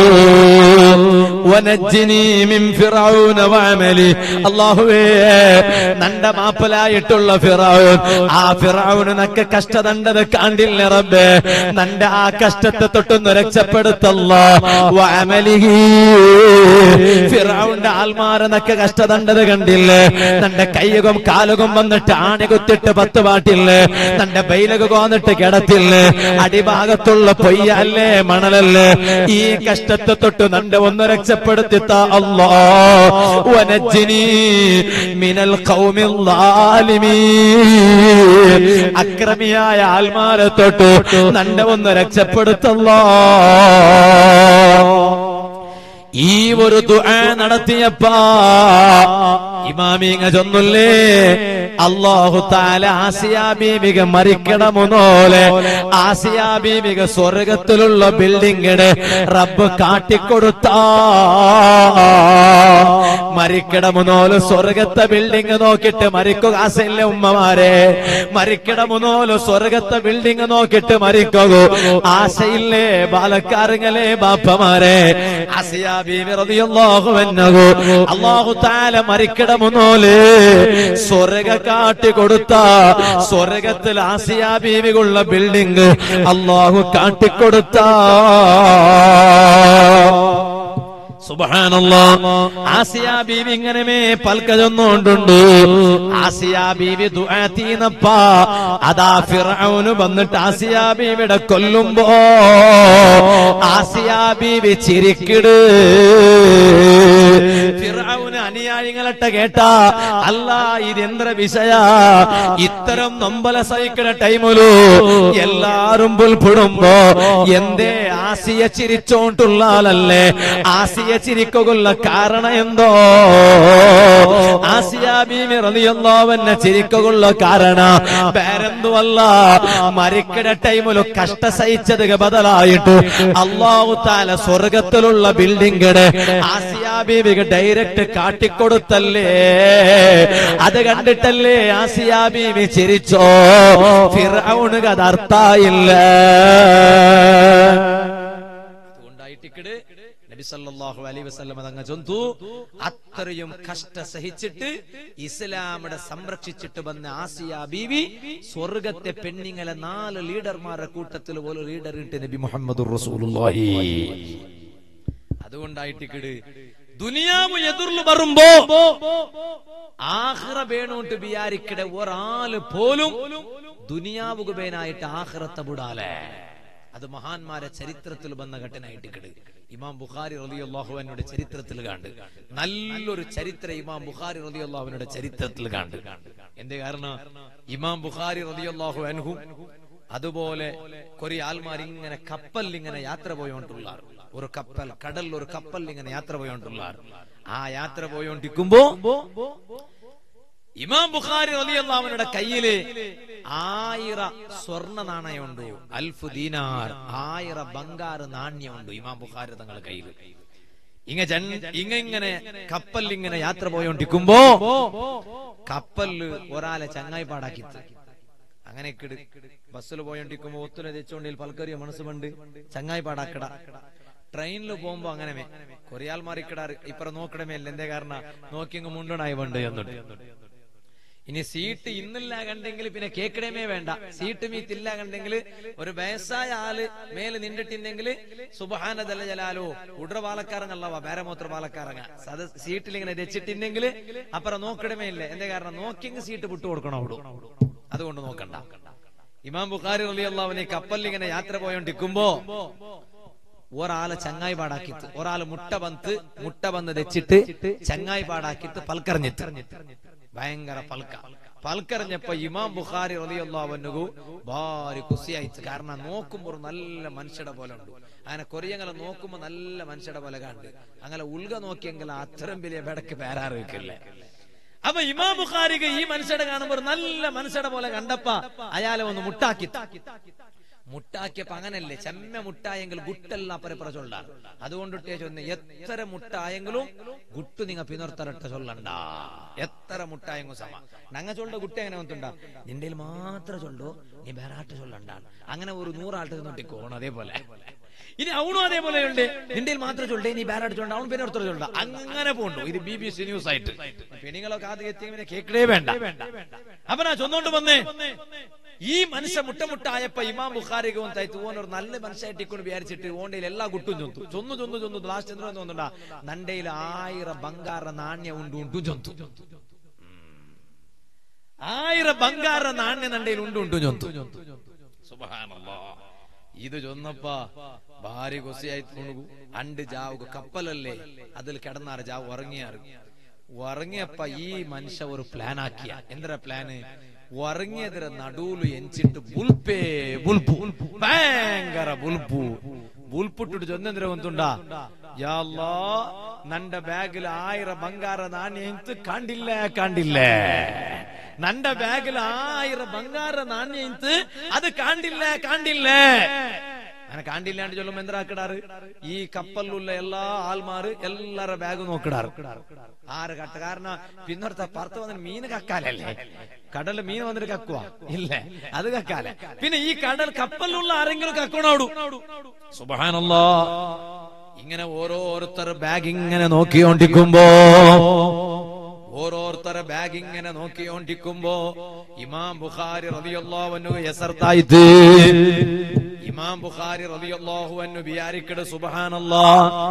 വനജ്ജിനി മിൻ ഫിറഔന വഅമലി അല്ലാഹുവേ നന്റെ മാപ്പലായിട്ടുള്ള ഫിറഔൻ ആ ഫിറഔനൊക്കെ കഷ്ടതണ്ടത് കാണ്ടില്ല റബ്ബേ നന്റെ ആ കഷ്ടത്തെ തൊട്ടൊന്ന് രക്ഷപ്പെടുത്തല്ല വഅമലിഹി ഫിറഔന്റെ ആൽമാരനൊക്കെ കഷ്ടതണ്ടത് കണ്ടില്ലേ തന്റെ കൈയുകം കാലുകം വന്നിട്ട് ആണി കുത്തിട്ട് പത്ത് പാട്ടില്ലേ തന്റെ ബൈലക കോന്നിട്ട് കിടത്തില്ലേ അടിഭാഗത്തുള്ള പൊയ്യല്ലേ മണലല്ലേ ഈ കഷ്ടത്തെ തൊട്ട് നന്റെ ഒന്ന് രക്ഷപ്പെടുത്തിത്ത അല്ലാ വനജ്ജിനി മിനൽ ഖൗമിൽ ളാലിമീൻ അക്രമിയായ ആൽമാരെ തൊട്ട് നന്റെ ഒന്ന് രക്ഷപ്പെടുത്തല്ലോ ഈ ഒരു ദുആ നടത്തിയപ്പാ ഇമാമിങ്ങ ചൊന്നുല്ലേ അള്ളാഹു താല ആസിയാ ബീവിക മരിക്കണമുന്നോലെ ആസിയാ ബീവിക സ്വർഗത്തിലുള്ള ബിൽഡിങ്ങിന് റബ്ബ് കാട്ടിക്കൊടുത്ത മരിക്കണമുന്നോല് സ്വർഗത്തെ ബിൽഡിംഗ് നോക്കിയിട്ട് മരിക്കുക ആസയില്ല ഉമ്മമാരെ മരിക്കണമുന്നോല് സ്വർഗത്തെ ബിൽഡിംഗ് നോക്കിയിട്ട് മരിക്കുക ആശയില്ലേ ബാലക്കാരങ്ങളെ ബാപ്പമാരെ ആസിയാ ബീവി റളിയല്ലാഹു അൻഹു അല്ലാഹു തആല മരിക്കണമുന്നോല് സ്വർഗ കാട്ടി കൊടുത്ത സ്വർഗത്തിൽ ആസിയാ ബീവികളുള്ള ബിൽഡിംഗ് അല്ലാഹു കാട്ടിക്കൊടുത്ത സുബ്ഹാനല്ലാ ആസിയാ ബീവി ഇങ്ങനെ മേ പൽക്ക ചൊന്നുകൊണ്ടുണ്ട് ആസിയാ ബീവി ദുആത്തീനപ്പ അതാ ഫിറഔന് വന്നിട്ട് ആസിയാ ബീവിയുടെ കൊല്ലുമ്പോ ആസിയാ ബീവി ചിരിക്കിട് ഫിറഔന് അനുയായികളട്ടെ കേട്ടാ അല്ല ഇതെന്ത്ര വിഷയ ഇത്തരം നൊമ്പല സഹിക്കണ ടൈമിലു എല്ലാരും പുൽപ്പെടുമ്പോ എന്തേ ആസിയ ചിരിച്ചോണ്ടുള്ള ആളല്ലേ ആസിയ ചിരിക്കുള്ള കാരണം എന്തോ ആസിയാ ബീവി റളിയല്ലാഹുവിനെ ചിരിക്കുള്ള കാരണം വേറെന്തുമല്ല മരിക്കട ടൈമില് കഷ്ട സഹിച്ചത് ബദലായിട്ട് അള്ളാഹു താല സ്വർഗത്തിലുള്ള ബിൽഡിംഗ് ആസിയാ ബീവിക്ക് ഡയറക്റ്റ് കാട്ടിക്കൊടുത്തല്ലേ അത് കണ്ടിട്ടല്ലേ ആസിയാ ബീവി ചിരിച്ചോ ഫിറൗണ് അത് അർത്ഥായില്ല അതുകൊണ്ടായിട്ടിക്കട് നബി സല്ലല്ലാഹു അലൈഹി വസല്ലം തങ്ങ ചൊന്തു അത്രയും കഷ്ട സഹിച്ചിട്ട് ഇസ്ലാമിടെ സംരക്ഷിച്ചിട്ട് വന്ന ആസിയ ബീവി സ്വർഗത്തെ പെണ്ണിങ്ങളെ നാല് ലീഡർമാരുടെ കൂട്ടത്തിൽ പോലെ ലീഡർ ഇട്ട് നബി മുഹമ്മദ് റസൂലുള്ളാഹി അതുകൊണ്ടായിട്ടിക്കട് ദുനിയാവ് എതിർന്നു വരുമ്പോ ആഹ്റ വേണോട്ട് വിചാരിക്കടെ ഒരാള് പോലും ദുനിയാവുക വേനായിട്ട് ആഹ്റത്തെ വിടാലേ അത് മഹാന്മാരെ ചരിത്രത്തിൽ വന്ന ഘട്ടനായിട്ട് കിട് ഇമാം ബുഖാരി റളിയല്ലാഹുവിനുടെ ചരിത്രത്തിൽ കണ്ട് നല്ലൊരു ചരിത്ര ഇമാം ബുഖാരി റളിയല്ലാഹുവിനുടെ ചരിത്രത്തിൽ കണ്ട് എന്തേ കാരണം ഇമാം ബുഖാരി റളിയല്ലാഹു അൻഹു അതുപോലെ കുറെ ആൾമാർ ഇങ്ങനെ കപ്പലിൽ ഇങ്ങനെ യാത്ര പോയോണ്ടുള്ളാർ ഒരു കപ്പൽ കടലിൽ ഒരു കപ്പലിൽ ഇങ്ങനെ യാത്ര പോയോണ്ടുള്ളാർ ആ യാത്ര പോയോണ്ടിരിക്കുമ്പോ ഇമാം ബുഖാരി റളിയല്ലാഹുവിനുടെ കയ്യില് ആയിര സ്വർണ്ണ നാണയമുണ്ട് അൽഫു ദീനാർ ആയിര ബംഗാറ് നാണ്യമുണ്ട് ഇമാം ബുഖാരി തങ്ങളുടെ കയ്യിൽ ഇങ്ങ ജൻ- ഇങ്ങ ഇങ്ങനെ കപ്പലിൽ ഇങ്ങനെ യാത്ര പോയോണ്ടിരിക്കുമ്പോ കപ്പലില് ഒരാളെ ചങ്ങായി പാടാക്കി അങ്ങനെ കിട് ബസ്സിൽ പോയോണ്ടിരിക്കുമ്പോ ഒത്തുല തെച്ചോണ്ടിൽ പൽക്കരിയ മനസ്സുമുണ്ട് ചങ്ങായി പാടാക്കട ട്രെയിനിൽ പോകുമ്പോ അങ്ങനെ കൊറിയാൽ മാറിക്കിടാറ് ഇപ്പറ നോക്കണമേ അല്ല എന്തേ കാരണം നോക്കിയങ്ങ് മുണ്ടണായി വേണ്ട എന്നിട്ട് ഇനി സീറ്റ് ഇന്നില്ല കണ്ടെങ്കിൽ പിന്നെ കേക്കടമേ വേണ്ട സീറ്റ് മീത്തില്ല കണ്ടെങ്കിൽ ഒരു വയസ്സായ ആള് മേല് നിന്നിട്ടുണ്ടെങ്കിൽ സുബഹാനതല്ല ജലാലോ ഉടറ പാലക്കാരങ്ങല്ലവ പേരമൂത്ര പാലക്കാരങ്ങ അത് സീറ്റിൽ ഇങ്ങനെ രച്ചിട്ടുണ്ടെങ്കിൽ അപ്പുറം നോക്കണമേ ഇല്ല എന്തേ കാരണം നോക്കിയെങ്കിൽ സീറ്റ് വിട്ടു കൊടുക്കണം അവിടെ അതുകൊണ്ട് നോക്കണ്ട ഇമാം ബുഖാരി റളിയല്ലാഹുവിനെ കപ്പലിൽ ഇങ്ങനെ യാത്ര പോയോണ്ടിരിക്കുമ്പോ ഒരാളെ ചങ്ങായി പാടാക്കിത്ത് ഒരാള് മുട്ട ബന്ത് മുട്ട ബന്ന് വെച്ചിട്ട് ചങ്ങായി പാടാക്കിത്ത് പൽക്കറിഞ്ഞിട്ട് ഭയങ്കര പൽക്ക പൽക്കറിഞ്ഞപ്പോ ഇമാം ബുഖാരി റളിയല്ലാഹു ഭാരി കുസിയായിട്ട് കാരണം നോക്കുമ്പോ ഒരു നല്ല മനുഷ്യടെ പോലെ ഉണ്ട് അങ്ങനെ കൊറിയങ്ങളെ നോക്കുമ്പോ നല്ല മനുഷ്യടെ പോലെ കണ്ട് അങ്ങനെ ഉൾക നോക്കിയെങ്കിൽ അത്തരം വലിയ ബെടക്ക് പേരാറ് വെക്കില്ലേ അപ്പൊ ഇമാം ബുഖാരിക്ക് ഈ മനുഷ്യടെ കാണുമ്പോ ഒരു നല്ല മനുഷ്യടെ പോലെ കണ്ടപ്പ അയാളെ ഒന്ന് മുട്ടാക്കി മുട്ടാക്കിയപ്പോ അങ്ങനല്ലേ ചെമ്മ മുട്ടായെങ്കിൽ ഗുട്ടെല്ലാം പരപ്പറ ചൊല്ലാർ അതുകൊണ്ടിട്ടേ ചൊന്ന് എത്ര മുട്ടായെങ്കിലും ഗുട്ടു നിങ്ങ പിന്നൊർത്തരട്ട ചൊല്ലണ്ട എത്ര മുട്ടായെങ്കിലും സമ നങ്ങ ചൊല്ല ഗുട്ട എങ്ങനെ വന്നിട്ടുണ്ടാ നിന്റെ മാത്രം ചൊല്ലോ നീ വേറാട്ട് ചൊല്ലണ്ട അങ്ങനെ ഒരു നൂറാട്ട് നോട്ടിക്കോണം അതേപോലെ ഇനി അവണും അതേപോലെ ഉണ്ട് നിന്റെ മാത്രം ചൊല്ലേ നീ വേറാട്ട് ചൊല്ല അവൻ പിന്നെ ഒരുത്തർ ചൊല്ല അങ്ങനെ പോണ്ടു ഇത് ബി ബി സി ന്യൂസ് ആയിട്ട് പെണ്ണുങ്ങളൊക്കെ ആദ്യം എത്തിയവനെ കേക്കടേ വേണ്ട അപ്പൊ ഞാൻ ചൊന്നോണ്ട് വന്നേ ഈ മനുഷ്യ മുട്ടമുട്ടായപ്പോ ഇമാം ബുഖാരിക്ക് വന്നായിട്ട് ഓൻ ഒരു നല്ല മനുഷ്യമായിട്ട് ഇക്കൊണ്ട് വിചാരിച്ചിട്ട് ഓണ്ടയിൽ എല്ലാ കുട്ടും ചൊന്തു ചൊന്നു ചൊന്നു ചൊന്നു ലാസ്റ്റ് എന്തിനാ തോന്നുണ്ടാ നണ്ടയിൽ ആയിരം ബംഗാറ നാണ്യം ഉണ്ട് ഉണ്ടു ചൊന്തു ആയിരം ബംഗാറ നാണ്യ നണ്ടയിൽ ഉണ്ട് ഉണ്ടു ചൊന്തു സുബ്ഹാനല്ലാ. ഇത് ചൊന്നപ്പ ഭാര്യ കൊസിയായി തോണു അണ്ട് ജാവുക കപ്പലല്ലേ അതിൽ കിടന്നാറ് ജാവ് ഉറങ്ങിയാറ് ഉറങ്ങിയപ്പ ഈ മനുഷ്യ ഒരു പ്ലാൻ ആക്കിയ എന്താ പ്ലാന് ഉറങ്ങിയതിര നടുവില് എഞ്ചിട്ട് ബുൽപേ ബുൽപു ഭയങ്കര ബുൽപു ബുൽപുട്ടിട്ട് ചൊന്നെന്തിര ഒന്നുണ്ടാ യാല്ലാ നന്റെ ബാഗിൽ ആയിരം ബംഗാര നാണ്യം എന്ത് കണ്ടില്ല കണ്ടില്ല നന്റെ ബാഗിൽ ആയിരം ബംഗാര നാണ്യം എന്ത് അത് കണ്ടില്ല കണ്ടില്ല അങ്ങനെ കാണ്ടില്ലാണ്ട് ചൊല്ലുമ്പോ എന്താക്കിടാറ് ഈ കപ്പലിലുള്ള എല്ലാ ആൾമാര് എല്ലാരുടെ ബാഗ് നോക്കിടാറ് ആറ് കട്ട കാരണം പിന്നൊരുത്ത പുറത്ത് വന്നിട്ട് മീൻ കക്കാലല്ലേ കടലിൽ മീൻ വന്നിട്ട് കക്കുവ ഇല്ല അത് കക്കാല പിന്നെ ഈ കടൽ കപ്പലിലുള്ള ആരെങ്കിലും കക്കണോടു സുബാനല്ലോ ഇങ്ങനെ ഓരോരുത്തർ ബാഗ് ഇങ്ങനെ നോക്കിക്കൊണ്ടിരിക്കുമ്പോ ഓരോരുത്തരെ ബാഗ് ഇങ്ങനെ നോക്കിക്കൊണ്ടിരിക്കുമ്പോ ഇമാം ബുഖാരി റളിയല്ലാഹു യസർത്തായിട്ട് ഇമാം ബുഖാരി റളിയല്ലാഹു അൻഹു വിചാരിക്കട് സുബ്ഹാനല്ലാ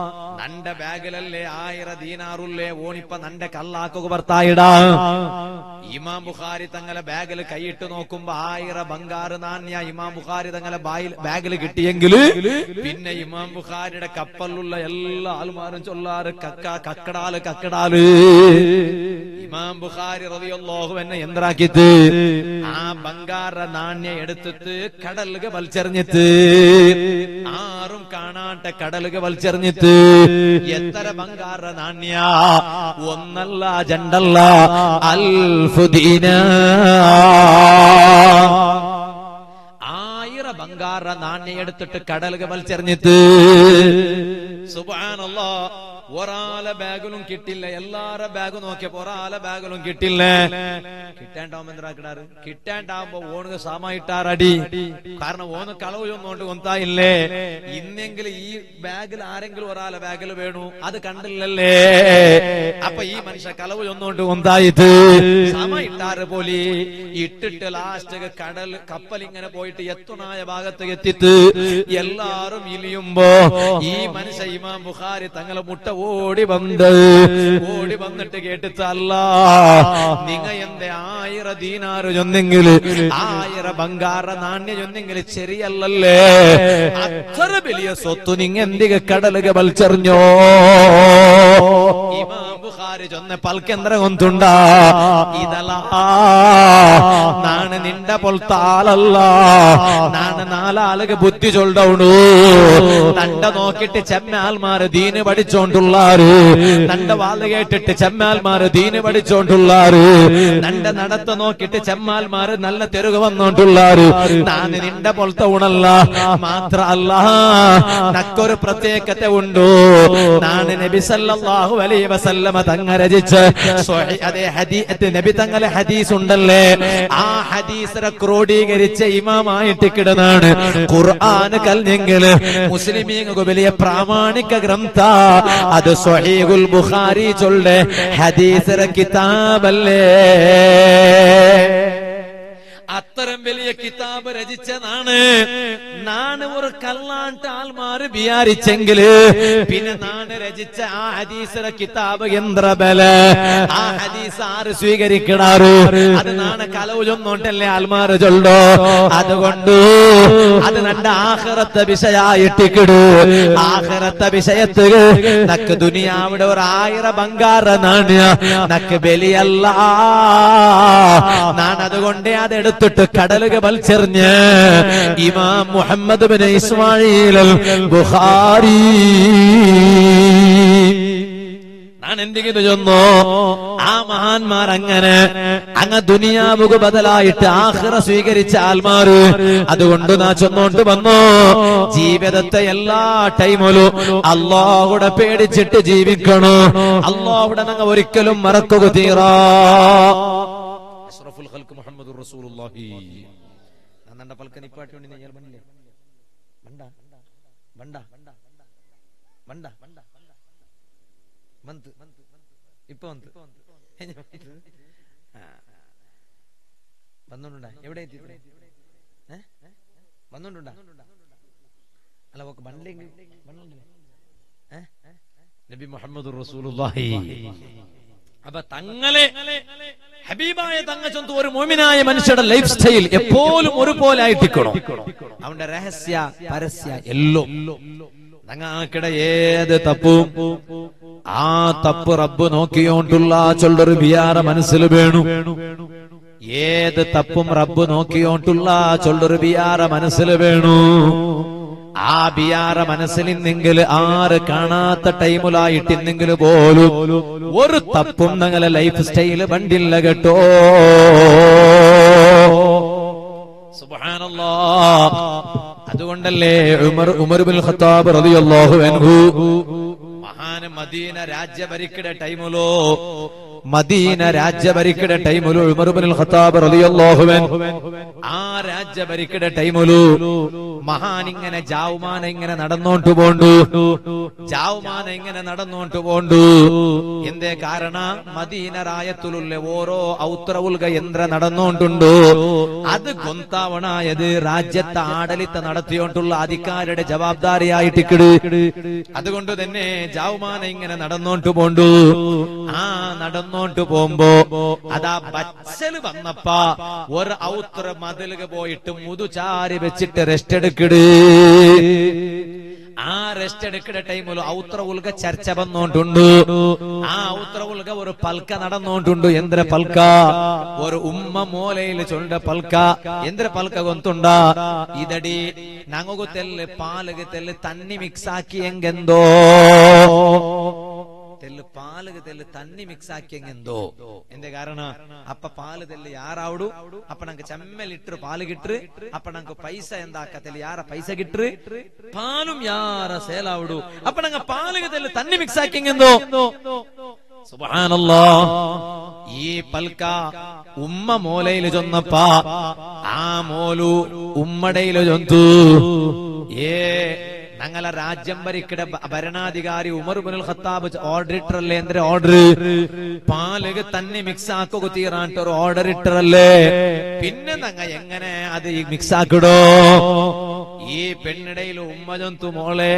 നന്റെ ബാഗിലല്ലേ ആയിര ദീനാറുല്ലേ ഓണിപ്പ നന്റെ കല്ലാക്കുക ഭർത്തായിടാ ഇമാം ബുഖാരി തങ്ങളെ ബാഗിൽ കൈയിട്ട് നോക്കുമ്പോ ആയിരം ബംഗാറ് നാണ്യ ഇമാം ബുഖാരി തങ്ങളെ ബായിൽ ബാഗിൽ കിട്ടിയെങ്കിൽ പിന്നെ ഇമാം ബുഖാരിയുടെ കപ്പലിലുള്ള എല്ലാ ആൾമാരും ചൊല്ലാറ് കക്ക കക്കടാല് കക്കടാല് ഇമാം ബുഖാരി റളിയല്ലാഹു എന്നെ എന്താക്കിത്ത് ആ ബംഗാറ നാണ്യ എടുത്തിട്ട് കടലുക വലിച്ചെറിഞ്ഞിട്ട് ആരും കാണാട്ട കടലുക വലിച്ചെറിഞ്ഞിട്ട് എത്ര ബംഗാറ നാണ്യ ഒന്നല്ല ജണ്ടല്ല അൽഫുദീന ആയിരം ബംഗാറ നാണ്യ എടുത്തിട്ട് കടലുക വലിച്ചെറിഞ്ഞിട്ട് സുബാനല്ലോ ഒരാളെ ബാഗിലും കിട്ടില്ല എല്ലാരെ ബാഗ് നോക്കിയപ്പോ ഒരാളെ ബാഗിലും കിട്ടില്ല കിട്ടാണ്ടാവുമ്പോ എന്താക്കിടാറ് കിട്ടാണ്ടാവുമ്പോ ഓണുക സാമായിട്ടാറടി കാരണം ഓന് കളവ് ചൊന്നുകൊണ്ട് കൊന്തായില്ലേ ഇന്നെങ്കിലും ഈ ബാഗിൽ ആരെങ്കിലും ഒരാളെ ബാഗിൽ വേണു അത് കണ്ടില്ലല്ലേ അപ്പൊ ഈ മനുഷ്യ കളവ് ചൊന്നുകൊണ്ട് കൊന്തായിട്ട് സമയിട്ടാറ് പോലെ ഇട്ടിട്ട് ലാസ്റ്റ് കടൽ കപ്പൽ ഇങ്ങനെ പോയിട്ട് എത്തുനായ ഭാഗത്ത് എത്തിത്ത് എല്ലാരും ഇലിയുമ്പോ ഈ മനുഷ്യ ഇമാം ബുഖാരി തങ്ങളെ മുട്ട ഓടി വന്ന് ഓടി വന്നിട്ട് കേട്ടിട്ട് അല്ല നിങ്ങ എന്റെ ആയിര ദീനാറ് ചൊന്നെങ്കിൽ ആയിര ബംഗാറ നാണ്യ ചൊന്നെങ്കിൽ ശരിയല്ലല്ലേ അത്ര വലിയ സ്വത്ത് നിങ്ങ എന്തിക കടലുക വലിച്ചെറിഞ്ഞോ ഇമാം ബുഖാരി ചൊന്ന പൽക്കെന്ത്ര കൊന്തുണ്ട ഇതല്ല നാണ് നിന്റെ പോലത്തെ ആളല്ല നാണ് നാലാളുക ബുദ്ധി ചൊല്ലണു തണ്ട നോക്കിട്ട് ചെമ്മാൽമാര് ദീന് പഠിച്ചോണ്ടുള്ളാറ് തണ്ട വാല് കേട്ടിട്ട് ചെമ്മാൽമാര് ദീന് പഠിച്ചോണ്ടുള്ളാറ് തന്റെ നടത്ത നോക്കിട്ട് ചെമ്മാൽമാര് നല്ല തെരുക വന്നോണ്ടുള്ളാറ് നാന് നിന്റെ പോലത്തെ ഉണല്ല മാത്രല്ല നക്കൊരു പ്രത്യേകത ഉണ്ടു നാണ് നബി സല്ലല്ലാഹു അലൈഹി വസല്ലമ തങ്ങ രചിച്ച സ്വഹീ അതേ ഹദീസ് നബി തങ്ങളെ ഹദീസ് ഉണ്ടല്ലേ ആ ഹദീസിനെ ക്രോഡീകരിച്ച ഇമാമായിട്ട് കിടന്നാണ് ഖുർആൻ കൽഞ്ഞെങ്കില് മുസ്ലിമീങ്ങൾക്ക് വലിയ പ്രാമാണിക ഗ്രന്ഥ അത് സ്വഹീഹുൽ ബുഖാരി ചൊല്ലെ ഹദീസിന്റെ കിതാബല്ലേ അത്തരം വലിയ കിതാബ് രചിച്ചതാണ് നാണ് ഒരു കല്ലാണ്ട് ആൾമാര് വിചാരിച്ചെങ്കില് പിന്നെ നാണ് രചിച്ച ആ ഹദീസിന്റെ കിതാബ് യന്ത്രബല ആ ഹദീസ് ആര് സ്വീകരിക്കണാറ് അത് നാണ് കലവ് ചൊന്നോണ്ടല്ലേ ആൾമാര് ചൊല്ലോ അതുകൊണ്ട് അത് നന്റെ ആഹ്റത്തെ വിഷയായിട്ടിക്കിടു ആഹ്റത്തെ വിഷയത്ത് നക്ക് ദുനിയാവിടെ ഒരു ആയിരം ബംഗാറ നാണ്യ നക്ക് ബലിയല്ല നാണ് അതുകൊണ്ട് അതെടുത്തിട്ട് കടലുക വലിച്ചെറിഞ്ഞ് ഇമാം മുഹമ്മദ് ബിൻ ഇസ്മായിൽ ബുഖാരി ഞാൻ എന്തെങ്കിലും ചൊന്നോ ആ മഹാന്മാർ അങ്ങനെ അങ്ങ് ദുനിയാവുക ബദലായിട്ട് ആഹ്റ സ്വീകരിച്ച ആൽമാര് അതുകൊണ്ട് നാ ചൊന്നോണ്ട് വന്നോ ജീവിതത്തെ എല്ലാ ടൈമിലും അള്ളാഹുടെ പേടിച്ചിട്ട് ജീവിക്കണോ അള്ളാഹുടെ ഞങ്ങൾ ഒരിക്കലും മറക്കുക തീറാ അഷ്റഫുൽ ഖൽക്ക് മുഹമ്മദുർ റസൂലുള്ളാഹി നന്നണ്ട പൽക്കൻ ഇപ്പാട്ടി വേണ്ടി ഞാൻ ബണ്ടില്ലേ ബണ്ട ബണ്ട ബണ്ട മന്ത് ഇപ്പൊ വന്ന് വന്നോണ്ടുണ്ടാ എവിടെ എത്തി വന്നോണ്ടുണ്ടാ അല്ല ഓക്കെ ബണ്ടിലെങ്കിൽ ബണ്ടില്ലേ നബി മുഹമ്മദ് റസൂലുള്ളാഹി അപ്പൊ തങ്ങളെ ഹബീബായ തങ്ങ ചൊന്തു ഒരു മോമിനായ മനുഷ്യരുടെ ലൈഫ് സ്റ്റൈൽ എപ്പോഴും ഒരുപോലെ ആയിട്ടിക്കണം അവന്റെ രഹസ്യ പരസ്യ എല്ലോ ഞങ്ങൾക്കിട ഏത് തപ്പും ആ തപ്പ് റബ്ബ് നോക്കിയോണ്ടുള്ള ചൊല്ലൊരു ബിയാറ മനസ്സിൽ വേണു ഏത് തപ്പും റബ്ബ് നോക്കിയോണ്ടുള്ള ചൊല്ലൊരു ബിയാറ മനസ്സിൽ വേണു ആ ബിയാറ മനസ്സിൽ ഇന്നെങ്കിൽ ആറ് കാണാത്ത ടൈമിലായിട്ട് ഇന്നെങ്കിൽ പോലും ഒരു തപ്പും ഞങ്ങളെ ലൈഫ് സ്റ്റൈല് വണ്ടില്ല കേട്ടോ സുബ്ഹാനല്ലാ അതുകൊണ്ടല്ലേ ഉമർ ഉമർ ബിൻ ഖത്താബ് റളിയല്ലാഹു അൻഹു മഹാന മദീന രാജ്യ ഭരിക്കട ടൈമിലോ മദീന രാജ്യ ഭരിക്കട ടൈമിലു ഉമർ ബിൻ ഖത്താബ് റളിയല്ലാഹു അൻഹു ആ രാജ്യ ഭരിക്കട ടൈമിലു മഹാൻ ഇങ്ങനെ ജാവുമാന ഇങ്ങനെ നടന്നോണ്ട് പോണ്ടു ജാവുമാന ഇങ്ങനെ നടന്നോണ്ട് പോണ്ടു എന്തേ കാരണ മദീന റായത്തുലുള്ള ഓരോ ഔത്രവുൽക യന്ത്ര നടന്നോണ്ടുണ്ടു അത് ഗൊന്താവണായത് രാജ്യത്തെ ആടലിത്ത നടത്തിയോണ്ടുള്ള അധികാരിയുടെ ജവാബ്ദാരിയായിട്ട് കിട് അതുകൊണ്ട് തന്നെ ജാവുമാന ഇങ്ങനെ നടന്നോണ്ട് പോണ്ടു ആ നടന്നു നടന്നോണ്ട് പോകുമ്പോ അതാ ബച്ചല് വന്നപ്പ ഒരു ഔത്ര മതിലുക പോയിട്ട് മുതുചാരി വെച്ചിട്ട് റെസ്റ്റ് എടുക്കിട് ആ റെസ്റ്റ് എടുക്കുന്ന ടൈമിൽ ഔത്ര ഉൽക ചർച്ച വന്നോണ്ടുണ്ട് ആ ഔത്ര ഉൽക ഒരു പൽക്ക നടന്നോണ്ടുണ്ട് എന്തിര പൽക്ക ഒരു ഉമ്മ മൂലയിൽ ചൊണ്ട പൽക്ക എന്തിര പൽക്ക ഗൊಂತುಂಡ ഇതടി ഞങ്ങക്ക് തെല്ല് പാലുക തെല്ല് തന്നി മിക്സ് ആക്കി എങ്കെന്തോ തെല്ല് പാലുക തെല്ല് തന്നി മിക്സ് ആക്കി എങ്കെന്തോ എന്റെ കാരണ അപ്പ പാല് തെല്ല് ಯಾರಾವಡು ಅಪ್ಪ ನಂಗೆ ಚೆಮ್ಮೆಲಿಟ್ರು ಪಾಲು ಗಿಟ್ರು ಅಪ್ಪ ನಂಗೆ ಪೈಸಾ ಎಂದಾಕತ್ತಲ್ಲಿ ಯಾರ ಪೈಸಾ ಗಿಟ್ರು ಪಾಲು ಯಾರ ಸೇಲಾವಡು ಅಪ್ಪ ನಂಗೆ ಪಾಲಿಗೆ ತೆಲ್ಲಿ ತನ್ನಿ ಮಿಕ್ಸ್ ಹಾಕಿಂಗೆಂದು സുബ്ഹാനല്ലാ ഈ പൽക്ക ഉമ്മ മോലയില് ചൊന്നപ്പ ആ മോലു ഉമ്മടയില് ചൊന്തു ഏ ഞങ്ങളെ രാജ്യം ഭരിക്കട ഭ- ഭരണാധികാരി ഉമർ ബുൽ ഖത്താബ് ഓർഡർ ഇട്ടറല്ലേ എന്തൊരു ഓർഡർ പാലുക തന്നെ മിക്സ് ആക്കുക തീറാണ്ട് ഒരു ഓർഡർ ഇട്ടറല്ലേ പിന്നെ ഞങ്ങ എങ്ങനെ അത് മിക്സ് ആക്കിടോ ഈ പെണ്ണിടയിൽ ഉമ്മ ചൊന്തു മോളെ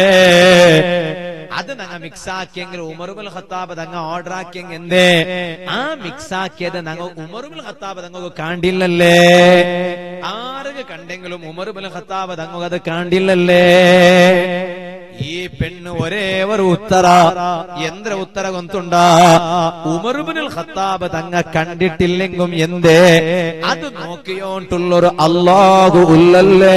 അത് ഞങ്ങ മിക്സ് ആക്കിയെങ്കിൽ ഉമറുബുൽ ഖത്താബ് തങ്ങ ഓർഡർ ആക്കിയെങ്കിൽ എന്തേ ആ മിക്സ് ആക്കിയത് ഞങ്ങൾ ഉമറുബുൽ ഖത്താബ് തങ്ങൾക്ക് കാണ്ടില്ലല്ലേ ആർക്ക് കണ്ടെങ്കിലും ഉമറുബുൽ ഖത്താബ് തങ്ങൾക്ക് അത് കാണ്ടില്ലല്ലേ ഈ പെണ്ണ് ഒരേ ഒരു ഉത്തര എന്ത്ര ഉത്തര കൊന്തുണ്ട ഉമറുബുൽ ഖത്താബ് തങ്ങ കണ്ടിട്ടില്ലെങ്കും എന്തേ അത് നോക്കിയോണ്ടുള്ളൊരു അള്ളാഹു ഉള്ളല്ലേ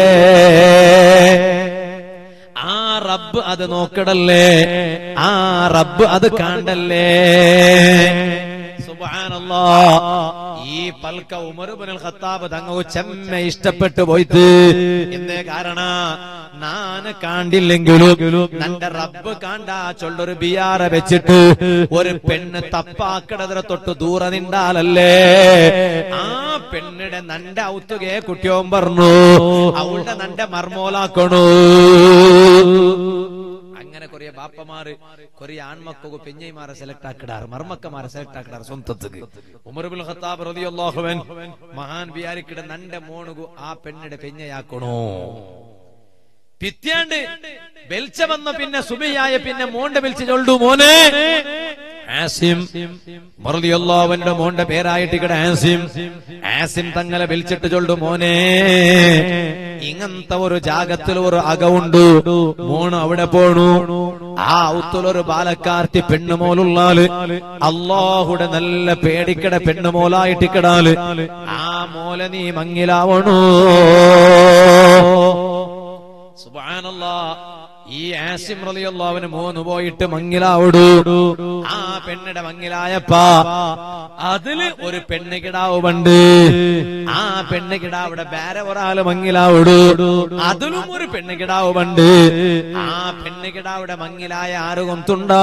ആ റബ്ബ് അത് നോക്കടല്ലേ ആ റബ്ബ് അത് കാണ്ടല്ലേ സുബ്ഹാനല്ലാ ഈ പൽക്ക ഉമറുബുൽ ഖത്താബ് തങ്ങ ചെമ്മ ഇഷ്ടപ്പെട്ടു പോയിട്ട് എന്തേ കാരണ നാന് കാണ്ടില്ലെങ്കിലും നന്റെ റബ്ബ് കാണ്ടാ ചൊല്ലൊരു ബിയാറ വെച്ചിട്ട് ഒരു പെണ്ണ് തപ്പാക്കടതിര തൊട്ട് ദൂരെ നിണ്ടാലല്ലേ ആ പെണ്ണിടെ നന്റെ ഔത്തുകയെ കുട്ടിയോൻ പറഞ്ഞു അവളുടെ നന്റെ മർമോലാക്കണു അങ്ങനെ കൊറിയ ബാപ്പമാര് കൊറിയ ആൺമക്കു പെഞ്ഞൈമാരെ സെലക്ട് ആക്കിടാറ് മർമക്കമാരെ സെലക്ട് ആക്കിടാറ് സ്വന്തത്തിക്ക് ഉമർബുൽ ഖത്താബ് റളിയല്ലാഹുവൻ മഹാൻ ബിയാരിക്കിട നന്റെ മോണുകു ആ പെണ്ണിടെ പെഞ്ഞയാക്കണോ പിത്യാണ്ട് വെൽച്ച വന്ന പിന്നെ സുബിയായ പിന്നെ മോണ്ട വിളിച്ച് ചൊല്ലു മോനെ ആസിം മറുതിയല്ലാവന്റെ മോന്റെ പേരായിട്ട് ഇവിടെ ആസിം ആസിം തങ്ങളെ വിളിച്ചിട്ട് ചൊല്ലു മോനെ ഇങ്ങനത്തെ ഒരു ജാഗത്തിൽ ഒരു അകവുണ്ട് മോണ് അവിടെ പോണു ആ ഔത്തുലൊരു ബാലക്കാർത്തി പെണ്ണുമോലുള്ളാല് അള്ളാഹുടെ നല്ല പേടിക്കട പെണ്ണുമോലായിട്ടിക്കടാല് ആ മോല നീ മങ്ങിലാവണോ സുബ്ഹാനല്ലാ ഈ ആസിം റളിയല്ലാഹുവിന് മൂന്ന് പോയിട്ട് മങ്ങിലാവിടു ആ പെണ്ണിടെ മങ്ങിലായപ്പാ അതില് ഒരു പെണ്ണ് കിടാവ് പണ്ട് ആ പെണ്ണ് കിടാവിടെ വേറെ ഒരാള് മങ്ങിലാവിടു അതിലും ഒരു പെണ്ണ് കിടാവ് പണ്ട് ആ പെണ്ണ് കിടാവിടെ മങ്ങിലായ ആര് കൊന്തുണ്ടാ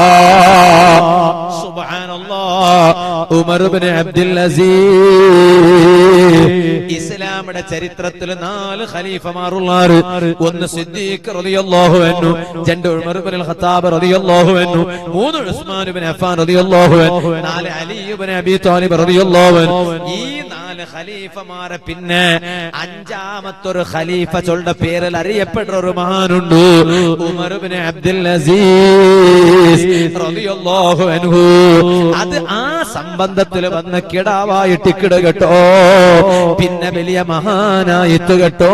സുബ്ഹാനല്ലാ ഉമർ ഇബ്നു അബ്ദുൽ അസീസ് ഇസ്ലാമിന്റെ ചരിത്രത്തിൽ നാല് ഖലീഫമാറുള്ളാറ് ഒന്ന് സിദ്ദീഖ് റളിയല്ലാഹു അൻഹു രണ്ട് ഉമർ ഇബ്നുൽ ഖത്താബ് റളിയല്ലാഹു അൻഹു മൂന്ന് ഉസ്മാൻ ഇബ്നു അഫ്ഫാൻ റളിയല്ലാഹു അൻഹു നാല് അലി ഇബ്നു അബി താലിബ് റളിയല്ലാഹു അൻഹു ഈ നാല് ഖലീഫമാരെ പിന്നെ അഞ്ചാമത്തൊരു ഖലീഫ ചൊല്ലുടെ പേരിൽ അറിയപ്പെടുന്ന ഒരു മഹാനുണ്ട് ഉമർ ഇബ്നു അബ്ദുൽ അസീസ് റളിയല്ലാഹു അൻഹു അത് ആ സംബന്ധത്തിൽ വന്ന കിടാവായിട്ട് കിട കേട്ടോ പിന്നെ വലിയ മഹാനായിട്ട് കേട്ടോ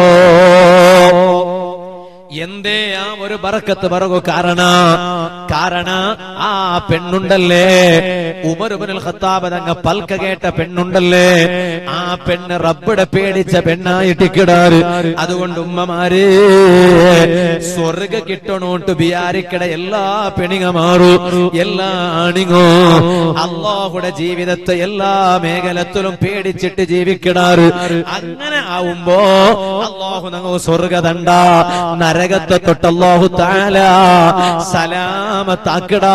എന്തേ ആ ഒരു ബറക്കത്ത് പറകു കാരണ കാരണ ആ പെണ്ണുണ്ടല്ലേ ഉമറുബിനുൽ ഖത്താബ് തങ്ങ പൽക്ക കേട്ട പെണ്ണുണ്ടല്ലേ ആ പെണ്ണ് റബ്ബിടെ പേടിച്ച പെണ്ണായിട്ട് കിടാറ് അതുകൊണ്ട് ഉമ്മമാര് സ്വർഗ കിട്ടണോട്ട് ബിയാരിക്കട എല്ലാ പെണിങ്ങമാറു എല്ലാ ആണിങ്ങോ അള്ളാഹുടെ ജീവിതത്തെ എല്ലാ മേഖലത്തിലും പേടിച്ചിട്ട് ജീവിക്കിടാറ് അങ്ങനെ ആവുമ്പോ അള്ളാഹു നങ്ങോ സ്വർഗ തണ്ട നരകത്തെ തൊട്ട് അള്ളാഹു താല സലാമത്താക്കിടാ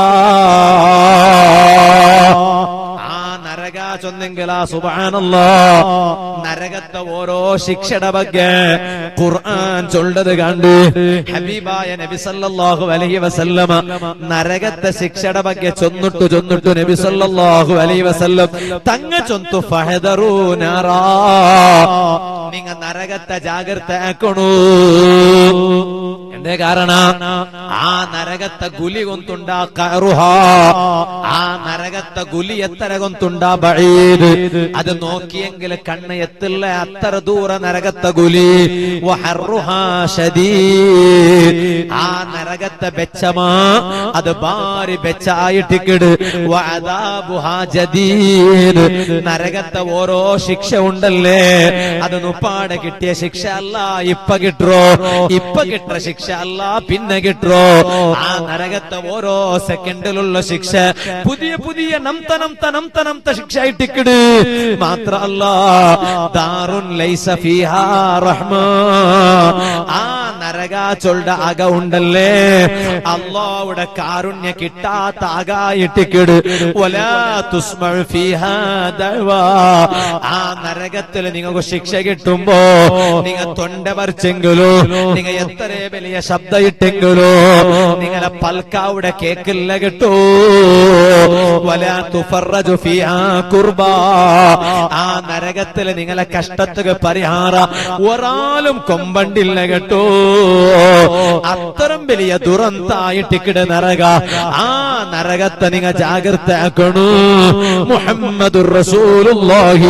ആ നരക ചൊന്നെങ്കിൽ ആ സുബാനല്ലോ നരകത്തെ ഓരോ ശിക്ഷയുടെ ಬಗ್ಗೆ ഖുർആൻ ചൊല്ലത് കണ്ടു ഹബീബായ നബി സല്ലല്ലാഹു അലൈഹി വസല്ലമ നരകത്തെ ശിക്ഷയുടെ ಬಗ್ಗೆ ചൊന്നിട്ടു ചൊന്നിട്ടു നബി സല്ലല്ലാഹു അലൈഹി വസല്ലം തങ്ങ ചൊന്തു ഫഹദറു നാറാ നിങ്ങ നരകത്തെ ജാഗ്രത ആക്കണു എന്തേ കാരണം ആ നരകത്തെ ഗുലി കൊന്തുണ്ട കറുഹ ആ നരകത്തെ ഗുലി എത്ര കൊന്തുണ്ട ബഴീത് അത് നോക്കിയെങ്കിൽ കണ്ണ് എത്തില്ല അത്ര ദൂര നരകത്തെ ഗുലി വഹറുഹാ ശദീദ്. ആ നരകത്തെ ബെച്ചമാ അത് ബാരി ബെച്ചായിട്ടിക്കിട് വഅദാബുഹാ ജദീദ്. നരകത്തെ ഓരോ ശിക്ഷ ഉണ്ടല്ലേ അത് നുപ്പാടെ കിട്ടിയ ശിക്ഷ അല്ല ഇപ്പ കിട്ടോ ഇപ്പ കിട്ട ശിക്ഷ അല്ല പിന്നെ കിട്ടോ ആ നരകത്തെ ഓരോ സെക്കൻഡിലുള്ള ശിക്ഷ പുതിയ പുതിയ നംത നംത നംത നംത ശിക്ഷ ആയിട്ടിക്കിട് മാത്രല്ല ദാറുൻ ലൈസ ഫീഹാ റഹ്മ ആ നരക ചൊണ്ട അക ഉണ്ടല്ലേ അള്ളാവിടെ കാരുണ്യ കിട്ടാത്ത അകായിട്ടിക്കിട് വലാ തുസ്മഉ ഫീഹാ ദഅവാ ആ നരകത്തിൽ നിങ്ങൾക്ക് ശിക്ഷ കിട്ടുമ്പോ നിങ്ങ തൊണ്ട പറിച്ചെങ്കിലോ നിങ്ങ എത്ര വലിയ ശബ്ദം ഇട്ടെങ്കിലോ നിങ്ങളെ പൽക്കാവിടെ കേക്കില്ല കിട്ടൂ വലാ തുഫറജു ഫീഹാ കുർബാ ആ നരകത്തിൽ നിങ്ങളെ കഷ്ടത്തുക പരിഹാര ഒരാളും കൊമ്പണ്ടില്ല കേട്ടോ അത്തരം വലിയ ദുരന്തായിട്ടിക്കിട നരക ആ നരകത്തെ നിങ്ങ ജാഗ്രത ആക്കണു മുഹമ്മദുർ റസൂലുള്ളാഹി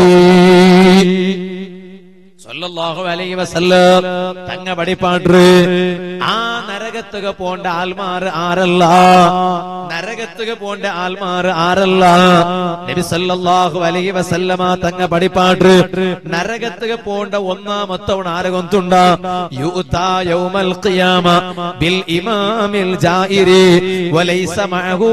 സല്ലല്ലാഹു അലൈഹി വസല്ലം തങ്ങ പടിപ്പാട്ട് ആ നരകത്തുക പോണ്ട ആൽമാർ ആരല്ല നരകത്തുക പോണ്ട ആൽമാർ ആരല്ല നബി സല്ലല്ലാഹു അലൈഹി വസല്ലമ തങ്ങ പടിപ്പാട്ട് നരകത്തുക പോണ്ട ഒന്നാമത്തവണ ആരെ കൊന്തുണ്ട യുതാ യൗമൽ ഖിയാമ ബിൽ ഇമാമിൽ ജായിരി വലൈസ മഅഹു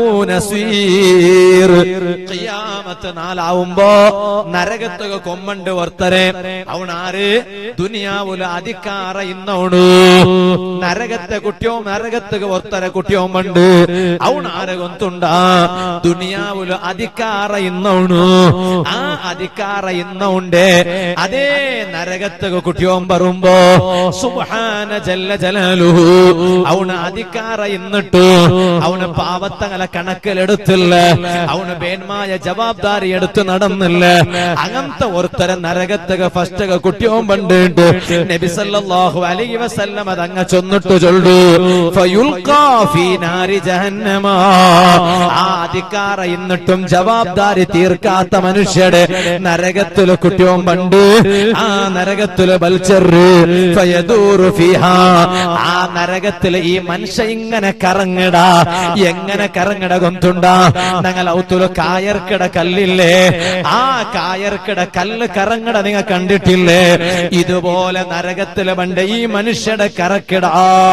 നസീർ ഖിയാമത്ത് നാലാവുമ്പോ നരകത്തുക കൊമ്മണ്ട് വർത്തരെ അവണാര് ദുനിയാവുല അധികാര ഇന്നവണു നരകത്തെ കുട്ടിയോ നരകത്തുക വർത്തര കുട്ടിയോ മണ്ട് അവണാര് കൊന്തുണ്ട ദുനിയാവുല അധികാര ഇന്നവണു ആ അധികാര ഇന്നുണ്ട് അതേ നരകത്തുക കുട്ടിയോ പറയുമ്പോ സുബ്ഹാന ജല്ല ജലാലുഹു അവന് അധികാര ഇന്നിട്ടു അവന് പാവത്തങ്ങളെ കണക്കിലെടുത്തില്ല അവന് ബേന്മായ ജവാബ്ദാരി എടുത്ത് നടന്നില്ല അങ്ങനത്തെ ഒരുത്തരം നരകത്തുക ഫസ്റ്റ് കുട്ടിയോ പണ്ടിട്ട് നബി സല്ലല്ലാഹു അലൈഹി വസല്ലം അതങ്ങ ചൊന്നിട്ടു ചൊല്ലു ഫയുൽഖാ ഫീ നാരി ജഹന്നമ ആ അധികാര ഇന്നിട്ടും ജവാബ്ദാരി തീർക്കാത്ത മനുഷ്യരുടെ നരകത്തില് കുട്ടിയോ പണ്ട് ആ നരകത്തില് ബൽച്ചറ് ഫയദൂറു ഫീഹാ ആ നരകത്തില് ഈ മനുഷ്യ ഇങ്ങനെ കറങ്ങിടാ എങ്ങനെ കറങ്ങിട കൊന്തുണ്ടാ ഞങ്ങൾ ഔത്തുല് കായർക്കിട കല്ലില്ലേ ആ കായർക്കിട കല്ല് കറങ്ങിട നിങ്ങൾ കണ്ടിട്ടില്ലേ ഇതുപോലെ നരകത്തില് പണ്ട് ഈ മനുഷ്യയുടെ കറക്കിട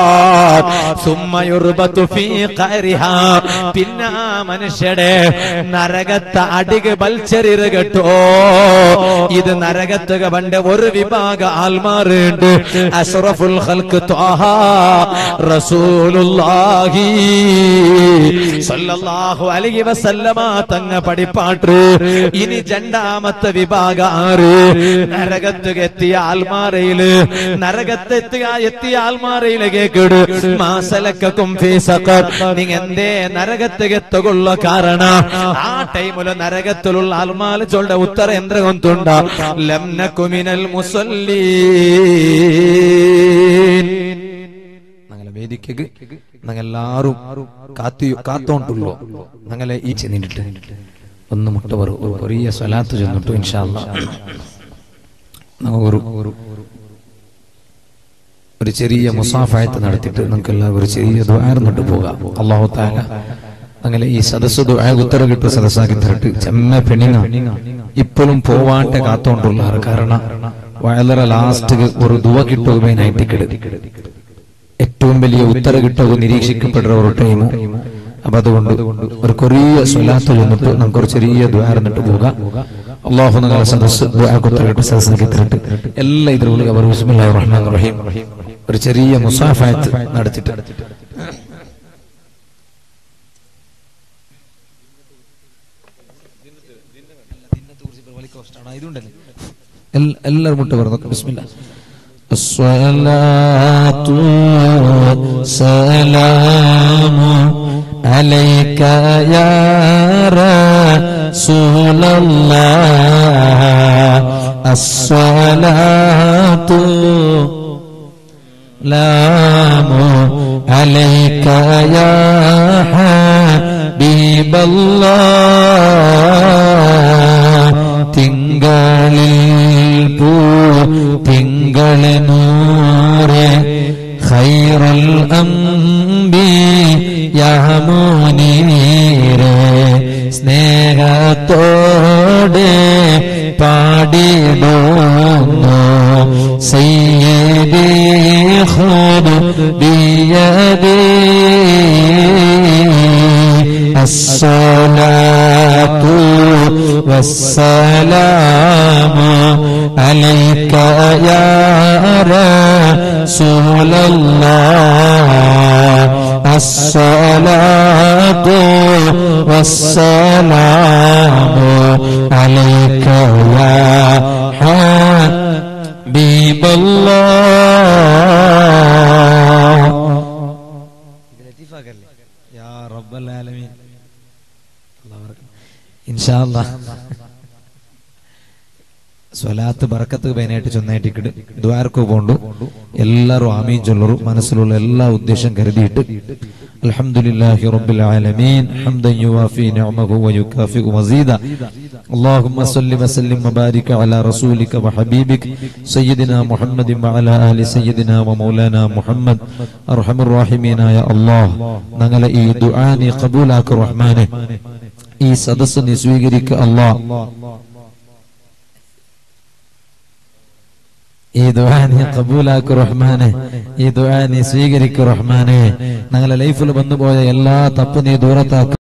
സുമ്മയുർബത്തു ഫീ ഖരിഹാ പിന്നെ ആ മനുഷ്യയുടെ നരകത്തെ അടിക ബൽച്ചെറിറ് കേട്ടോ ഇത് നരകത്തുക പണ്ട് ഒരു വിഭാഗ ആൽമാറുണ്ട് അഷ്റഫുൽ ഖൽക്ക് ത്വാഹ റസൂലുള്ളാഹി സല്ലല്ലാഹു അലൈഹി വസല്ലമ തങ്ങ പഠിപ്പാട്ട് ഇനി രണ്ടാമത്തെ വിഭാഗ ആറ് നരകത്തുക എത്തിയ ആൽമാറയില് നരകത്തെത്തിയ എത്തിയ ആൽമാറയില് കേക്കിട് മാസലക്കും ഫീ സഖർ നിങ്ങ എന്തേ നരകത്തുക എത്തുകൊള്ള കാരണം ആ ടൈമില് നരകത്തിലുള്ള ആൽമാല് ചൊല്ല ഉത്തര എന്ത്ര കൊന്തുണ്ട ലംനക്കുമിനൽ മുസല്ലീൻ ഞങ്ങളെ വേദിക്കക്ക് ഞങ്ങളെല്ലാരും കാത്തി കാത്തോണ്ടുള്ളൂ ഞങ്ങളെ ഈ ചെന്നിട്ട് ഒന്ന് മുട്ട പറ ഒരു ചെറിയ സ്വലാത്ത് ചെന്നിട്ടു ഇൻഷാല്ല ഒരു ഒരു ചെറിയ മുസാഫായത്ത് നടത്തിയിട്ട് നമുക്ക് എല്ലാവരും ഒരു ചെറിയ ദ്വാരന്നിട്ട് പോകാം അള്ളാഹു താല അങ്ങനെ ഈ സദസ് ഉത്തര കിട്ടുന്ന സദസ്സാക്കി തരട്ട് ചെമ്മ പെണ്ണിന ഇപ്പോഴും പോവാട്ടെ കാത്തോണ്ടുള്ള കാരണം വളരെ ലാസ്റ്റ് ഒരു ദുവ കിട്ടുകയായിട്ട് കിടതി ഏറ്റവും വലിയ ഉത്തര കിട്ടുക നിരീക്ഷിക്കപ്പെടുന്ന ഒരു ടൈമു അപ്പൊ അതുകൊണ്ട് ഒരു കൊറിയ സ്വലാത്ത് ചെന്നിട്ട് നമുക്ക് ഒരു ചെറിയ ദ്വാരന്നിട്ട് പോകാം അള്ളാഹു നിങ്ങളെ സദസ് ഉത്തരകിട്ട് സദസ്സാക്കി തരട്ട് എല്ലാ ഇതിലും അവർ ബിസ്മില്ലാഹിർ റഹ്മാനിർ റഹീം ഒരു ചെറിയ മുസാഫായത്ത് നടത്തിയിട്ട് എല്ലാവരും മുട്ട പറഞ്ഞു ബിസ്മില്ല الصلاة والسلام عليك يا رسول الله الصلاة عليك يا حبيب الله തിങ്കളിൽ പൂ തിങ്കള നൂറ് ഖൈറൽ അംബി യാമോനീരെ സ്നേഹത്തോടെ പാടിടുന്നു സയ്യദി ഖുദ് ബിയദി الصلاة والسلام عليك يا رسول الله الصلاة والسلام عليك يا حبيب الله യാ റബ്ബൽ ആലമീൻ ഇൻഷാ അല്ലാഹ് സ്വലാത്ത് ബറക്കത്ത് പതിനായിട്ട് ചൊന്നായിട്ടിക്കിട് ദ്വാരക്ക് പോണ്ടു എല്ലാവരും ആമീൻ ചൊല്ലറു മനസ്സിലുള്ള എല്ലാ ഉദ്ദേശം കരുതിയിട്ട് അൽഹംദുലില്ലാഹി റബ്ബിൽ ആലമീൻ ഹംദൻ യുവാഫി നിഅമഹു വയുകാഫിഉ മസീദ اللهم صل وسلم وبارك على رسولك وحبيبك سيدنا محمد وعلى آل سيدنا ومولانا محمد أرحم الراحمين يا الله ഞങ്ങളെ ഈ ദുആ നീ കബൂലാക്ക് റഹ്മാനെ ഈ സദസ്സ് നീ സ്വീകരിക്കുക അല്ലാഹ് ഈ ദുആ നീ കബൂലാക്ക് റഹ്മാനെ ഈ ദുആ നീ സ്വീകരിക്കു റഹ്മാനെ ഞങ്ങളെ ലൈഫിൽ വന്നുപോയ എല്ലാ തപ്പ് നീ ദൂരത്താക്ക്